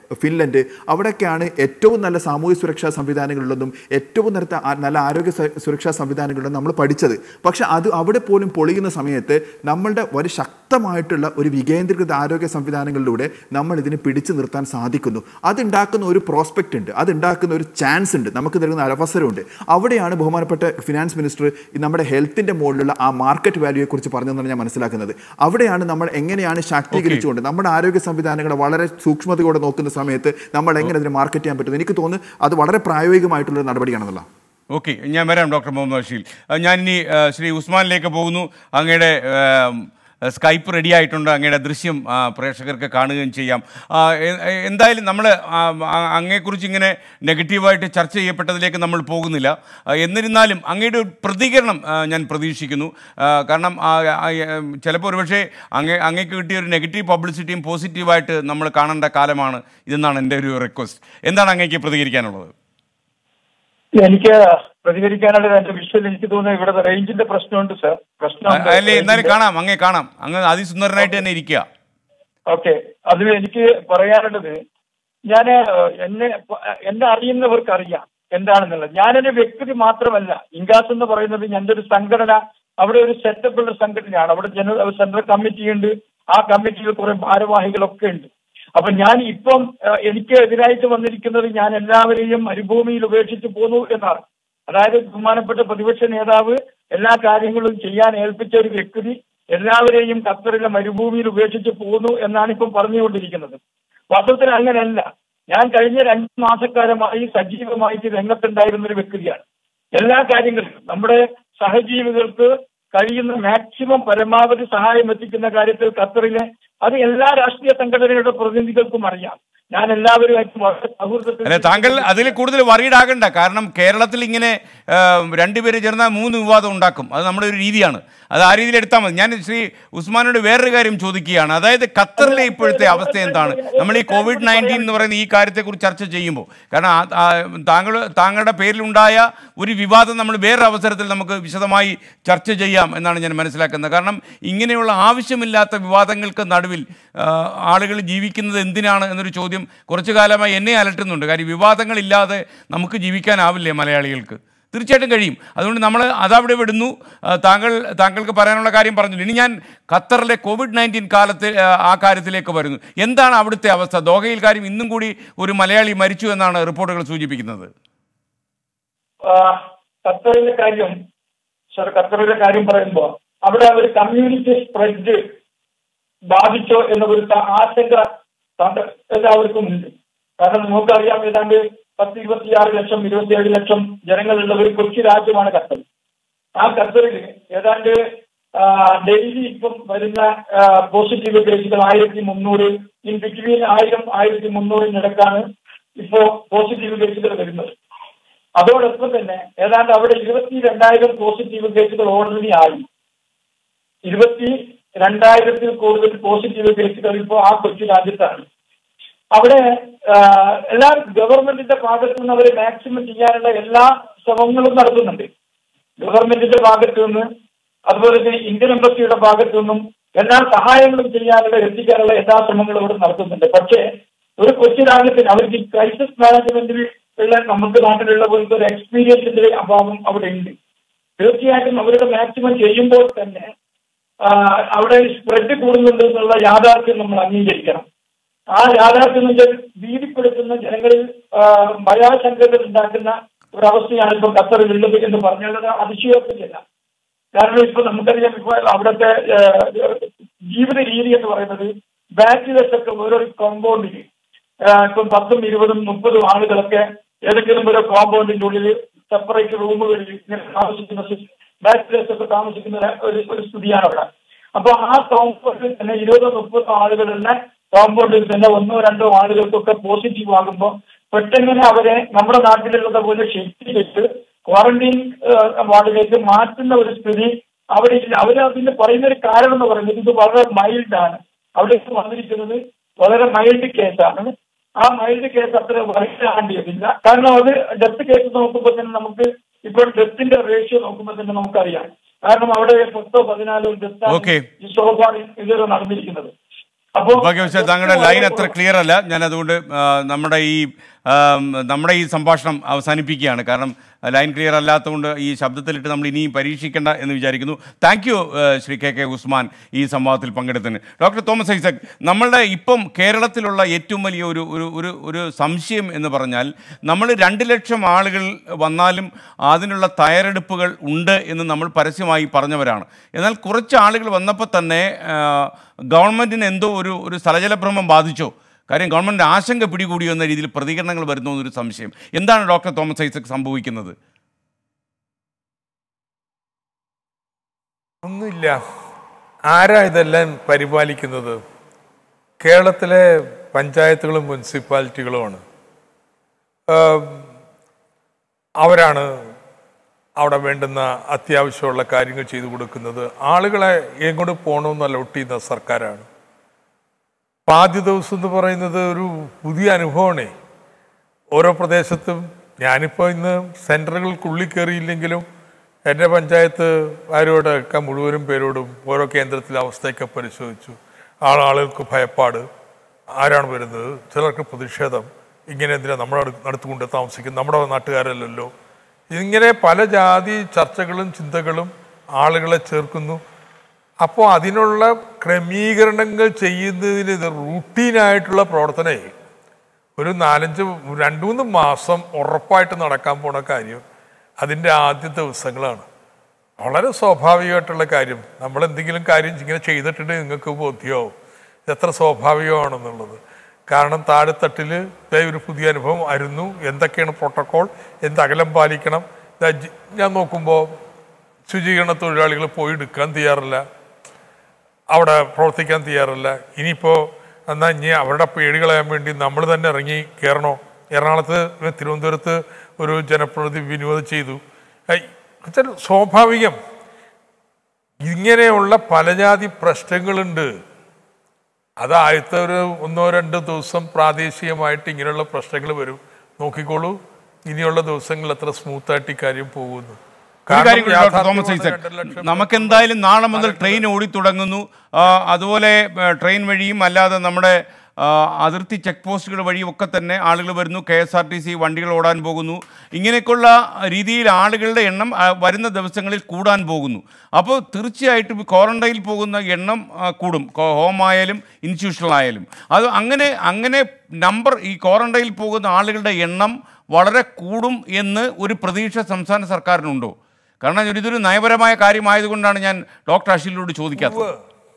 ഫിൻലൻഡ് അവിടെയൊക്കെയാണ് ഏറ്റവും നല്ല സാമൂഹ്യ സുരക്ഷാ സംവിധാനങ്ങളുള്ളതും ഏറ്റവും നല്ല നല്ല ആരോഗ്യ സ- സുരക്ഷാ സംവിധാനങ്ങളുള്ളതും നമ്മൾ പഠിച്ചത് പക്ഷെ അത് അവിടെ പോലും പൊളിയുന്ന സമയത്ത് നമ്മളുടെ ഒരു ശക്തമായിട്ടുള്ള ഒരു വികേന്ദ്രീകൃത ആരോഗ്യ സംവിധാനങ്ങളിലൂടെ നമ്മൾ ഇതിനെ പിടിച്ചു നിർത്താൻ സാധിക്കുന്നു അതുണ്ടാക്കുന്ന ഒരു പ്രോസ്പെക്റ്റ് ഉണ്ട് അതുണ്ടാക്കുന്ന ഒരു ചാൻസ് ഉണ്ട് നമുക്ക് നൽകുന്ന ഒരു അവസരമുണ്ട് അവിടെയാണ് ബഹുമാനപ്പെട്ട ഫിനാൻസ് മിനിസ്റ്റർ ഈ നമ്മുടെ ഹെൽത്തിന്റെ മുകളിലുള്ള ആ മാർക്കറ്റ് വാല്യൂയെ കുറിച്ച് പറഞ്ഞതെന്നാണ് ഞാൻ മനസ്സിലാക്കുന്നത് അവിടെയാണ് നമ്മൾ എങ്ങനെയാണ് ശാക്തീകരിച്ചുകൊണ്ട് നമ്മുടെ ആരോഗ്യ സംവിധാനങ്ങളെ വളരെ സൂക്ഷ്മതയോടെ നോക്കുന്ന സമയത്ത് നമ്മൾ എങ്ങനെ അതിനെ മാർക്കറ്റ് ചെയ്യാൻ പറ്റും എനിക്ക് തോന്നുന്നു അത് വളരെ പ്രായോഗികമായിട്ടുള്ള ഒരു നടപടിയാണെന്നുള്ള ഓക്കെ ഞാൻ വരാം ഡോക്ടർ മുഹമ്മദ് ബഷീൽ അഹ് ഞാനിനി അഹ് ശ്രീ ഉസ്മാനിലേക്ക് പോകുന്നു അങ്ങയുടെ ആം, സ്കൈപ്പ് റെഡി ആയിട്ടുണ്ട് അങ്ങയുടെ ദൃശ്യം ആ, പ്രേക്ഷകർക്ക് കാണുകയും ചെയ്യാം ആ, എ- എ- എന്തായാലും നമ്മൾ അങ്ങയെക്കുറിച്ച് ഇങ്ങനെ നെഗറ്റീവായിട്ട് ചർച്ച ചെയ്യപ്പെട്ടതിലേക്ക് നമ്മൾ പോകുന്നില്ല ആ, എന്നിരുന്നാലും അങ്ങയുടെ ഒരു പ്രതികരണം ആ, ഞാൻ പ്രതീക്ഷിക്കുന്നു ആ, കാരണം ആ, ആ, ഉം, ചിലപ്പോൾ ഒരുപക്ഷെ അങ്ങ അങ്ങേക്ക് കിട്ടിയ ഒരു നെഗറ്റീവ് പബ്ലിസിറ്റിയും പോസിറ്റീവായിട്ട് നമ്മൾ കാണേണ്ട കാലമാണ് ഇതെന്നാണ് എൻ്റെ ഒരു റിക്വസ്റ്റ് എന്താണ് അങ്ങേക്ക് പ്രതികരിക്കാനുള്ളത് എനിക്ക് പ്രതികരിക്കാനുള്ള എന്റെ വിഷ്വൽ എനിക്ക് തോന്നുന്നു ഇവിടെ റേഞ്ചിന്റെ പ്രശ്നമുണ്ട് സർ പ്രശ്നം അല്ലേ എന്നാലും കാണാം അങ്ങേ കാണാം അങ്ങ് അതിസുന്ദരനായിട്ട് തന്നെ ഇരിക്കുക ഓക്കെ അതിൽ എനിക്ക് പറയാനുള്ളത് ഞാൻ എന്നെ എന്നെ അറിയുന്നവർക്ക് അറിയാം എന്താണെന്നുള്ളത് ഞാനൊരു വ്യക്തി മാത്രമല്ല ഇൻഗാസ് എന്ന് പറയുന്നത് എൻ്റെ ഒരു സംഘടന അവിടെ ഒരു സെറ്റപ്പ് ഉള്ള സംഘടനയാണ് അവിടെ ജനറൽ സെൻട്രൽ കമ്മിറ്റി ഉണ്ട് ആ കമ്മിറ്റിയിൽ കുറെ ഭാരവാഹികളൊക്കെ ഉണ്ട് അപ്പൊ ഞാൻ ഇപ്പം ഏഹ്, എനിക്ക് എതിരായിട്ട് വന്നിരിക്കുന്നത് ഞാൻ എല്ലാവരെയും മരുഭൂമിയിൽ ഉപേക്ഷിച്ച് പോന്നു എന്നാണ് അതായത് ബഹുമാനപ്പെട്ട പ്രതിപക്ഷ നേതാവ് എല്ലാ കാര്യങ്ങളും ചെയ്യാൻ ഏൽപ്പിച്ച ഒരു വ്യക്തി എല്ലാവരെയും ഖത്തറിലെ മരുഭൂമിയിൽ ഉപേക്ഷിച്ച് പോന്നു എന്നാണ് ഇപ്പം പറഞ്ഞുകൊണ്ടിരിക്കുന്നത് വാസ്തവത്തിൽ അങ്ങനെയല്ല ഞാൻ കഴിഞ്ഞ രണ്ട് മാസക്കാലമായി സജീവമായിട്ട് രംഗത്തുണ്ടായിരുന്ന ഒരു വ്യക്തിയാണ് എല്ലാ കാര്യങ്ങളിലും നമ്മുടെ സഹജീവികൾക്ക് കഴിയുന്ന മാക്സിമം പരമാവധി സഹായം എത്തിക്കുന്ന കാര്യത്തിൽ ഖത്തറിലെ അത് എല്ലാ രാഷ്ട്രീയ സംഘടനകളുടെ പ്രതിനിധികൾക്കും അറിയാം ഞാൻ എല്ലാവരുമായിട്ടും വളരെ സൗഹൃദത്തിൽ അല്ലെ താങ്കൾ അതിൽ കൂടുതൽ worried ആകണ്ട കാരണം കേരളത്തിൽ ഇങ്ങനെ ആ, രണ്ടുപേര് ചേർന്നാൽ മൂന്ന് വിവാദം ഉണ്ടാക്കും അത് നമ്മുടെ ഒരു രീതിയാണ് അത് ആ രീതിയിൽ എടുത്താൽ മതി ഞാൻ ശ്രീ ഉസ്മാനോട് വേറൊരു കാര്യം ചോദിക്കുകയാണ് അതായത് ഖത്തറിലെ ഇപ്പോഴത്തെ അവസ്ഥ എന്താണ് നമ്മൾ ഈ കോവിഡ് നയൻറ്റീൻ എന്ന് പറയുന്ന ഈ കാര്യത്തെക്കുറിച്ച് ചർച്ച ചെയ്യുമ്പോൾ കാരണം ആ- ആ, താങ്കൾ താങ്കളുടെ പേരിലുണ്ടായ ഒരു വിവാദം നമ്മൾ വേറൊരു അവസരത്തിൽ നമുക്ക് വിശദമായി ചർച്ച ചെയ്യാം എന്നാണ് ഞാൻ മനസ്സിലാക്കുന്നത് കാരണം ഇങ്ങനെയുള്ള ആവശ്യമില്ലാത്ത വിവാദങ്ങൾക്ക് നടുവിൽ ആ, ആളുകൾ ജീവിക്കുന്നത് എന്തിനാണ് എന്നൊരു ചോദ്യം കുറച്ചു കാലമായി എന്നെ അലട്ടുന്നുണ്ട് കാര്യം വിവാദങ്ങളില്ലാതെ നമുക്ക് ജീവിക്കാനാവില്ലേ മലയാളികൾക്ക് തീർച്ചയായിട്ടും കഴിയും അതുകൊണ്ട് നമ്മൾ അതവിടെ വിടുന്നു ആ, താങ്കൾ താങ്കൾക്ക് പറയാനുള്ള കാര്യം പറഞ്ഞു ഇനി ഞാൻ ഖത്തറിലെ കോവിഡ് നയൻറ്റീൻ കാലത്ത് ആ, ആ കാര്യത്തിലേക്ക് വരുന്നു എന്താണ് അവിടുത്തെ അവസ്ഥ ദോഹയിൽ കാര്യം ഇന്നും കൂടി ഒരു മലയാളി മരിച്ചു എന്നാണ് റിപ്പോർട്ടുകൾ സൂചിപ്പിക്കുന്നത് ആ, ഖത്തറിലെ കാര്യം സർ ഖത്തറിലെ കാര്യം പറയുമ്പോൾ അവിടെ ഒരു കമ്മ്യൂണിറ്റി സ്പ്രെഡ് ബാധിച്ചോ എന്ന ഒരു ത- ആശങ്ക താങ്കൾ എല്ലാവർക്കും ഉണ്ട് കാരണം നമുക്കറിയാം ഏതാണ്ട് പത്ത് ഇരുപത്തിയാറ് ലക്ഷം ഇരുപത്തിയേഴ് ലക്ഷം ജനങ്ങളുള്ള ഒരു കൊച്ചു രാജ്യമാണ് ഖത്തർ ആ ഖത്തറിൽ ഏതാണ്ട് ഡെയിലി ഇപ്പം വരുന്ന പോസിറ്റീവ് കേസുകൾ ആയിരത്തി മുന്നൂറ് ഇൻ ബിറ്റ്വീൻ ആയിരം ആയിരത്തി മുന്നൂറിനിടക്കാണ് ഇപ്പോ പോസിറ്റീവ് കേസുകൾ വരുന്നത് അതോടൊപ്പം തന്നെ ഏതാണ്ട് അവിടെ ഇരുപത്തി രണ്ടായിരം പോസിറ്റീവ് കേസുകൾ ഓൾറെഡി ആയി ഇരുപത്തി രണ്ടായിരത്തിൽ കൂടുതൽ പോസിറ്റീവ് കേസുകൾ ഇപ്പോൾ ആ കൊച്ചു രാജ്യത്താണ് അവിടെ ആ, എല്ലാ ഗവൺമെന്റിന്റെ ഭാഗത്തു നിന്ന് അവർ മാക്സിമം ചെയ്യാനുള്ള എല്ലാ ശ്രമങ്ങളും നടത്തുന്നുണ്ട് ഗവൺമെന്റിന്റെ ഭാഗത്തു നിന്ന് അതുപോലെ തന്നെ ഇന്ത്യൻ എംബസിയുടെ ഭാഗത്തു നിന്നും എല്ലാ സഹായങ്ങളും ചെയ്യാനുള്ള എത്തിക്കാനുള്ള എല്ലാ ശ്രമങ്ങളും ഇവിടെ നടത്തുന്നുണ്ട് പക്ഷേ ഒരു കൊച്ചു രാജ്യത്തിന് അവർക്ക് ഈ ക്രൈസിസ് മാനേജ്മെന്റിൽ ഉള്ള നമുക്ക് നാട്ടിലുള്ള പോലത്തെ ഒരു എക്സ്പീരിയൻസിന്റെ അഭാവം അവിടെ ഉണ്ട് തീർച്ചയായിട്ടും അവരുടെ മാക്സിമം ചെയ്യുമ്പോൾ തന്നെ ആ, അവിടെ സ്പ്രെഡ് കൂടുന്നുണ്ട് എന്നുള്ള യാഥാർത്ഥ്യം നമ്മൾ അംഗീകരിക്കണം ആ യാഥാർത്ഥ്യം എന്ന് വെച്ചാൽ ഭീതിപ്പെടുത്തുന്ന ജനങ്ങളിൽ ആ, ഭയാശങ്കകൾ ഉണ്ടാക്കുന്ന ഒരവസ്ഥയാണ് ഇപ്പൊ ഖത്തറിൽ ഉള്ളത് എന്ന് പറഞ്ഞുള്ളത് അതിശയോക്തിയല്ല കാരണം ഇപ്പൊ നമുക്കറിയാം ഇപ്പൊ അവിടുത്തെ ആ, ജീവിത രീതി എന്ന് പറയുന്നത് ബാച്ചിലേഴ്സ് ഒക്കെ ഓരോ കോമ്പൗണ്ടിൽ ഇപ്പം പത്തും ഇരുപതും മുപ്പതും ആളുകളൊക്കെ ഏതെങ്കിലും ഒരു കോമ്പൗണ്ടിന്റെ ഉള്ളിൽ സെപ്പറേറ്റ് റൂമുകളിൽ ഇങ്ങനെ താമസിക്കുന്ന ബാച്ചിലേഴ്സ് ഒക്കെ താമസിക്കുന്ന ഒരു ഒരു സ്ഥിതിയാണ് അവിടെ അപ്പൊ ആ കോമ്പൗണ്ടിൽ തന്നെ ഇരുപതോ മുപ്പതോ ആളുകളുള്ള കോമ്പൗണ്ടിൽ തന്നെ ഒന്നോ രണ്ടോ ആളുകൾക്കൊക്കെ പോസിറ്റീവ് ആകുമ്പോൾ പെട്ടെന്ന് അവരെ നമ്മുടെ നാട്ടിലുള്ളത് പോലെ ഷിഫ്റ്റ് ചെയ്ത് ക്വാറന്റൈൻ വാർഡിലേക്ക് മാറ്റുന്ന ഒരു സ്ഥിതി അവിടെ ഇല്ല അവർ അതിന് പറയുന്ന ഒരു കാരണം എന്ന് പറയുന്നത് ഇത് വളരെ മൈൽഡ് ആണ് അവിടെ വന്നിരിക്കുന്നത് വളരെ മൈൽഡ് കേസാണ് ആ മൈൽഡ് കേസ് അത്ര വൈകിട്ടാണ്ടിയതില്ല കാരണം അത് ഡെത്ത് കേസ് നോക്കുമ്പോൾ തന്നെ നമുക്ക് ഇപ്പോൾ ഡെത്തിന്റെ റേഷ്യോ നോക്കുമ്പോൾ തന്നെ നമുക്കറിയാം കാരണം അവിടെ പത്തോ പതിനാലോ Okay. ഡെത്താണ് ഈ സോഫാർ ഇതുവരെ നടന്നിരിക്കുന്നത് അപ്പോ ഭാഗ്യവശാൽ താങ്കളുടെ ലൈൻ അത്ര ക്ലിയർ അല്ല ഞാൻ അതുകൊണ്ട് ആ, നമ്മുടെ ഈ ആ, നമ്മുടെ ഈ സംഭാഷണം അവസാനിപ്പിക്കുകയാണ് കാരണം ലൈൻ ക്ലിയർ അല്ലാത്തതുകൊണ്ട് ഈ ശബ്ദത്തിലിട്ട് നമ്മൾ ഇനിയും പരീക്ഷിക്കേണ്ട എന്ന് വിചാരിക്കുന്നു thank you Shri K K Usman ഈ സംവാദത്തിൽ പങ്കെടുത്തതിന് ഡോക്ടർ തോമസ് ഐസക് നമ്മളുടെ ഇപ്പം കേരളത്തിലുള്ള ഏറ്റവും വലിയ ഒരു ഒരു ഒരു ഒരു സംശയം എന്ന് പറഞ്ഞാൽ നമ്മൾ രണ്ട് ലക്ഷം ആളുകൾ വന്നാലും അതിനുള്ള തയ്യാറെടുപ്പുകൾ ഉണ്ട് എന്ന് നമ്മൾ പരസ്യമായി പറഞ്ഞവരാണ് എന്നാൽ കുറച്ച് ആളുകൾ വന്നപ്പോൾ തന്നെ ആ, ഗവൺമെൻറ്റിന് എന്തോ ഒരു ഒരു സ്ഥലജലഭ്രമം ബാധിച്ചോ കാര്യം ഗവൺമെൻറ് ആശങ്ക പിടികൂടിയോ എന്ന രീതിയിൽ പ്രതികരണങ്ങൾ വരുന്നു എന്നൊരു സംശയം എന്താണ് ഡോക്ടർ തോമസ് ഐസക് സംഭവിക്കുന്നത് ഒന്നുമില്ല ആരാ ഇതെല്ലാം പരിപാലിക്കുന്നത് കേരളത്തിലെ പഞ്ചായത്തുകളും മുനിസിപ്പാലിറ്റികളുമാണ് ആം, അവരാണ് അവിടെ വേണ്ടുന്ന അത്യാവശ്യമുള്ള കാര്യങ്ങൾ ചെയ്തു കൊടുക്കുന്നത് ആളുകളെ എങ്ങോട്ട് പോകണമെന്ന് അലോട്ട് ചെയ്യുന്ന സർക്കാരാണ് ഇപ്പം ആദ്യ ദിവസം എന്ന് പറയുന്നത് ഒരു പുതിയ അനുഭവമാണേ ഓരോ പ്രദേശത്തും ഞാനിപ്പോൾ ഇന്ന് സെൻറ്ററുകൾക്കുള്ളിൽ കയറിയില്ലെങ്കിലും എൻ്റെ പഞ്ചായത്ത് ആരോടൊക്കെ മുഴുവനും പേരോടും ഓരോ കേന്ദ്രത്തിലെ അവസ്ഥയൊക്കെ പരിശോധിച്ചു ആളാളുകൾക്ക് ഭയപ്പാട് ആരാണ് വരുന്നത് ചിലർക്ക് പ്രതിഷേധം ഇങ്ങനെ എന്തിനാ നമ്മുടെ അടു- അടുത്തുകൊണ്ട് താമസിക്കുന്നത് നമ്മുടെ നാട്ടുകാരല്ലല്ലോ ഇങ്ങനെ പല ജാതി ചർച്ചകളും ചിന്തകളും ആളുകളെ ചേർക്കുന്നു അപ്പോൾ അതിനുള്ള ക്രമീകരണങ്ങൾ ചെയ്യുന്നതിന് ഇത് റൂട്ടീനായിട്ടുള്ള പ്രവർത്തനമേ ഒരു നാലഞ്ച് രണ്ട് മൂന്ന് മാസം ഉറപ്പായിട്ട് നടക്കാൻ പോണ കാര്യം അതിൻ്റെ ആദ്യ ദിവസങ്ങളാണ് വളരെ സ്വാഭാവികമായിട്ടുള്ള കാര്യം നമ്മൾ എന്തെങ്കിലും കാര്യം ഇങ്ങനെ ചെയ്തിട്ടുണ്ടെങ്കിൽ നിങ്ങൾക്ക് ബോധ്യമാവും ഇത് എത്ര സ്വാഭാവികമാണെന്നുള്ളത് കാരണം താഴെത്തട്ടിൽ ദേ ഒരു പുതിയ അനുഭവം ആയിരുന്നു എന്തൊക്കെയാണ് പ്രോട്ടോക്കോൾ എന്ത് അകലം പാലിക്കണം ദാ ജി- ഞാൻ നോക്കുമ്പോൾ ശുചീകരണ തൊഴിലാളികൾ പോയി എടുക്കാൻ തയ്യാറില്ല അവിടെ പ്രവർത്തിക്കാൻ തയ്യാറല്ല ഇനിയിപ്പോൾ എന്നാൽ ഇനി അവരുടെ പേടി കളയാൻ വേണ്ടി നമ്മൾ തന്നെ ഇറങ്ങി കയറണോ എറണാകുളത്ത് തിരുവനന്തപുരത്ത് ഒരു ജനപ്രതിനിധി വിനോദം ചെയ്തു ഐ, എന്നുവെച്ചാൽ സ്വാഭാവികം ഇങ്ങനെയുള്ള പലജാതി പ്രശ്നങ്ങളുണ്ട് അത് ആദ്യത്തെ ഒരു ഒന്നോ രണ്ടോ ദിവസം പ്രാദേശികമായിട്ട് ഇങ്ങനെയുള്ള പ്രശ്നങ്ങൾ വരും നോക്കിക്കോളൂ ഇനിയുള്ള ദിവസങ്ങളിൽ എത്ര സ്മൂത്തായിട്ട് ഈ കാര്യം പോകുന്നു ഒരു കാര്യം കൂടി ഡോക്ടർ തോമസ് യാഥാർത്ഥ്യമാണ് ഐസക് രണ്ടര ലക്ഷം നമുക്ക് എന്തായാലും നാളെ മുതൽ ട്രെയിൻ ഓടിത്തുടങ്ങുന്നു ആ, അതുപോലെ ആ, ട്രെയിൻ വഴിയും അല്ലാതെ നമ്മുടെ ആ, അതിർത്തി ചെക്ക് പോസ്റ്റുകൾ വഴിയും ഒക്കെ തന്നെ ആളുകൾ വരുന്നു K S R T C വണ്ടികൾ ഓടാൻ പോകുന്നു ഇങ്ങനെയൊക്കെയുള്ള രീതിയിൽ ആളുകളുടെ എണ്ണം ആ, വരുന്ന ദിവസങ്ങളിൽ കൂടാൻ പോകുന്നു അപ്പോൾ തീർച്ചയായിട്ടും ക്വാറന്റൈനിൽ പോകുന്ന എണ്ണം ആ, കൂടും കോ- ഹോം ആയാലും ഇൻസ്റ്റിറ്റ്യൂഷണൽ ആയാലും അത് അങ്ങനെ അങ്ങനെ നമ്പർ ഈ ക്വാറന്റൈനിൽ പോകുന്ന ആളുകളുടെ എണ്ണം വളരെ കൂടും എന്ന് ഒരു പ്രതീക്ഷ സംസ്ഥാന സർക്കാരിനുണ്ടോ കാരണം ഇതൊരു നയപരമായ കാര്യമായതുകൊണ്ടാണ് ഞാൻ ഡോക്ടർ അഷിലിനോട് ചോദിക്കാത്തത്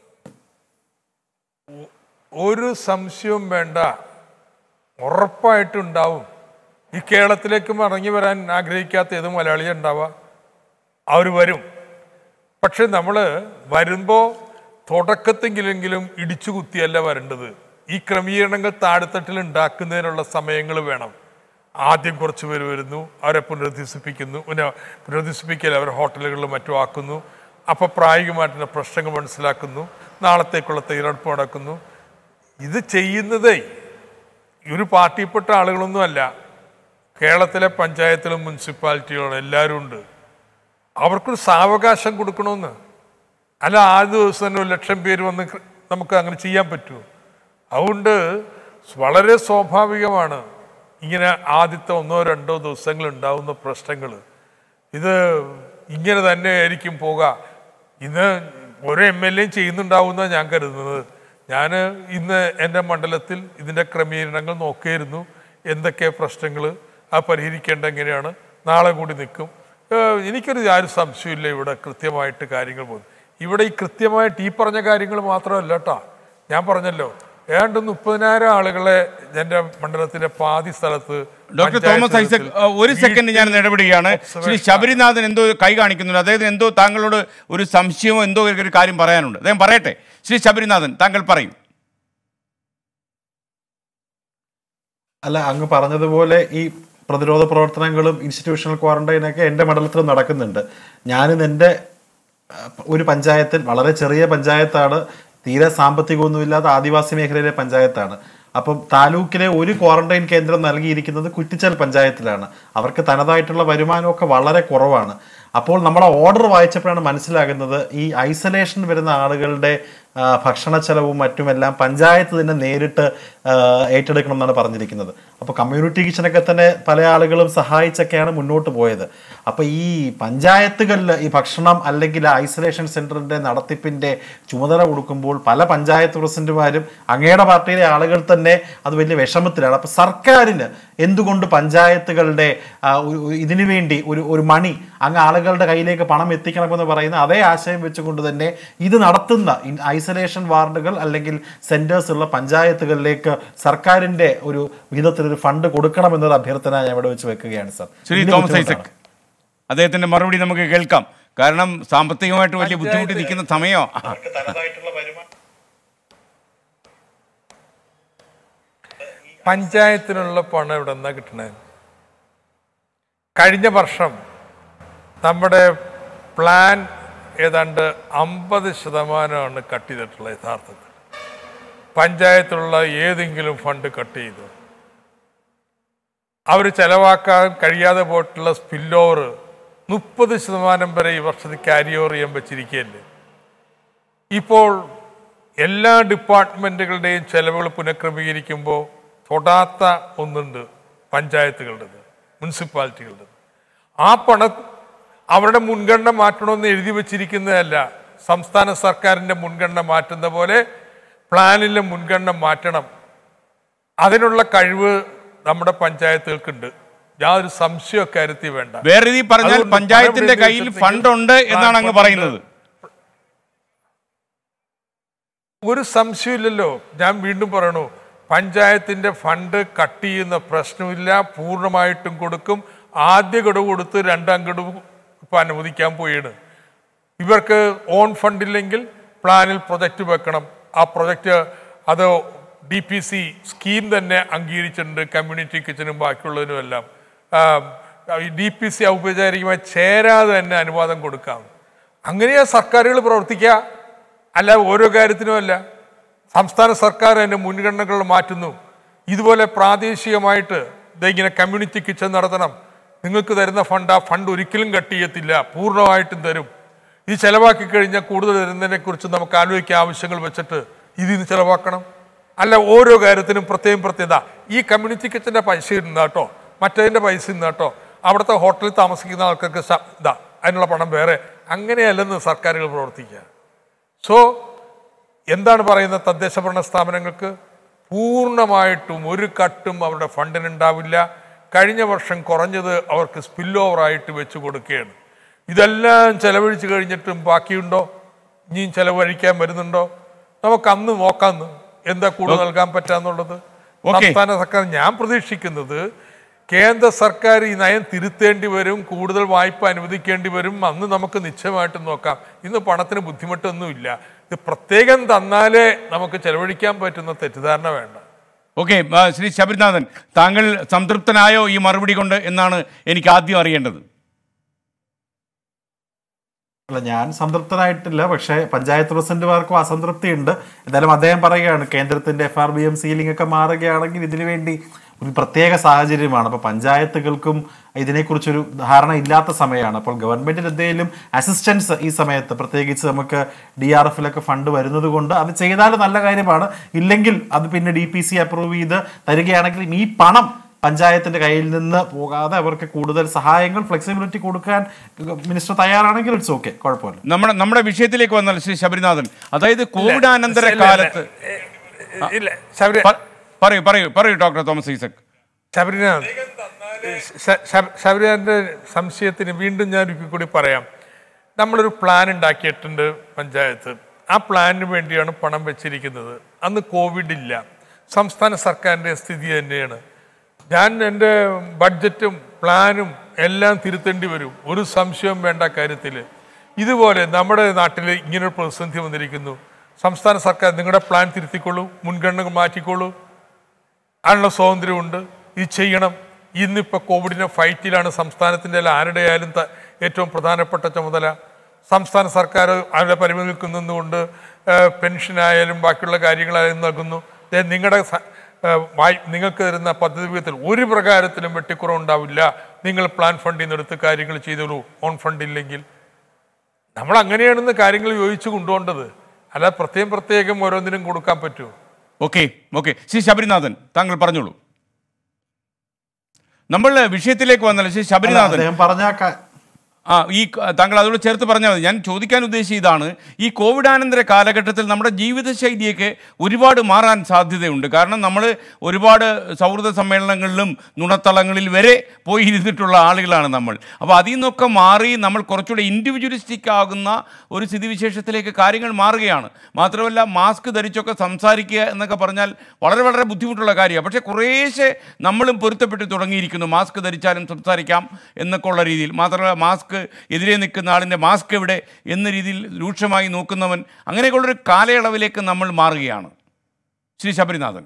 ഒരു സംശയവും വേണ്ട ഉറപ്പായിട്ടുണ്ടാവും ഈ കേരളത്തിലേക്ക് മടങ്ങി വരാൻ ആഗ്രഹിക്കാത്ത ഏത് മലയാളിയും ഉണ്ടാവുക അവർ വരും പക്ഷെ നമ്മൾ വരുമ്പോൾ തുടക്കത്തെങ്കിലെങ്കിലും ഇടിച്ചു കുത്തിയല്ല വരേണ്ടത് ഈ ക്രമീകരണങ്ങൾ താഴെത്തട്ടിൽ ഉണ്ടാക്കുന്നതിനുള്ള സമയങ്ങൾ വേണം ആദ്യം കുറച്ച് പേര് വരുന്നു അവരെ പുനരധിവസിപ്പിക്കുന്നു പിന്നെ പുനരധിവസിപ്പിക്കൽ അവർ ഹോട്ടലുകളിലും മറ്റും ആക്കുന്നു അപ്പോൾ പ്രായോഗികമായിട്ടുള്ള പ്രശ്നങ്ങൾ മനസ്സിലാക്കുന്നു നാളത്തേക്കുള്ള തയ്യാറെടുപ്പ് നടക്കുന്നു ഇത് ചെയ്യുന്നതേ ഈ ഒരു പാർട്ടിയിൽപ്പെട്ട ആളുകളൊന്നുമല്ല കേരളത്തിലെ പഞ്ചായത്തിലും മുനിസിപ്പാലിറ്റികളും എല്ലാവരും ഉണ്ട് അവർക്കൊരു സാവകാശം കൊടുക്കണമെന്ന് അല്ല ആദ്യ ദിവസം തന്നെ ഒരു ലക്ഷം പേര് വന്ന് കൃ- നമുക്ക് അങ്ങനെ ചെയ്യാൻ പറ്റുമോ അതുകൊണ്ട് വളരെ സ്വാഭാവികമാണ് ഇങ്ങനെ ആദ്യത്തെ ഒന്നോ രണ്ടോ ദിവസങ്ങൾ ഉണ്ടാവുന്ന പ്രശ്നങ്ങൾ ഇത് ഇങ്ങനെ തന്നെ ആയിരിക്കും പോക ഇന്ന് ഓരോ എം എൽ എയും ചെയ്യുന്നുണ്ടാവുമെന്നാണ് ഞാൻ കരുതുന്നത് ഞാൻ ഇന്ന് എൻ്റെ മണ്ഡലത്തിൽ ഇതിൻ്റെ ക്രമീകരണങ്ങൾ നോക്കിയിരുന്നു എന്തൊക്കെ പ്രശ്നങ്ങൾ ആ പരിഹരിക്കേണ്ട എങ്ങനെയാണ് നാളെ കൂടി നിൽക്കും ഏഹ് എനിക്കൊരു ആരും സംശയമില്ല ഇവിടെ കൃത്യമായിട്ട് കാര്യങ്ങൾ പോകും ഇവിടെ ഈ കൃത്യമായിട്ട് ഈ പറഞ്ഞ കാര്യങ്ങൾ മാത്രമല്ല കേട്ടോ ഞാൻ പറഞ്ഞല്ലോ ഏതാണ്ട് മുപ്പതിനായിരം ആളുകളെ എൻ്റെ മണ്ഡലത്തിലെ പാതി സ്ഥലത്ത് ഡോക്ടർ തോമസ് ഐസക് പഞ്ചായത്ത് ആ, ഒരു സെക്കൻഡ് ഞാൻ വീട്ടിൽ ഇടപെടുകയാണ് ശ്രീ observation. ശബരിനാഥൻ എന്തോ കൈ കാണിക്കുന്നുണ്ട് അദ്ദേഹത്തിന് എന്തോ താങ്കളോട് ഒരു സംശയമോ എന്തോ ഒരു കാര്യം പറയാനുണ്ട് അദ്ദേഹം പറയട്ടെ ശ്രീ ശബരിനാഥൻ താങ്കൾ പറയും അല്ല അങ്ങ് പറഞ്ഞതുപോലെ ഈ പ്രതിരോധ പ്രവർത്തനങ്ങളും ഇൻസ്റ്റിറ്റ്യൂഷണൽ ക്വാറന്റൈനൊക്കെ എൻ്റെ മണ്ഡലത്തിൽ നടക്കുന്നുണ്ട് ഞാനിന്ന് എൻ്റെ അഹ്, ഒരു പഞ്ചായത്തിൽ വളരെ ചെറിയ പഞ്ചായത്താണ് തീരെ സാമ്പത്തികമൊന്നുമില്ലാത്ത ആദിവാസി മേഖലയിലെ പഞ്ചായത്താണ് അപ്പം താലൂക്കിലെ ഒരു ക്വാറന്റൈൻ കേന്ദ്രം നൽകിയിരിക്കുന്നത് കുറ്റിച്ചൽ പഞ്ചായത്തിലാണ് അവർക്ക് തനതായിട്ടുള്ള വരുമാനമൊക്കെ വളരെ കുറവാണ് അപ്പോൾ നമ്മുടെ ഓർഡർ വായിച്ചപ്പോഴാണ് മനസ്സിലാകുന്നത് ഈ ഐസൊലേഷൻ വരുന്ന ആളുകളുടെ ആ, ഭക്ഷണ ചെലവും മറ്റുമെല്ലാം പഞ്ചായത്ത് തന്നെ നേരിട്ട് ആ, ഏറ്റെടുക്കണം എന്നാണ് പറഞ്ഞിരിക്കുന്നത് അപ്പോൾ കമ്മ്യൂണിറ്റി കിച്ചണൊക്കെ തന്നെ പല ആളുകളും സഹായിച്ചൊക്കെയാണ് മുന്നോട്ട് പോയത് അപ്പോൾ ഈ പഞ്ചായത്തുകളിൽ ഈ ഭക്ഷണം അല്ലെങ്കിൽ ഐസൊലേഷൻ സെന്ററിന്റെ നടത്തിപ്പിന്റെ ചുമതല കൊടുക്കുമ്പോൾ പല പഞ്ചായത്ത് പ്രസിഡന്റുമാരും അങ്ങയുടെ പാർട്ടിയിലെ ആളുകൾ തന്നെ അത് വലിയ വിഷമത്തിലാണ് അപ്പോൾ സർക്കാരിന് എന്തുകൊണ്ട് പഞ്ചായത്തുകളുടെ ആ, ഒരു- ഒരു ഇതിനു വേണ്ടി ഒരു ഒരു മണി അങ്ങ് ആളുകളുടെ കയ്യിലേക്ക് പണം എത്തിക്കണമെന്ന് പറയുന്ന അതേ ആശയം വെച്ചുകൊണ്ട് തന്നെ ഇത് നടത്തുന്ന ഇൻ- ഐസൊലേഷൻ വാർഡുകൾ അല്ലെങ്കിൽ സെന്റേഴ്സ് ഉള്ള പഞ്ചായത്തുകളിലേക്ക് സർക്കാരിന്റെ ഒരു വിധത്തിലൊരു ഫണ്ട് കൊടുക്കണമെന്നൊരു അഭ്യർത്ഥന ഞാൻ ഇവിടെ വെച്ച് വെക്കുകയാണ് സാർ ശ്രീ ഇതിന് തോമസ് ബുദ്ധിമുട്ടാണ്. ഐസക് അദ്ദേഹത്തിന്റെ മറുപടി നമുക്ക് കേൾക്കാം കാരണം സാമ്പത്തികമായിട്ട് വലിയ ബുദ്ധിമുട്ടി നിൽക്കുന്ന സമയമോ പഞ്ചായത്തിനുള്ള പണം എവിടെ നിന്നാ കിട്ടണേ കഴിഞ്ഞ വർഷം നമ്മുടെ പ്ലാൻ ഏതാണ്ട് അമ്പത് ശതമാനമാണ് കട്ട് ചെയ്തിട്ടുള്ളത് യഥാർത്ഥത്തിൽ പഞ്ചായത്തിലുള്ള ഏതെങ്കിലും ഫണ്ട് കട്ട് ചെയ്തു അവർ ചെലവാക്കാൻ കഴിയാതെ പോയിട്ടുള്ള സ്പിൽ ഓവർ മുപ്പത് ശതമാനം വരെ ഈ വർഷത്തിൽ ക്യാരി ഓവർ ചെയ്യാൻ വെച്ചിരിക്കുകയല്ലേ ഇപ്പോൾ എല്ലാ ഡിപ്പാർട്ട്മെൻറ്റുകളുടെയും ചെലവുകൾ പുനഃക്രമീകരിക്കുമ്പോൾ തൊടാത്ത ഒന്നുണ്ട് പഞ്ചായത്തുകളുടേത് മുനിസിപ്പാലിറ്റികളുടേത് ആ പണം അവരുടെ മുൻഗണന മാറ്റണമെന്ന് എഴുതി വച്ചിരിക്കുന്നതല്ല സംസ്ഥാന സർക്കാരിൻ്റെ മുൻഗണന മാറ്റുന്ന പോലെ പ്ലാനിലെ മുൻഗണന മാറ്റണം അതിനുള്ള കഴിവ് നമ്മുടെ പഞ്ചായത്തുകൾക്കുണ്ട് യാതൊരു സംശയം കാര്യത്തിൽ വേണ്ട വേറെ രീതിയിൽ പറഞ്ഞാൽ അതുകൊണ്ട് പഞ്ചായത്തിന്റെ പണം കയ്യിൽ എവിടെ ഫണ്ട് ഉണ്ട് എന്നാണ് അങ്ങ് ഫണ്ട് പറയുന്നത് ഒരു സംശയമില്ലല്ലോ ഞാൻ വീണ്ടും പറയണു പഞ്ചായത്തിന്റെ ഫണ്ട് കട്ട് ചെയ്യുന്ന പ്രശ്നമില്ല പൂർണ്ണമായിട്ടും കൊടുക്കും ആദ്യ ഗഡു കൊടുത്ത് രണ്ടാം ഗഡു ഇപ്പൊ അനുവദിക്കാൻ പോയാണ് ഇവർക്ക് ഓൺ ഫണ്ടില്ലെങ്കിൽ പ്ലാനിൽ പ്രൊജക്റ്റ് വെക്കണം ആ പ്രൊജക്റ്റ് അത് ഡി പി സി സ്കീം തന്നെ അംഗീകരിച്ചിട്ടുണ്ട് കമ്മ്യൂണിറ്റി കിച്ചനും ബാക്കിയുള്ളതിനും എല്ലാം ഡി പി സി ഔപചാരികമായി ചേരാതെ തന്നെ അനുവാദം കൊടുക്കാം അങ്ങനെയാ സർക്കാരുകൾ പ്രവർത്തിക്കുക അല്ല ഓരോ കാര്യത്തിനുമല്ല സംസ്ഥാന സർക്കാർ അതിൻ്റെ മുൻഗണനകൾ മാറ്റുന്നു ഇതുപോലെ പ്രാദേശികമായിട്ട് ദേ ഇങ്ങനെ കമ്മ്യൂണിറ്റി കിച്ചൺ നടത്തണം നിങ്ങൾക്ക് തരുന്ന ഫണ്ട് ആ ഫണ്ട് ഒരിക്കലും കട്ട് ചെയ്യത്തില്ല പൂർണ്ണമായിട്ടും തരും ഇത് ചെലവാക്കി കഴിഞ്ഞാൽ കൂടുതൽ തരുന്നതിനെ കുറിച്ച് നമുക്ക് ആലോചിക്കാൻ ആവശ്യങ്ങൾ വെച്ചിട്ട് ഇതിന് ചെലവാക്കണം അല്ല ഓരോ കാര്യത്തിനും പ്രത്യേകം പ്രത്യേകത ഈ കമ്മ്യൂണിറ്റി കിച്ചൻ്റെ പൈസ ഇരുന്ന കേട്ടോ മറ്റേതിൻ്റെ പൈസ ഇരുന്ന കേട്ടോ അവിടുത്തെ ഹോട്ടലിൽ താമസിക്കുന്ന ആൾക്കാർക്ക് സ- ഇതാ അതിനുള്ള പണം വേറെ അങ്ങനെയല്ലെന്ന് സർക്കാരുകൾ പ്രവർത്തിക്കുക സോ എന്താണ് പറയുന്നത് തദ്ദേശ ഭരണ സ്ഥാപനങ്ങൾക്ക് പൂർണ്ണമായിട്ടും ഒരു കട്ടും അവരുടെ ഫണ്ടിനുണ്ടാവില്ല കഴിഞ്ഞ വർഷം കുറഞ്ഞത് അവർക്ക് സ്പിൽ ഓവറായിട്ട് വെച്ച് കൊടുക്കുകയാണ് ഇതെല്ലാം ചെലവഴിച്ച് കഴിഞ്ഞിട്ടും ബാക്കിയുണ്ടോ ഇനിയും ചെലവഴിക്കാൻ വരുന്നുണ്ടോ നമുക്ക് അന്ന് നോക്കാന്ന് എന്താ കൂടുതൽ നൽകാൻ പറ്റാന്നുള്ളത് ഓക്കേ. സംസ്ഥാന സർക്കാർ ഞാൻ പ്രതീക്ഷിക്കുന്നത് കേന്ദ്ര സർക്കാർ ഈ നയം തിരുത്തേണ്ടി വരും കൂടുതൽ വായ്പ അനുവദിക്കേണ്ടി വരും അന്ന് നമുക്ക് നിശ്ചയമായിട്ടും നോക്കാം ഇന്ന് പണത്തിന് ബുദ്ധിമുട്ടൊന്നുമില്ല ഇത് പ്രത്യേകം തന്നാലേ നമുക്ക് ചെലവഴിക്കാൻ പറ്റുന്ന തെറ്റിദ്ധാരണ വേണ്ട ഓക്കെ ശ്രീ ശബരിനാഥൻ താങ്കൾ സംതൃപ്തനായോ ഈ മറുപടി കൊണ്ട് എന്നാണ് എനിക്ക് ആദ്യം അറിയേണ്ടത് അല്ല ഞാൻ സംതൃപ്തനായിട്ടില്ല പക്ഷേ പഞ്ചായത്ത് പ്രസിഡന്റുമാർക്കും അസംതൃപ്തി ഉണ്ട് എന്തായാലും അദ്ദേഹം പറയുകയാണ് കേന്ദ്രത്തിന്റെ F R B M ceiling ഒക്കെ മാറുകയാണെങ്കിൽ ഇതിനു വേണ്ടി ഒരു പ്രത്യേക സാഹചര്യമാണ് അപ്പോൾ പഞ്ചായത്തുകൾക്കും ഇതിനെക്കുറിച്ചൊരു ധാരണ ഇല്ലാത്ത സമയമാണ് അപ്പോൾ ഗവൺമെന്റിന് എന്തെങ്കിലും അസിസ്റ്റൻസ് ഈ സമയത്ത് പ്രത്യേകിച്ച് നമുക്ക് ഡി ആർ എഫിലൊക്കെ ഫണ്ട് വരുന്നത് കൊണ്ട് അത് ചെയ്താൽ നല്ല കാര്യമാണ് ഇല്ലെങ്കിൽ അത് പിന്നെ ഡി പി സി അപ്രൂവ് ചെയ്ത് തരികയാണെങ്കിലും ഈ പണം പഞ്ചായത്തിന്റെ കയ്യിൽ നിന്ന് പോകാതെ അവർക്ക് കൂടുതൽ സഹായങ്ങൾ ഫ്ലെക്സിബിലിറ്റി കൊടുക്കാൻ മിനിസ്റ്റർ തയ്യാറാണെങ്കിൽ ഇറ്റ്സ് ഓക്കെ കുഴപ്പമില്ല നമ്മുടെ നമ്മുടെ വിഷയത്തിലേക്ക് വന്നാൽ ശ്രീ ശബരിനാഥൻ അതായത് കോവിഡാനന്തര ഇല്ല, ഇല്ല. കാലത്ത് ഇല്ല ശബരി പ- പറയൂ പറയൂ പറയൂ ഡോക്ടർ തോമസ് ഐസക് ശബരിനാഥ് ശ- ശ- ശബരിനാഥിന്റെ സംശയത്തിന് വീണ്ടും ഞാൻ ഒരിക്കൽ കൂടി പറയാം നമ്മളൊരു പ്ലാൻ ഉണ്ടാക്കിയിട്ടുണ്ട് പഞ്ചായത്ത് ആ പ്ലാനിന് വേണ്ടിയാണ് പണം വെച്ചിരിക്കുന്നത് അന്ന് കോവിഡ് ഇല്ല സംസ്ഥാന സർക്കാരിൻ്റെ സ്ഥിതി തന്നെയാണ് ഞാൻ എൻ്റെ ബഡ്ജറ്റും പ്ലാനും എല്ലാം തിരുത്തേണ്ടി വരും ഒരു സംശയവും വേണ്ട കാര്യത്തിൽ ഇതുപോലെ നമ്മുടെ നാട്ടിൽ ഇങ്ങനൊരു പ്രതിസന്ധി വന്നിരിക്കുന്നു സംസ്ഥാന സർക്കാർ നിങ്ങളുടെ പ്ലാൻ തിരുത്തിക്കോളൂ മുൻഗണനകൾ മാറ്റിക്കോളൂ അതിനുള്ള സ്വാതന്ത്ര്യമുണ്ട് ഇത് ചെയ്യണം ഇന്നിപ്പോൾ കോവിഡിനെ ഫൈറ്റിലാണ് സംസ്ഥാനത്തിൻ്റെ അല്ല ആരുടെ ആയാലും ത- ഏറ്റവും പ്രധാനപ്പെട്ട ചുമതല സംസ്ഥാന സർക്കാർ അവരുടെ പരിമിതികൾക്ക് നിന്നുകൊണ്ട് ഏഹ്, പെൻഷനായാലും ബാക്കിയുള്ള കാര്യങ്ങളായാലും നൽകുന്നു ദേ നിങ്ങളുടെ സ- ഏഹ്, വായ്- നിങ്ങൾക്ക് തരുന്ന പദ്ധതി വിധത്തിൽ ഒരു പ്രകാരത്തിലും വെട്ടിക്കുറവുണ്ടാവില്ല നിങ്ങൾ പ്ലാൻ ഫണ്ടിൽ നിന്ന് എടുത്ത് കാര്യങ്ങൾ ചെയ്തോളൂ ഓൺ ഫണ്ട് ഇല്ലെങ്കിൽ നമ്മൾ അങ്ങനെയാണെന്ന് കാര്യങ്ങൾ യോജിച്ച് കൊണ്ടുപോകേണ്ടത് അല്ല പ്രത്യേകം പ്രത്യേകം ഓരോന്നിനും കൊടുക്കാൻ പറ്റുമോ ഓക്കെ ഓക്കെ ശ്രീ ശബരിനാഥൻ താങ്കൾ പറഞ്ഞോളൂ നമ്മൾ വിഷയത്തിലേക്ക് വന്നല്ലോ ശ്രീ ശബരിനാഥൻ അദ്ദേഹം പറഞ്ഞ ആ കാ- ആ ഈ ക- താങ്കൾ അതോട് ചേർത്ത് പറഞ്ഞാൽ മതി ഞാൻ ചോദിക്കാൻ ഉദ്ദേശിച്ച ഇതാണ് ഈ കോവിഡാനന്തര കാലഘട്ടത്തിൽ നമ്മുടെ ജീവിതശൈലിയൊക്കെ ഒരുപാട് മാറാൻ സാധ്യതയുണ്ട് കാരണം നമ്മൾ ഒരുപാട് സൗഹൃദ സമ്മേളനങ്ങളിലും നുണത്തളങ്ങളിൽ വരെ പോയി ഇരുന്നിട്ടുള്ള ആളുകളാണ് നമ്മൾ അപ്പോൾ അതിൽ നിന്നൊക്കെ മാറി നമ്മൾ കുറച്ചുകൂടെ ഇൻഡിവിജ്വലിസ്റ്റിക് ആകുന്ന ഒരു സ്ഥിതിവിശേഷത്തിലേക്ക് കാര്യങ്ങൾ മാറുകയാണ് മാത്രമല്ല മാസ്ക് ധരിച്ചൊക്കെ സംസാരിക്കുക എന്നൊക്കെ പറഞ്ഞാൽ വളരെ വളരെ ബുദ്ധിമുട്ടുള്ള കാര്യമാണ് പക്ഷേ കുറേശ്ശെ നമ്മളും പൊരുത്തപ്പെട്ട് തുടങ്ങിയിരിക്കുന്നു മാസ്ക് ധരിച്ചാലും സംസാരിക്കാം എന്നൊക്കെ ഉള്ള രീതിയിൽ മാത്രമല്ല മാസ്ക് എതിരെ നിൽക്കുന്ന ആളിൻ്റെ മാസ്ക് എവിടെ എന്ന രീതിയിൽ രൂക്ഷമായി നോക്കുന്നവൻ അങ്ങനെയൊക്കെയുള്ളൊരു കാലയളവിലേക്ക് നമ്മൾ മാറുകയാണ് ശ്രീ ശബരിനാഥൻ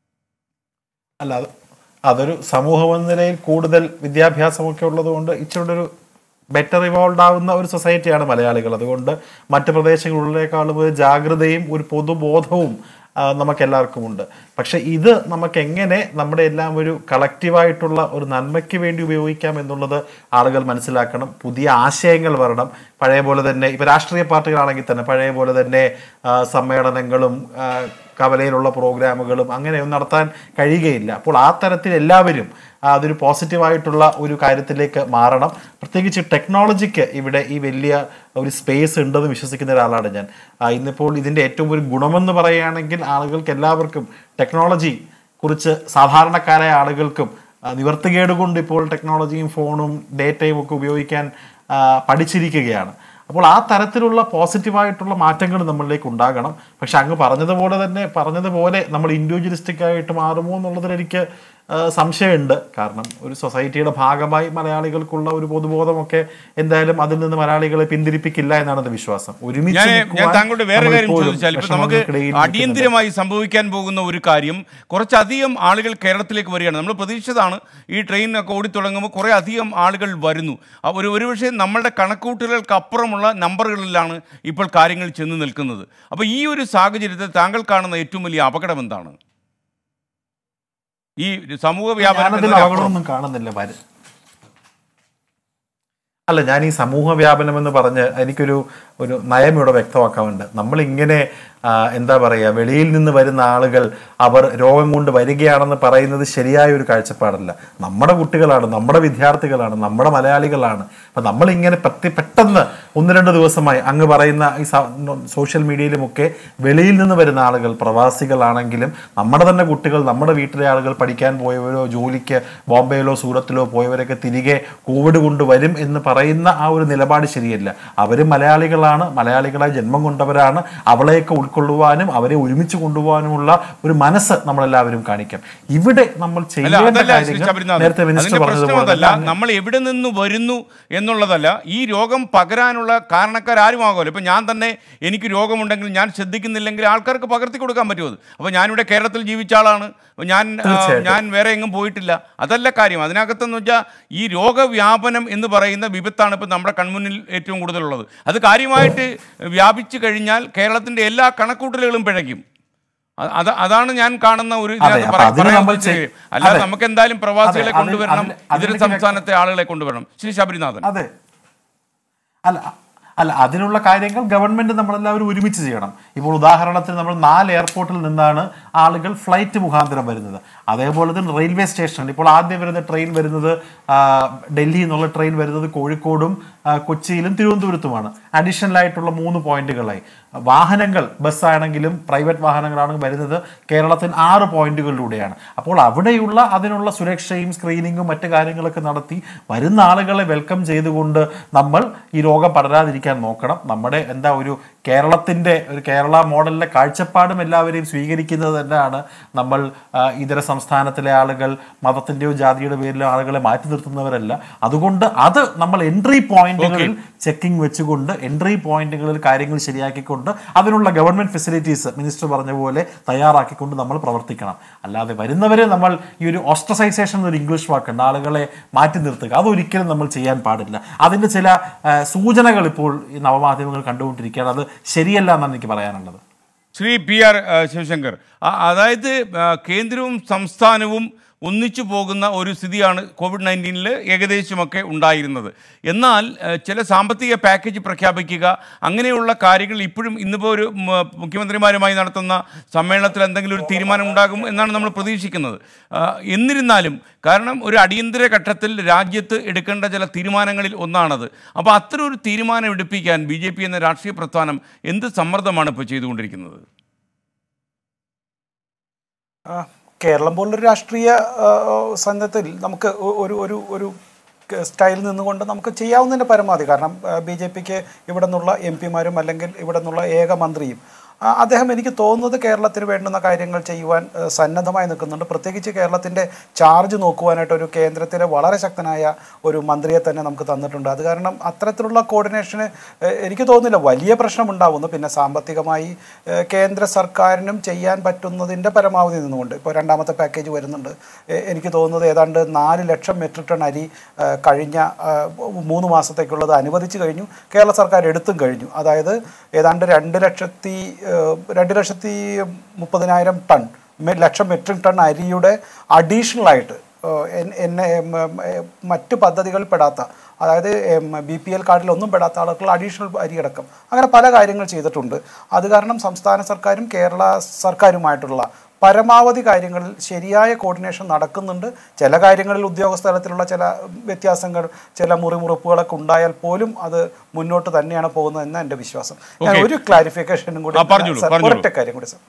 അല്ല അത് അതൊരു സമൂഹം എന്ന നിലയിൽ കൂടുതൽ വിദ്യാഭ്യാസമൊക്കെ ഉള്ളതുകൊണ്ട് ഇച്ചിരി ഒരു ബെറ്റർ ഇവോൾവ് ആവുന്ന ഒരു സൊസൈറ്റിയാണ് മലയാളികൾ അതുകൊണ്ട് മറ്റ് പ്രദേശങ്ങളിലേക്കാളും ഒരു ജാഗ്രതയും ഒരു പൊതുബോധവും ആ, നമുക്ക് എല്ലാവർക്കും ഉണ്ട് പക്ഷെ ഇത് നമുക്ക് എങ്ങനെ നമ്മുടെ എല്ലാം ഒരു കളക്റ്റീവായിട്ടുള്ള ഒരു നന്മയ്ക്ക് വേണ്ടി ഉപയോഗിക്കാം എന്നുള്ളത് ആളുകൾ മനസ്സിലാക്കണം പുതിയ ആശയങ്ങൾ വരണം പഴയ പോലെ തന്നെ ഇപ്പൊ രാഷ്ട്രീയ പാർട്ടികളാണെങ്കിൽ തന്നെ പഴയ പോലെ തന്നെ ആ, സമ്മേളനങ്ങളും ആ, കവലയിലുള്ള പ്രോഗ്രാമുകളും അങ്ങനെയൊന്നും നടത്താൻ കഴിയുകയില്ല അപ്പോൾ ആ തരത്തിൽ എല്ലാവരും ആ, അതൊരു പോസിറ്റീവായിട്ടുള്ള ഒരു കാര്യത്തിലേക്ക് മാറണം പ്രത്യേകിച്ച് ടെക്നോളജിക്ക് ഇവിടെ ഈ വലിയ ഒരു സ്പേസ് ഉണ്ടെന്ന് വിശ്വസിക്കുന്ന ഒരാളാണ് ഞാൻ ആ, ഇന്നിപ്പോൾ ഇതിൻ്റെ ഏറ്റവും ഒരു ഗുണമെന്ന് പറയുകയാണെങ്കിൽ ആളുകൾക്ക് എല്ലാവർക്കും ടെക്നോളജി കുറിച്ച് സാധാരണക്കാരായ ആളുകൾക്കും ആ, നിവർത്തികേട് കൊണ്ട് ഇപ്പോൾ ടെക്നോളജിയും ഫോണും ഡേറ്റയും ഒക്കെ ഉപയോഗിക്കാൻ ആ, പഠിച്ചിരിക്കുകയാണ് അപ്പോൾ ആ തരത്തിലുള്ള പോസിറ്റീവായിട്ടുള്ള മാറ്റങ്ങൾ നമ്മളിലേക്ക് ഉണ്ടാകണം പക്ഷെ അങ്ങ് പറഞ്ഞതുപോലെ തന്നെ പറഞ്ഞതുപോലെ നമ്മൾ ഇൻഡിവിജ്വലിസ്റ്റിക് ആയിട്ട് മാറുമോ എന്നുള്ളതിൽ എനിക്ക് ആ, സംശയമുണ്ട് കാരണം ഒരു സൊസൈറ്റിയുടെ ഭാഗമായി മലയാളികൾക്കുള്ള ഒരു പൊതുബോധമൊക്കെ എന്തായാലും അതിൽ നിന്ന് മലയാളികളെ പിന്തിരിപ്പിക്കില്ല എന്നാണ് എൻ്റെ വിശ്വാസം ഒരുമിച്ച് ഞാൻ ഞാൻ നിൽക്കുവാൻ താങ്കളുടെ വേറെ നമ്മൾ കാര്യം ഇപ്പോഴും ചോദിച്ചാൽ ഇപ്പൊ നമുക്ക് വിഷമങ്ങൾക്കിടയിൽ നിൽക്കുന്നുണ്ട്. അടിയന്തിരമായി സംഭവിക്കാൻ പോകുന്ന ഒരു കാര്യം കുറച്ചധികം ആളുകൾ കേരളത്തിലേക്ക് വരികയാണ് നമ്മൾ പ്രതീക്ഷിച്ചതാണ് ഈ ട്രെയിനൊക്കെ ഓടിത്തുടങ്ങുമ്പോൾ കുറേ അധികം ആളുകൾ വരുന്നു ആ ഒരു ഒരുപക്ഷെ നമ്മളുടെ കണക്കൂട്ടലുകൾക്ക് അപ്പുറമുള്ള നമ്പറുകളിലാണ് ഇപ്പോൾ കാര്യങ്ങൾ ചെന്ന് നിൽക്കുന്നത് അപ്പോൾ ഈ ഒരു സാഹചര്യത്തിൽ താങ്കൾ കാണുന്ന ഏറ്റവും വലിയ അപകടം എന്താണ് ഈ സമൂഹ വ്യാപനം ഞാനതിൽ എന്നതിനപ്പുറം. അപകടമൊന്നും കാണുന്നില്ല വര അല്ല ഞാൻ ഈ സമൂഹ വ്യാപനം എന്ന് പറഞ്ഞ് എനിക്കൊരു ഒരു നയം ഇവിടെ വ്യക്തമാക്കാറുണ്ട് നമ്മളിങ്ങനെ ആ, എന്താ പറയുക വെളിയിൽ നിന്ന് വരുന്ന ആളുകൾ അവർ രോഗം കൊണ്ട് വരികയാണെന്ന് പറയുന്നത് ശരിയായ ഒരു കാഴ്ചപ്പാടല്ല നമ്മുടെ കുട്ടികളാണ് നമ്മുടെ വിദ്യാർത്ഥികളാണ് നമ്മുടെ മലയാളികളാണ് അപ്പം നമ്മളിങ്ങനെ പ്രത്യ പെട്ടെന്ന് ഒന്ന് രണ്ട് ദിവസമായി അങ്ങ് പറയുന്ന ഈ സ- സോഷ്യൽ മീഡിയയിലുമൊക്കെ വെളിയിൽ നിന്ന് വരുന്ന ആളുകൾ പ്രവാസികളാണെങ്കിലും നമ്മുടെ തന്നെ കുട്ടികൾ നമ്മുടെ വീട്ടിലെ ആളുകൾ പഠിക്കാൻ പോയവരോ ജോലിക്ക് ബോംബെയിലോ സൂറത്തിലോ പോയവരൊക്കെ തിരികെ കോവിഡ് കൊണ്ട് വരും എന്ന് പറയുന്ന ആ ഒരു നിലപാട് ശരിയല്ല അവർ മലയാളികളാണ് മലയാളികളായി ജന്മം കൊണ്ടവരാണ് അവളെയൊക്കെ ഉൾക്കൊള്ളുവാനും അവരെ ഒരുമിച്ച് കൊണ്ടുപോകാനുമുള്ള ഒരു മനസ്സ് നമ്മളെല്ലാവരും കാണിക്കാം ഇവിടെ നമ്മൾ അല്ല ചെയ്യേണ്ട അതല്ല ശ്രീ കാര്യങ്ങൾ ശബരിനാഥൻ നേരത്തെ മിനിസ്റ്റർ അതിന്റെ പ്രശ്നം പറഞ്ഞതുപോലെ അതല്ല തന്നെ നമ്മൾ എവിടെ നിന്ന് വരുന്നു എന്നുള്ളതല്ല ഈ രോഗം പകരാനുള്ള കാരണക്കാരാരുമാകുമല്ലോ ഇപ്പൊ ഞാൻ തന്നെ എനിക്ക് രോഗമുണ്ടെങ്കിൽ ഞാൻ ശ്രദ്ധിക്കുന്നില്ലെങ്കിൽ ആൾക്കാർക്ക് പകർത്തി കൊടുക്കാൻ പറ്റുമോ അത് അപ്പോൾ ഞാനിവിടെ കേരളത്തിൽ ജീവിച്ച ആളാണ് അപ്പോൾ ഞാൻ ആ, തീർച്ചയായിട്ടും. ഞാൻ വേറെ എങ്ങും പോയിട്ടില്ല അതല്ല കാര്യം അതിനകത്തെന്ന് വെച്ചാൽ ഈ രോഗവ്യാപനം എന്ന് പറയുന്ന വിപത്താണ് ഇപ്പം നമ്മുടെ കൺമുന്നിൽ ഏറ്റവും കൂടുതലുള്ളത് അത് കാര്യമായിട്ട് വ്യാപിച്ചു കഴിഞ്ഞാൽ കേരളത്തിന്റെ എല്ലാ കണക്കൂട്ടലുകളും പിഴയ്ക്കും അ- അത് അതാണ് ഞാൻ കാണുന്ന ഒരു ഇതിനകത്ത് അതെ, അപ്പൊ പറയാൻ- അതിന് പറയാൻ നമ്മൾ ഉദ്ദേശിച്ചത്. ചെയ്- അല്ലാതെ അതെ. നമുക്ക് എന്തായാലും പ്രവാസികളെ അതെ, അതിൽ- കൊണ്ടുവരണം അതിൽ- ഇതര അതിലേക്ക് സംസ്ഥാനത്തെ ആളുകളെ കൊണ്ടുവരണം ശ്രീ ശബരിനാഥൻ അതെ അല്ല അല്ല അതിനുള്ള കാര്യങ്ങൾ ഗവൺമെന്റ് നമ്മളെല്ലാവരും ഒരുമിച്ച് ചെയ്യണം ഇപ്പോൾ ഉദാഹരണത്തിന് നമ്മൾ നാല് എയർപോർട്ടിൽ നിന്നാണ് ആളുകൾ ഫ്ലൈറ്റ് മുഖാന്തരം വരുന്നത് അതേപോലെ തന്നെ റെയിൽവേ സ്റ്റേഷനിൽ ഇപ്പോൾ ആദ്യം വരുന്ന ട്രെയിൻ വരുന്നത് ആ, ഡൽഹിയിൽ നിന്നുള്ള ട്രെയിൻ വരുന്നത് കോഴിക്കോടും ആ, കൊച്ചിയിലും തിരുവനന്തപുരത്തുമാണ് അഡീഷണൽ ആയിട്ടുള്ള മൂന്ന് പോയിന്റുകളായി വാഹനങ്ങൾ ബസ്സാണെങ്കിലും പ്രൈവറ്റ് വാഹനങ്ങളാണെങ്കിലും വരുന്നത് കേരളത്തിൽ ആറ് പോയിന്റുകളിലൂടെയാണ് അപ്പോൾ അവിടെയുള്ള അതിനുള്ള സുരക്ഷയും സ്ക്രീനിങ്ങും മറ്റു കാര്യങ്ങളൊക്കെ നടത്തി വരുന്ന ആളുകളെ വെൽക്കം ചെയ്തുകൊണ്ട് നമ്മൾ ഈ രോഗം പടരാതിരിക്കാൻ നോക്കണം നമ്മുടെ എന്താ ഒരു കേരളത്തിൻ്റെ ഒരു കേരള മോഡലിലെ കാഴ്ചപ്പാടും എല്ലാവരെയും സ്വീകരിക്കുന്നത് തന്നെയാണ് നമ്മൾ ആ, ഇതര സംസ്ഥാനത്തിലെ ആളുകൾ മതത്തിൻ്റെയോ ജാതിയുടെ പേരിലോ ആളുകളെ മാറ്റി നിർത്തുന്നവരല്ല അതുകൊണ്ട് അത് നമ്മൾ എൻട്രി പോയിന്റുകളിൽ ചെക്കിംഗ് വെച്ചുകൊണ്ട് എൻട്രി പോയിന്റുകളിൽ കാര്യങ്ങൾ ശരിയാക്കിക്കൊണ്ട് അതിനുള്ള ഗവൺമെന്റ് ഫെസിലിറ്റീസ് മിനിസ്റ്റർ പറഞ്ഞ പോലെ തയ്യാറാക്കിക്കൊണ്ട് നമ്മൾ പ്രവർത്തിക്കണം അല്ലാതെ വരുന്നവരെ നമ്മൾ ഈ ഒരു ഓസ്ട്രസൈസേഷൻ എന്നൊരു ഇംഗ്ലീഷ് വാക്കുണ്ട് ആളുകളെ മാറ്റി നിർത്തുക അതൊരിക്കലും നമ്മൾ ചെയ്യാൻ പാടില്ല അതിൻ്റെ ചില ആ, സൂചനകൾ ഇപ്പോൾ ഈ നവമാധ്യമങ്ങൾ കണ്ടുകൊണ്ടിരിക്കുകയാണ് അത് ശരിയല്ല എന്നാണ് എനിക്ക് പറയാനുള്ളത് ശ്രീ പി ആർ ആ, ശിവശങ്കർ ആ, അതായത് ആ, കേന്ദ്രവും സംസ്ഥാനവും ഒന്നിച്ചു പോകുന്ന ഒരു സ്ഥിതിയാണ് കോവിഡ് നയൻറ്റീനിൽ ഏകദേശമൊക്കെ ഉണ്ടായിരുന്നത് എന്നാൽ ഏഹ്, ചില സാമ്പത്തിക പാക്കേജ് പ്രഖ്യാപിക്കുക അങ്ങനെയുള്ള കാര്യങ്ങൾ ഇപ്പോഴും ഇന്നിപ്പോൾ ഒരു ഉം, മുഖ്യമന്ത്രിമാരുമായി നടത്തുന്ന സമ്മേളനത്തിൽ എന്തെങ്കിലും ഒരു തീരുമാനം ഉണ്ടാകും എന്നാണ് നമ്മൾ പ്രതീക്ഷിക്കുന്നത് ആ, എന്നിരുന്നാലും കാരണം ഒരു അടിയന്തര ഘട്ടത്തിൽ രാജ്യത്ത് എടുക്കേണ്ട ചില തീരുമാനങ്ങളിൽ ഒന്നാണത് അപ്പോൾ അത്തരം ഒരു തീരുമാനം എടുപ്പിക്കാൻ ബി ജെ പി എന്ന രാഷ്ട്രീയ പ്രസ്ഥാനം എന്ത് സമ്മർദ്ദമാണ് ഇപ്പോൾ ചെയ്തുകൊണ്ടിരിക്കുന്നത് ആ, കേരളം പോലൊരു രാഷ്ട്രീയ ആ, സന്ദത്തിൽ നമുക്ക് ഒ- ഒരു ഒരു ഒരു ക- സ്റ്റൈലിൽ നിന്നുകൊണ്ട് നമുക്ക് ചെയ്യാവുന്നതിൻ്റെ പരമാവധി കാരണം ബി ജെ പിക്ക് ഇവിടെ നിന്നുള്ള എം പിമാരും അല്ലെങ്കിൽ ഇവിടെ നിന്നുള്ള ഏക മന്ത്രിയും ആ, അദ്ദേഹം എനിക്ക് തോന്നുന്നത് കേരളത്തിന് വേണ്ടുന്ന കാര്യങ്ങൾ ചെയ്യുവാൻ ആ, സന്നദ്ധമായി നിൽക്കുന്നുണ്ട് പ്രത്യേകിച്ച് കേരളത്തിൻ്റെ ചാർജ് നോക്കുവാനായിട്ട് ഒരു കേന്ദ്രത്തിലെ വളരെ ശക്തനായ ഒരു മന്ത്രിയെ തന്നെ നമുക്ക് തന്നിട്ടുണ്ട് അത് കാരണം അത്തരത്തിലുള്ള കോർഡിനേഷന് ഏഹ്, എനിക്ക് തോന്നുന്നില്ല വലിയ പ്രശ്നമുണ്ടാവുന്നു പിന്നെ സാമ്പത്തികമായി ഏഹ്, കേന്ദ്ര സർക്കാരിനും ചെയ്യാൻ പറ്റുന്നതിൻ്റെ പരമാവധി നിന്നുകൊണ്ട് ഇപ്പോൾ രണ്ടാമത്തെ പാക്കേജ് വരുന്നുണ്ട് ഏഹ്, എനിക്ക് തോന്നുന്നത് ഏതാണ്ട് നാല് ലക്ഷം മെട്രിക് ടൺ അരി ഏഹ്, കഴിഞ്ഞ ഏഹ്, മൂന്ന് മാസത്തേക്കുള്ളത് അനുവദിച്ചു കഴിഞ്ഞു കേരള സർക്കാർ എടുത്തും കഴിഞ്ഞു അതായത് ഏതാണ്ട് രണ്ട് ലക്ഷത്തി ഏഹ്, രണ്ട് ലക്ഷത്തി മുപ്പതിനായിരം ടൺ മെ- ലക്ഷം മെട്രിക് ടൺ അരിയുടെ അഡീഷണൽ ആയിട്ട് ഏഹ്, എൻ- എന്നെ എം, എം, എം, മറ്റ് പദ്ധതികളിൽ പെടാത്ത അതായത് ബി പി എൽ കാർഡിലൊന്നും പെടാത്ത ആളുകൾ അഡീഷണൽ അരിയടക്കം അങ്ങനെ പല കാര്യങ്ങൾ ചെയ്തിട്ടുണ്ട് അത് കാരണം സംസ്ഥാന സർക്കാരും കേരള സർക്കാരുമായിട്ടുള്ള പരമാവധി കാര്യങ്ങളിൽ ശരിയായ കോർഡിനേഷൻ നടക്കുന്നുണ്ട് ചില കാര്യങ്ങളിൽ ഉദ്യോഗസ്ഥ തലത്തിലുള്ള ചില വ്യത്യാസങ്ങൾ ചില മുറിമുറിപ്പുകളൊക്കെ ഉണ്ടായാൽ പോലും അത് മുന്നോട്ട് തന്നെയാണ് പോകുന്നത് എന്ന് എൻ്റെ വിശ്വാസം ഞാൻ Okay. ഒരു ക്ലാരിഫിക്കേഷനും കൂടി ആ, പറഞ്ഞോളൂ, സർ, പറഞ്ഞോളൂ. ഒരൊറ്റ കാര്യം കൂടി സർ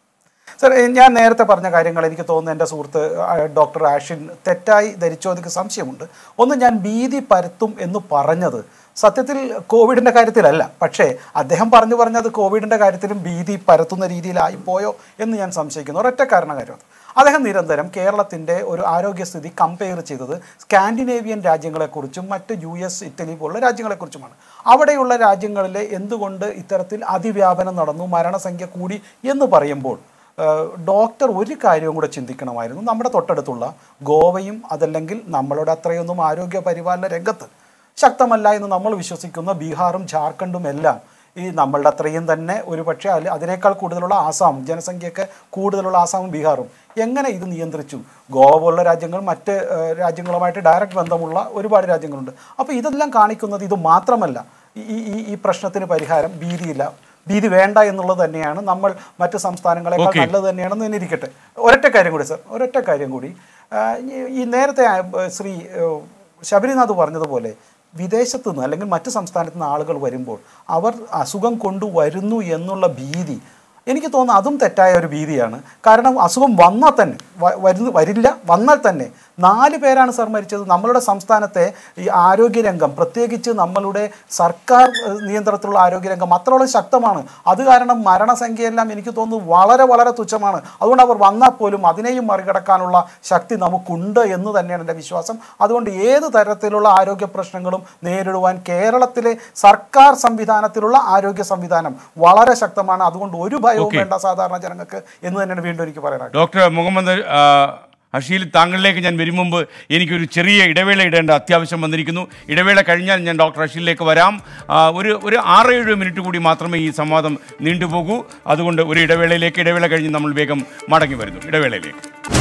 സർ ഏ, ഞാൻ നേരത്തെ പറഞ്ഞ കാര്യങ്ങൾ എനിക്ക് തോന്നുന്നു എൻ്റെ സുഹൃത്ത് ആ, ഡോക്ടർ ആഷിൻ തെറ്റായി ധരിച്ചോ എനിക്ക് സംശയമുണ്ട് ഒന്ന് ഞാൻ ഭീതി പരത്തും എന്ന് പറഞ്ഞത് സത്യത്തിൽ കോവിഡിൻ്റെ കാര്യത്തിലല്ല പക്ഷേ അദ്ദേഹം പറഞ്ഞു പറഞ്ഞത് കോവിഡിൻ്റെ കാര്യത്തിലും ഭീതി പരത്തുന്ന രീതിയിലായി പോയോ എന്ന് ഞാൻ സംശയിക്കുന്നു ഒരൊറ്റ കാരണ കാര്യം അത്. അദ്ദേഹം നിരന്തരം കേരളത്തിൻ്റെ ഒരു ആരോഗ്യസ്ഥിതി കമ്പയർ ചെയ്തത് സ്കാൻഡിനേവിയൻ രാജ്യങ്ങളെക്കുറിച്ചും മറ്റ് യു എസ് ഇറ്റലി പോലുള്ള രാജ്യങ്ങളെക്കുറിച്ചുമാണ് അവിടെയുള്ള രാജ്യങ്ങളിലെ എന്തുകൊണ്ട് ഇത്തരത്തിൽ അതിവ്യാപനം നടന്നു മരണസംഖ്യ കൂടി എന്ന് പറയുമ്പോൾ ഏഹ് ഡോക്ടർ ഒരു കാര്യവും കൂടെ ചിന്തിക്കണമായിരുന്നു നമ്മുടെ തൊട്ടടുത്തുള്ള ഗോവയും അതല്ലെങ്കിൽ നമ്മളുടെ അത്രയൊന്നും ആരോഗ്യ പരിപാലന രംഗത്ത് ശക്തമല്ല എന്ന് നമ്മൾ വിശ്വസിക്കുന്ന ബീഹാറും ജാർഖണ്ഡും എല്ലാം ഈ നമ്മളുടെ അത്രയും തന്നെ ഒരു പക്ഷേ അല്ല അതിനേക്കാൾ കൂടുതലുള്ള ആസാം ജനസംഖ്യയൊക്കെ കൂടുതലുള്ള ആസാമും ബീഹാറും എങ്ങനെ ഇത് നിയന്ത്രിച്ചു ഗോവ പോലുള്ള രാജ്യങ്ങൾ മറ്റ് ഏഹ് രാജ്യങ്ങളുമായിട്ട് ഡയറക്റ്റ് ബന്ധമുള്ള ഒരുപാട് രാജ്യങ്ങളുണ്ട് അപ്പോൾ ഇതെല്ലാം കാണിക്കുന്നത് ഇത് മാത്രമല്ല ഈ ഈ ഈ പ്രശ്നത്തിന് പരിഹാരം ഭീതിയില്ല ഭീതി വേണ്ട എന്നുള്ളത് തന്നെയാണ് നമ്മൾ മറ്റ് സംസ്ഥാനങ്ങളെക്കാൾ Okay. നല്ലത് തന്നെയാണെന്ന് തന്നെ ഇരിക്കട്ടെ ഒരൊറ്റ കാര്യം കൂടി സർ ഒരൊറ്റ കാര്യം കൂടി ആ, ഈ- ഈ നേരത്തെ ആ, ബ- ശ്രീ ഏഹ്, ശബരിനാഥ് പറഞ്ഞതുപോലെ വിദേശത്തു നിന്ന് അല്ലെങ്കിൽ മറ്റ് സംസ്ഥാനത്തു നിന്ന് ആളുകൾ വരുമ്പോൾ അവർ അസുഖം കൊണ്ടുവരുന്നു എന്നുള്ള ഭീതി എനിക്ക് തോന്നുന്നു അതും തെറ്റായ ഒരു ഭീതിയാണ് കാരണം അസുഖം വന്നാൽ തന്നെ വ- വരുന്ന വരില്ല വന്നാൽ തന്നെ നാല് പേരാണ് സാർ മരിച്ചത് നമ്മളുടെ സംസ്ഥാനത്തെ ഈ ആരോഗ്യരംഗം പ്രത്യേകിച്ച് നമ്മളുടെ സർക്കാർ ഏഹ്, നിയന്ത്രണത്തിലുള്ള ആരോഗ്യരംഗം അത്രോളം ശക്തമാണ് അത് കാരണം മരണസംഖ്യയെല്ലാം എനിക്ക് തോന്നുന്നു വളരെ വളരെ തുച്ഛമാണ് അതുകൊണ്ട് അവർ വന്നാൽ പോലും അതിനെയും മറികടക്കാനുള്ള ശക്തി നമുക്കുണ്ട് എന്ന് തന്നെയാണ് എൻ്റെ വിശ്വാസം അതുകൊണ്ട് ഏത് തരത്തിലുള്ള ആരോഗ്യ പ്രശ്നങ്ങളും നേരിടുവാൻ കേരളത്തിലെ സർക്കാർ സംവിധാനത്തിലുള്ള ആരോഗ്യ സംവിധാനം വളരെ ശക്തമാണ് അതുകൊണ്ട് ഒരു ഭയവും Okay. വേണ്ട സാധാരണ ജനങ്ങൾക്ക് എന്ന് തന്നെയാണ് വീണ്ടും എനിക്ക് പറയാനായിട്ട് ഡോക്ടർ മുഹമ്മദ് ആ, അഷീൽ താങ്കളിലേക്ക് ഞാൻ വരും മുമ്പ് എനിക്കൊരു ചെറിയ ഇടവേള ഇടേണ്ട അത്യാവശ്യം വന്നിരിക്കുന്നു ഇടവേള കഴിഞ്ഞാൽ ഞാൻ ഡോക്ടർ അഷീലിലേക്ക് വരാം ആ, ഒരു ഒരു ആറ് ഏഴ് മിനിറ്റ് കൂടി മാത്രമേ ഈ സംവാദം നീണ്ടുപോകൂ അതുകൊണ്ട് ഒരു ഇടവേളയിലേക്ക് ഇടവേള കഴിഞ്ഞ് നമ്മൾ വേഗം മടങ്ങി വരുന്നു ഇടവേളയിലേക്ക്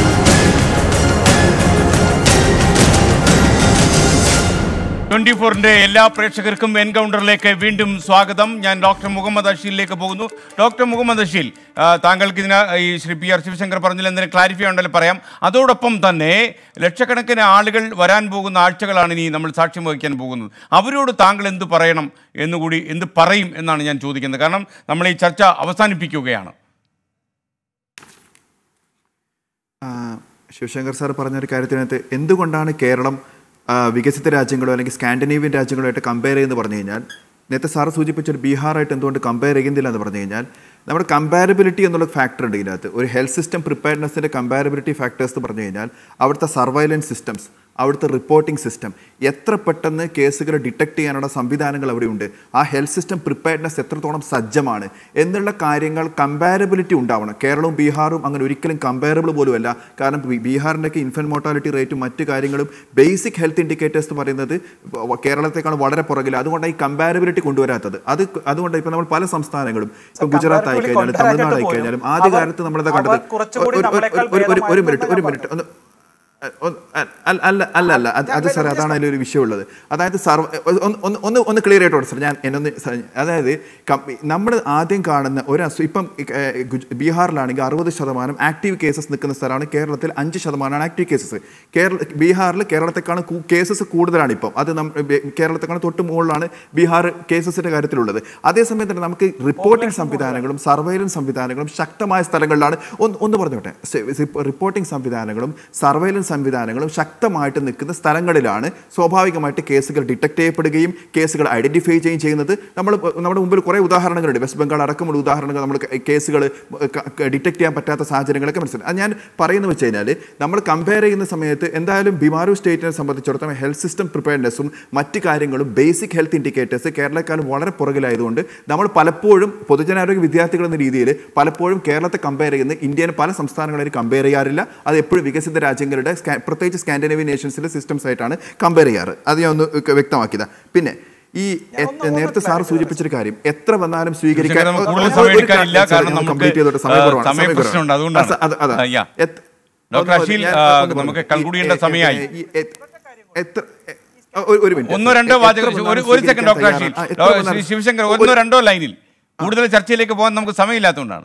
ട്വന്റി ഫോറിന്റെ എല്ലാ പ്രേക്ഷകർക്കും എൻകൗണ്ടറിലേക്ക് വീണ്ടും സ്വാഗതം ഞാൻ ഡോക്ടർ മുഹമ്മദ് അഷീലിലേക്ക് പോകുന്നു ഡോക്ടർ മുഹമ്മദ് അഷീൽ ആ, താങ്കൾക്ക് ഇതിന് ഈ ശ്രീ പി ആർ ശിവശങ്കർ പറഞ്ഞതിൽ എന്തെങ്കിലും ക്ലാരിഫൈ ഉണ്ടെങ്കിൽ പറയാം അതോടൊപ്പം തന്നെ ലക്ഷക്കണക്കിന് ആളുകൾ വരാൻ പോകുന്ന ആഴ്ചകളാണ് ഇനി നമ്മൾ സാക്ഷ്യം വഹിക്കാൻ പോകുന്നത് അവരോട് താങ്കൾ എന്ത് പറയണം എന്നുകൂടി എന്ത് പറയും എന്നാണ് ഞാൻ ചോദിക്കുന്നത് കാരണം നമ്മൾ ഈ ചർച്ച അവസാനിപ്പിക്കുകയാണ് ആ, ശിവശങ്കർ സാർ പറഞ്ഞൊരു കാര്യത്തിനകത്ത് എന്തുകൊണ്ടാണ് കേരളം ആ, വികസിത രാജ്യങ്ങളോ അല്ലെങ്കിൽ സ്കാൻഡിനേവിയൻ രാജ്യങ്ങളുമായിട്ട് കമ്പയർ ചെയ്യുന്നത് പറഞ്ഞു കഴിഞ്ഞാൽ നേരത്തെ സാർ സൂചിപ്പിച്ച ഒരു ബീഹാറായിട്ട് എന്തുകൊണ്ട് കമ്പയർ ചെയ്യുന്നില്ല എന്ന് പറഞ്ഞു കഴിഞ്ഞാൽ നമ്മുടെ കമ്പാരബിലിറ്റി എന്നുള്ള ഫാക്ടർ ഉണ്ട് ഇതിനകത്ത് ഒരു ഹെൽത്ത് സിസ്റ്റം പ്രിപ്പയർനെസ്സിൻ്റെ കമ്പാരബിലിറ്റി ഫാക്ടേഴ്സ് എന്ന് പറഞ്ഞു കഴിഞ്ഞാൽ അവിടുത്തെ സർവൈലൻസ് സിസ്റ്റംസ് അവിടുത്തെ റിപ്പോർട്ടിംഗ് സിസ്റ്റം എത്ര പെട്ടെന്ന് കേസുകൾ ഡിറ്റക്ട് ചെയ്യാനുള്ള സംവിധാനങ്ങൾ അവിടെയുണ്ട് ആ ഹെൽത്ത് സിസ്റ്റം പ്രിപ്പയർനെസ് എത്രത്തോളം സജ്ജമാണ് എന്നുള്ള കാര്യങ്ങൾ കമ്പാരബിലിറ്റി ഉണ്ടാവണം കേരളവും ബീഹാറും അങ്ങനെ ഒരിക്കലും കമ്പാരബിൾ പോലുമല്ല കാരണം ബി- ബീഹാറിൻ്റെയൊക്കെ ഇൻഫൻറ്റ് മോർട്ടാലിറ്റി റേറ്റും മറ്റു കാര്യങ്ങളും ബേസിക് ഹെൽത്ത് ഇൻഡിക്കേറ്റേഴ്സ് എന്ന് പറയുന്നത് വ- കേരളത്തെക്കാൾ വളരെ പുറകിൽ അതുകൊണ്ടാണ് ഈ കമ്പാരബിലിറ്റി കൊണ്ടുവരാത്തത് അത് അതുകൊണ്ട് ഇപ്പോൾ നമ്മൾ പല സംസ്ഥാനങ്ങളും ഇപ്പം ഗുജറാത്ത് ആയി comparatively കഴിഞ്ഞാലും തമിഴ്നാട് ആയി കൊണ്ടുവരാനായിട്ട് കഴിഞ്ഞാലും പോലും ആദ്യ അവർ- കാലത്ത് നമ്മളത് അവർ കണ്ടത് കുറച്ചുകൂടി ഒരു- ഒരു- നമ്മളെക്കാൾ ഒരു- ഒരു- ഒരു മിനിറ്റ് ഒരു ഭേദമായിരുന്നു മിനിറ്റ് ഒന്ന് ഒന്ന് അല്ല അല്ല അല്ല അല്ല അത് അത് സാർ അതാണ് അതിലൊരു വിഷയമുള്ളത് അതായത് സർവ ഒന്ന് ഒന്ന് ഒന്ന് ഒന്ന് ക്ലിയർ ആയിട്ട് സാർ ഞാൻ എന്നൊന്ന് സ- അതായത് നമ്മൾ ആദ്യം കാണുന്ന ഒരു അസു ഇപ്പം ഏഹ്, ഗുജ- ബീഹാറിലാണെങ്കിൽ അറുപത് ശതമാനം ആക്റ്റീവ് കേസസ് നിൽക്കുന്ന സ്ഥലമാണ് കേരളത്തിൽ അഞ്ച് ശതമാനമാണ് ആക്റ്റീവ് കേസസ് കേരള ബീഹാറിൽ കേരളത്തെക്കാളും കേസസ് കൂടുതലാണ് ഇപ്പം അത് നം കേരളത്തെക്കാളും തൊട്ട് മുകളിലാണ് ബീഹാർ കേസസിന്റെ കാര്യത്തിലുള്ളത് അതേസമയം തന്നെ നമുക്ക് റിപ്പോർട്ടിംഗ് സംവിധാനങ്ങളും സർവൈലൻസ് സംവിധാനങ്ങളും ശക്തമായ സ്ഥലങ്ങളിലാണ് ഒന്ന് ഒന്ന് പറഞ്ഞോട്ടെ റിപ്പോർട്ടിംഗ് സംവിധാനങ്ങളും സർവൈലൻസ് സംവിധാനങ്ങളും ശക്തമായിട്ട് നിൽക്കുന്ന സ്ഥലങ്ങളിലാണ് സ്വാഭാവികമായിട്ട് കേസുകൾ ഡിറ്റക്ട് ചെയ്യപ്പെടുകയും കേസുകൾ ഐഡന്റിഫൈ ചെയ്യുകയും ചെയ്യുന്നത് നമ്മൾ നമ്മുടെ മുമ്പിൽ കുറേ ഉദാഹരണങ്ങളുണ്ട് വെസ്റ്റ് ബംഗാൾ അടക്കമുള്ള ഉദാഹരണങ്ങൾ നമ്മൾ കേസുകൾ ഡിറ്റക്ട് ചെയ്യാൻ പറ്റാത്ത സാഹചര്യങ്ങളൊക്കെ മനസ്സിലായി അത് ഞാൻ പറയുന്നത് വെച്ച് കഴിഞ്ഞാൽ നമ്മൾ കമ്പയർ ചെയ്യുന്ന സമയത്ത് എന്തായാലും ബിമാരു സ്റ്റേറ്റിനെ സംബന്ധിച്ചിടത്തോളം ഹെൽത്ത് സിസ്റ്റം പ്രിപ്പയർനെസ്സും മറ്റ് കാര്യങ്ങളും ബേസിക് ഹെൽത്ത് ഇൻഡിക്കേറ്റേഴ്സ് കേരളക്കാലം വളരെ പുറകിലായതുകൊണ്ട് നമ്മൾ പലപ്പോഴും പൊതുജനാരോഗ്യ വിദ്യാർത്ഥികൾ എന്ന രീതിയിൽ പലപ്പോഴും കേരളത്തെ കമ്പയർ ചെയ്യുന്ന ഇന്ത്യയിലെ പല സംസ്ഥാനങ്ങളായിട്ട് കമ്പയർ ചെയ്യാറില്ല അത് എപ്പോഴും വികസിത രാജ്യങ്ങളുടെ സ്കാ- പ്രത്യേകിച്ച് സ്കാൻഡിനേവിയൻ നേഷൻസിലെ സിസ്റ്റംസ് ആയിട്ടാണ് കമ്പയർ ചെയ്യാറ് അത് ഞാൻ ഒന്ന് വ്യക്തമാക്കിയതാ പിന്നെ ഈ എ- നേരത്തെ സാർ സൂചിപ്പിച്ചൊരു കാര്യം എത്ര വന്നാലും സ്വീകരിക്കാൻ ശരി, നമുക്ക് കൂടുതൽ ഒരു- സമയം ഒരു എടുക്കാനില്ല, കാര്യം കാരണം ഞാൻ നമുക്ക്, complete ചെയ്തോട്ടെ, സമയം ആ, കുറവാണ്, സമയ സമയം പ്രശ്നമുണ്ട്, കുറവാണ്. അതുകൊണ്ടാണ്. അത- അത- ആ, യാ. എത്ര- ഡോക്ടർ ഒന്ന് അഖിൽ, ഞാൻ ആ, ഒന്ന് നമുക്ക് പറഞ്ഞു. കൺക്ലൂഡ് ഈ- സമയമായി. ഈ- എത്ര- എത്ര ഒരു- ഒരു മിനിറ്റ് ഒന്നോ രണ്ടോ എത്ര വാചകം വന്നാലും ഒരു ഒരു സെക്കൻഡ് സ്വീകരിക്കാൻ ഡോക്ടർ അഖിൽ തയ്യാറാണ്. ആ, എത്ര ഡോ- വന്നാലും- ശ്രീ ശിവശങ്കർ ഒരു- ഒന്നോ രണ്ടോ ലൈനിൽ കൂടുതൽ ചർച്ചയിലേക്ക് പോകാൻ നമുക്ക് സമയമില്ലാത്തതുകൊണ്ടാണ്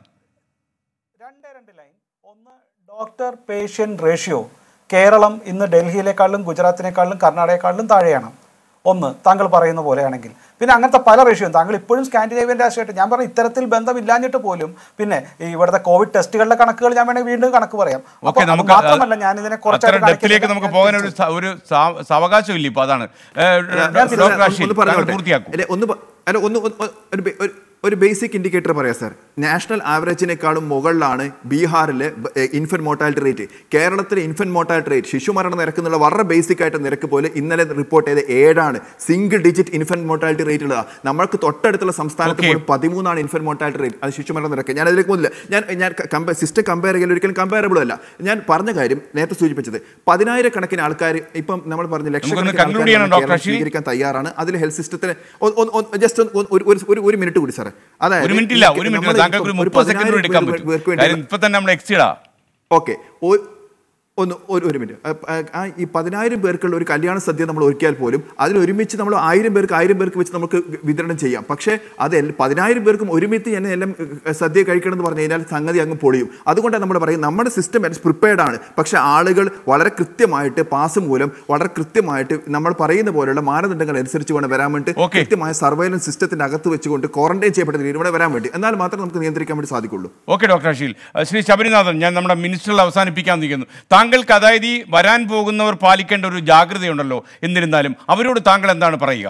രണ്ടേ രണ്ട് ലൈൻ ഒന്ന് ഡോക്ടർ പേഷ്യൻ്റ് റേഷ്യോ കേരളം ഇന്ന് ഡൽഹിയിലേക്കാളും ഗുജറാത്തിനേക്കാളും കർണാടകയെക്കാളും താഴെയാണ് ഒന്ന് താങ്കൾ പറയുന്ന പോലെയാണെങ്കിൽ പിന്നെ അങ്ങനത്തെ പല റേഷ്യോ താങ്കൾ ഇപ്പോഴും സ്കാൻഡിനേവിയൻ രാഷ്ട്രീയമായിട്ട് ഞാൻ പറഞ്ഞു ഇത്തരത്തിൽ ബന്ധമില്ലാഞ്ഞിട്ട് പോലും പിന്നെ ഈ ഇവിടുത്തെ കോവിഡ് ടെസ്റ്റുകളുടെ കണക്കുകൾ ഞാൻ വേണമെങ്കിൽ വീണ്ടും കണക്ക് പറയാം ഓക്കെ അപ്പോൾ അത് നമുക്ക് മാത്രമല്ല ഞാൻ ഇതിനെ അത്ര കുറച്ചായിട്ട് ഡെപ്തിലേക്ക് നമുക്ക് പോകാൻ ഒരു സ- ഒരു സാ- സാവകാശം ഇല്ല ഇപ്പൊ അതാണ് ഏ, ഞാൻ ഡോക്ടർ ഒന്ന് അഷീൽ താങ്കൾ പറഞ്ഞോട്ടെ. പൂർത്തിയാക്കും അല്ല, ഒന്ന് പ- അല്ല, ഒന്ന് ഒന്ന് ഒരു ബേ- ഒരു- ഒരു ബേസിക് ഇൻഡിക്കേറ്റർ പറയാം സാർ നാഷണൽ ആവറേജിനേക്കാളും മുകളിലാണ് ബീഹാറിലെ ഇൻഫന്റ് മോർട്ടാലിറ്റി റേറ്റ് കേരളത്തിലെ ഇൻഫന്റ് മോർട്ടാലിറ്റി റേറ്റ് ശിശുമരണ നിരക്ക് എന്നുള്ള വളരെ ബേസിക് ആയിട്ട് നിരക്ക് പോലെ ഇന്നലെ റിപ്പോർട്ട് ചെയ്ത ഏഴാണ് single digit infant mortality rate ഉള്ളതാണ് നമ്മൾക്ക് തൊട്ടടുത്തുള്ള സംസ്ഥാനത്ത് Okay. പോലും പതിമൂന്നാണ് ഇൻഫന്റ് മോർട്ടാലിറ്റി റേറ്റ് അത് ശിശുമരണ നിരക്ക് ഞാൻ അതിലേക്ക് പോകുന്നില്ല ഞാൻ ഞാൻ സിസ്റ്റം കമ്പയർ ചെയ്യൽ ഒരിക്കലും കമ്പയറബിൾ അല്ല ഞാൻ പറഞ്ഞ കാര്യം നേരത്തെ സൂചിപ്പിച്ചത് പതിനായിരക്കണക്കിന് ആൾക്കാർ ഇപ്പം നമ്മൾ പറഞ്ഞ ലക്ഷക്കണക്കിന് conclude ചെയ്യണം, ആൾക്കാർ ഡോക്ടർ കേരളം അഷീൽ. സ്വീകരിക്കാൻ തയ്യാറാണ് അതിൽ ഹെൽത്ത് സിസ്റ്റത്തിന് ജസ്റ്റ് ഒരു മിനിറ്റ് കൂടി സാറേ ഒരു മിനിറ്റ് ഇല്ല ഒരു മിനിറ്റ് ഇല്ല താങ്കൾക്ക് ഒരു മുപ്പത് സെക്കൻഡ് എടുക്കാൻ പറ്റും കാര്യം ഇപ്പൊ തന്നെ നമ്മൾ എക്സിഡാ ഓക്കെ ഒന്ന് ഒരു ഒരു മിനിറ്റ് അഹ് അഹ് ആ ഈ പതിനായിരം പേർക്കുള്ള ഒരു കല്യാണ സദ്യ നമ്മൾ ഒരുക്കിയാൽ പോലും അതിൽ ഒരുമിച്ച് നമ്മൾ ആയിരം പേർക്ക് ആയിരം പേർക്ക് വെച്ച് നമുക്ക് വിതരണം ചെയ്യാം പക്ഷേ അത് എൽ- പതിനായിരം പേർക്കും ഒരുമിച്ച് തന്നെ എല്ലാം അഹ് സദ്യ കഴിക്കണം എന്ന് പറഞ്ഞു കഴിഞ്ഞാൽ സംഗതി അങ്ങ് പൊളിയും അതുകൊണ്ടാണ് നമ്മൾ പറയും നമ്മുടെ സിസ്റ്റം പ്രിപ്പയർഡ് ആണ് പക്ഷേ ആളുകൾ വളരെ കൃത്യമായിട്ട് പാസ് മൂലം വളരെ കൃത്യമായിട്ട് നമ്മൾ പറയുന്ന പോലെയുള്ള മാനദണ്ഡങ്ങൾ അനുസരിച്ച് വേണം വരാൻ വേണ്ടി Okay. കൃത്യമായ സർവൈലൻസ് സിസ്റ്റത്തിന്റെ അകത്ത് വെച്ചുകൊണ്ട് ക്വാറന്റൈൻ ചെയ്യപ്പെട്ട രീതിയിൽ ഇവിടെ വരാൻ വേണ്ടി എന്നാൽ മാത്രമേ നമുക്ക് നിയന്ത്രിക്കാൻ വേണ്ടി സാധിക്കുള്ളൂ ഓക്കെ ഡോക്ടർ അഷീൽ അഹ് ശ്രീ ശബരിനാഥൻ ഞാൻ നമ്മുടെ മിനിസ്റ്ററിൽ അവസാനിപ്പിക്കാൻ നിൽക്കുന്നു താങ്കൾക്ക് അതായത് ഈ വരാൻ പോകുന്നവർ പാലിക്കേണ്ട ഒരു ജാഗ്രതയുണ്ടല്ലോ എന്നിരുന്നാലും അവരോട് താങ്കൾ എന്താണ് പറയുക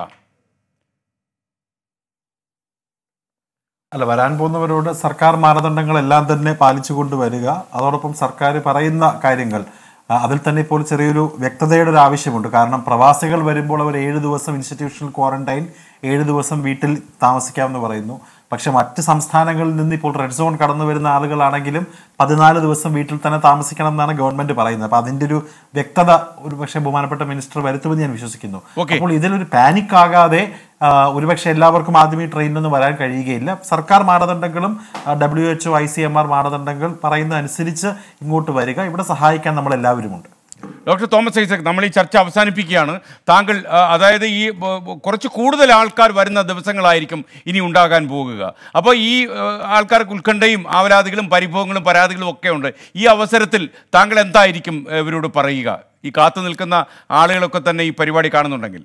അല്ല വരാൻ പോകുന്നവരോട് സർക്കാർ മാനദണ്ഡങ്ങളെല്ലാം തന്നെ പാലിച്ചു കൊണ്ടുവരിക അതോടൊപ്പം സർക്കാർ പറയുന്ന കാര്യങ്ങൾ ആ, അതിൽ തന്നെ ഇപ്പോൾ ചെറിയൊരു വ്യക്തതയുടെ ഒരു ആവശ്യമുണ്ട് കാരണം പ്രവാസികൾ വരുമ്പോൾ അവർ ഏഴ് ദിവസം ഇൻസ്റ്റിറ്റ്യൂഷണൽ ക്വാറന്റൈൻ ഏഴ് ദിവസം വീട്ടിൽ താമസിക്കാമെന്ന് പറയുന്നു പക്ഷെ മറ്റ് സംസ്ഥാനങ്ങളിൽ നിന്ന് ഇപ്പോൾ റെഡ് സോൺ കടന്നു വരുന്ന ആളുകളാണെങ്കിലും പതിനാല് ദിവസം വീട്ടിൽ തന്നെ താമസിക്കണം എന്നാണ് ഗവൺമെന്റ് പറയുന്നത് അപ്പൊ അതിന്റെ ഒരു വ്യക്തത ഒരു പക്ഷേ ബഹുമാനപ്പെട്ട മിനിസ്റ്റർ വരുത്തുമെന്ന് ഞാൻ വിശ്വസിക്കുന്നു Okay. അപ്പോൾ ഇതിലൊരു പാനിക് ആകാതെ ആ, ഒരുപക്ഷെ എല്ലാവർക്കും ആദ്യം ഈ ട്രെയിനിലൊന്നും വരാൻ കഴിയുകയില്ല സർക്കാർ മാനദണ്ഡങ്ങളും W H O I C M R മാനദണ്ഡങ്ങൾ പറയുന്ന അനുസരിച്ച് ഇങ്ങോട്ട് വരിക ഇവിടെ സഹായിക്കാൻ നമ്മൾ എല്ലാവരും ഉണ്ട് ഡോക്ടർ തോമസ് ഐസക് നമ്മൾ ഈ ചർച്ച അവസാനിപ്പിക്കുകയാണ് താങ്കൾ ആ, അതായത് ഈ ബ- ബ- കുറച്ച് കൂടുതൽ ആൾക്കാർ വരുന്ന ദിവസങ്ങളായിരിക്കും ഇനി ഉണ്ടാകാൻ പോകുക അപ്പോൾ ഈ ആ, ആൾക്കാർക്ക് ഉത്കണ്ഠയും ആവലാതികളും പരിഭവങ്ങളും പരാതികളും ഒക്കെ ഉണ്ട് ഈ അവസരത്തിൽ താങ്കൾ എന്തായിരിക്കും ആ, ഇവരോട് പറയുക ഈ കാത്തു നിൽക്കുന്ന ആളുകളൊക്കെ തന്നെ ഈ പരിപാടി കാണുന്നുണ്ടെങ്കിൽ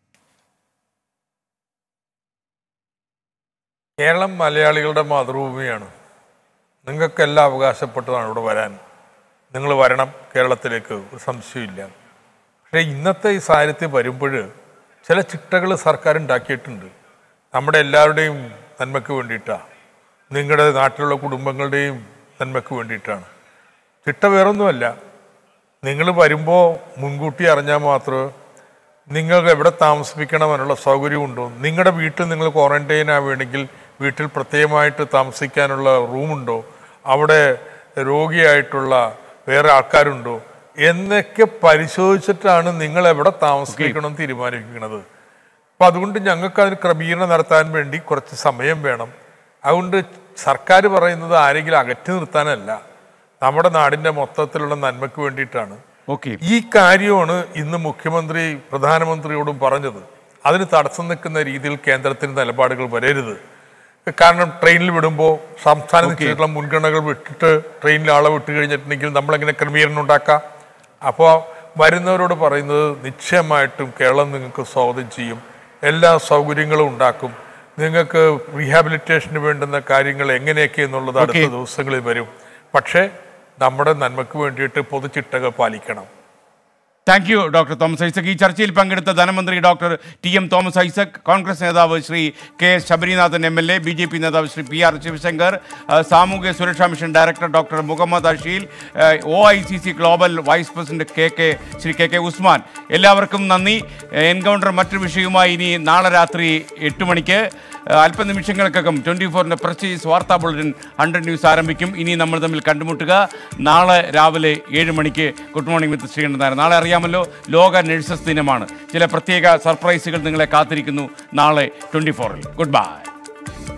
കേരളം മലയാളികളുടെ മാതൃഭൂമിയാണ് നിങ്ങൾക്കെല്ലാം അവകാശപ്പെട്ടതാണ് ഇവിടെ വരാൻ നിങ്ങൾ വരണം കേരളത്തിലേക്ക് ഒരു സംശയമില്ല പക്ഷേ ഇന്നത്തെ ഈ സാഹചര്യത്തിൽ വരുമ്പോൾ ചില ചിട്ടകൾ സർക്കാർ ഉണ്ടാക്കിയിട്ടുണ്ട് നമ്മുടെ എല്ലാവരുടെയും നന്മയ്ക്ക് വേണ്ടിയിട്ടാണ് നിങ്ങളുടെ നാട്ടിലുള്ള കുടുംബങ്ങളുടെയും നന്മയ്ക്ക് വേണ്ടിയിട്ടാണ് ചിട്ട വേറൊന്നുമല്ല നിങ്ങൾ വരുമ്പോൾ മുൻകൂട്ടി അറിഞ്ഞാൽ മാത്രമേ നിങ്ങൾക്ക് എവിടെ താമസിപ്പിക്കണം എന്നുള്ള സൗകര്യമുണ്ടോ നിങ്ങളുടെ വീട്ടിൽ നിങ്ങൾ ക്വാറന്റൈൻ ആവുകയാണെങ്കിൽ വീട്ടിൽ പ്രത്യേകമായിട്ട് താമസിക്കാനുള്ള റൂമുണ്ടോ അവിടെ രോഗിയായിട്ടുള്ള വേറെ ആൾക്കാരുണ്ടോ എന്നൊക്കെ പരിശോധിച്ചിട്ടാണ് നിങ്ങൾ എവിടെ താമസിപ്പിക്കണം എന്ന് തീരുമാനിക്കുന്നത് അപ്പം അതുകൊണ്ട് ഞങ്ങൾക്ക് അതിന് ക്രമീകരണം നടത്താൻ വേണ്ടി കുറച്ച് സമയം വേണം അതുകൊണ്ട് സർക്കാർ പറയുന്നത് ആരെങ്കിലും അകറ്റി നിർത്താനല്ല നമ്മുടെ നാടിൻ്റെ മൊത്തത്തിലുള്ള നന്മയ്ക്ക് വേണ്ടിയിട്ടാണ് ഓക്കെ ഈ കാര്യമാണ് ഇന്ന് മുഖ്യമന്ത്രി പ്രധാനമന്ത്രിയോടും പറഞ്ഞത് അതിന് തടസ്സം നിൽക്കുന്ന രീതിയിൽ കേന്ദ്രത്തിന് നിലപാടുകൾ വരരുത് കാരണം ട്രെയിനിൽ വിടുമ്പോൾ സംസ്ഥാന നിശ്ചയിച്ചിട്ടുള്ള മുൻഗണനകൾ വിട്ടിട്ട് ട്രെയിനിൽ ആളെ വിട്ട് കഴിഞ്ഞിട്ടുണ്ടെങ്കിൽ നമ്മളെങ്ങനെ ക്രമീകരണം ഉണ്ടാക്കാം അപ്പോൾ വരുന്നവരോട് പറയുന്നത് നിശ്ചയമായിട്ടും കേരളം നിങ്ങൾക്ക് സ്വാഗതം ചെയ്യും എല്ലാ സൗകര്യങ്ങളും ഉണ്ടാക്കും നിങ്ങൾക്ക് റീഹാബിലിറ്റേഷന് വേണ്ടുന്ന കാര്യങ്ങൾ എങ്ങനെയൊക്കെ എന്നുള്ളത് അടുത്ത Okay. ദിവസങ്ങളിൽ വരും പക്ഷേ നമ്മുടെ നന്മയ്ക്ക് വേണ്ടിയിട്ട് പൊതുചിട്ടകൾ പാലിക്കണം thank you doctor Thomas Isaac ഈ ചർച്ചയിൽ പങ്കെടുത്ത ധനമന്ത്രി doctor T M Thomas Isaac Congress നേതാവ് Shri K S Sabarinathan M L A B J P നേതാവ് ശ്രീ പി ആർ ശിവശങ്കർ ആ, സാമൂഹ്യ സുരക്ഷാ mission director doctor Muhammad Asheel O I C C global vice president K K Shri K K Usman എല്ലാവർക്കും നന്ദി എൻകൗണ്ടർ മറ്റൊരു വിഷയവുമായി ഇനി നാളെ രാത്രി എട്ട് മണിക്ക് ആ, അല്പനിമിഷങ്ങൾക്കകം ട്വൻറ്റി ഫോറിൻ്റെ പ്രസ്റ്റീജ് വാർത്താ ബുള്ളറ്റിൻ ഹൺഡ്രഡ് ന്യൂസ് ആരംഭിക്കും ഇനി നമ്മൾ തമ്മിൽ കണ്ടുമുട്ടുക നാളെ രാവിലെ ഏഴ് മണിക്ക് good morning with Sreekandan Nair നാളെ അറിയാമല്ലോ ലോക നഴ്സസ് ദിനമാണ് ചില പ്രത്യേക സർപ്രൈസുകൾ നിങ്ങളെ കാത്തിരിക്കുന്നു നാളെ ട്വൻറ്റി ഫോറിൽ ഗുഡ് ബൈ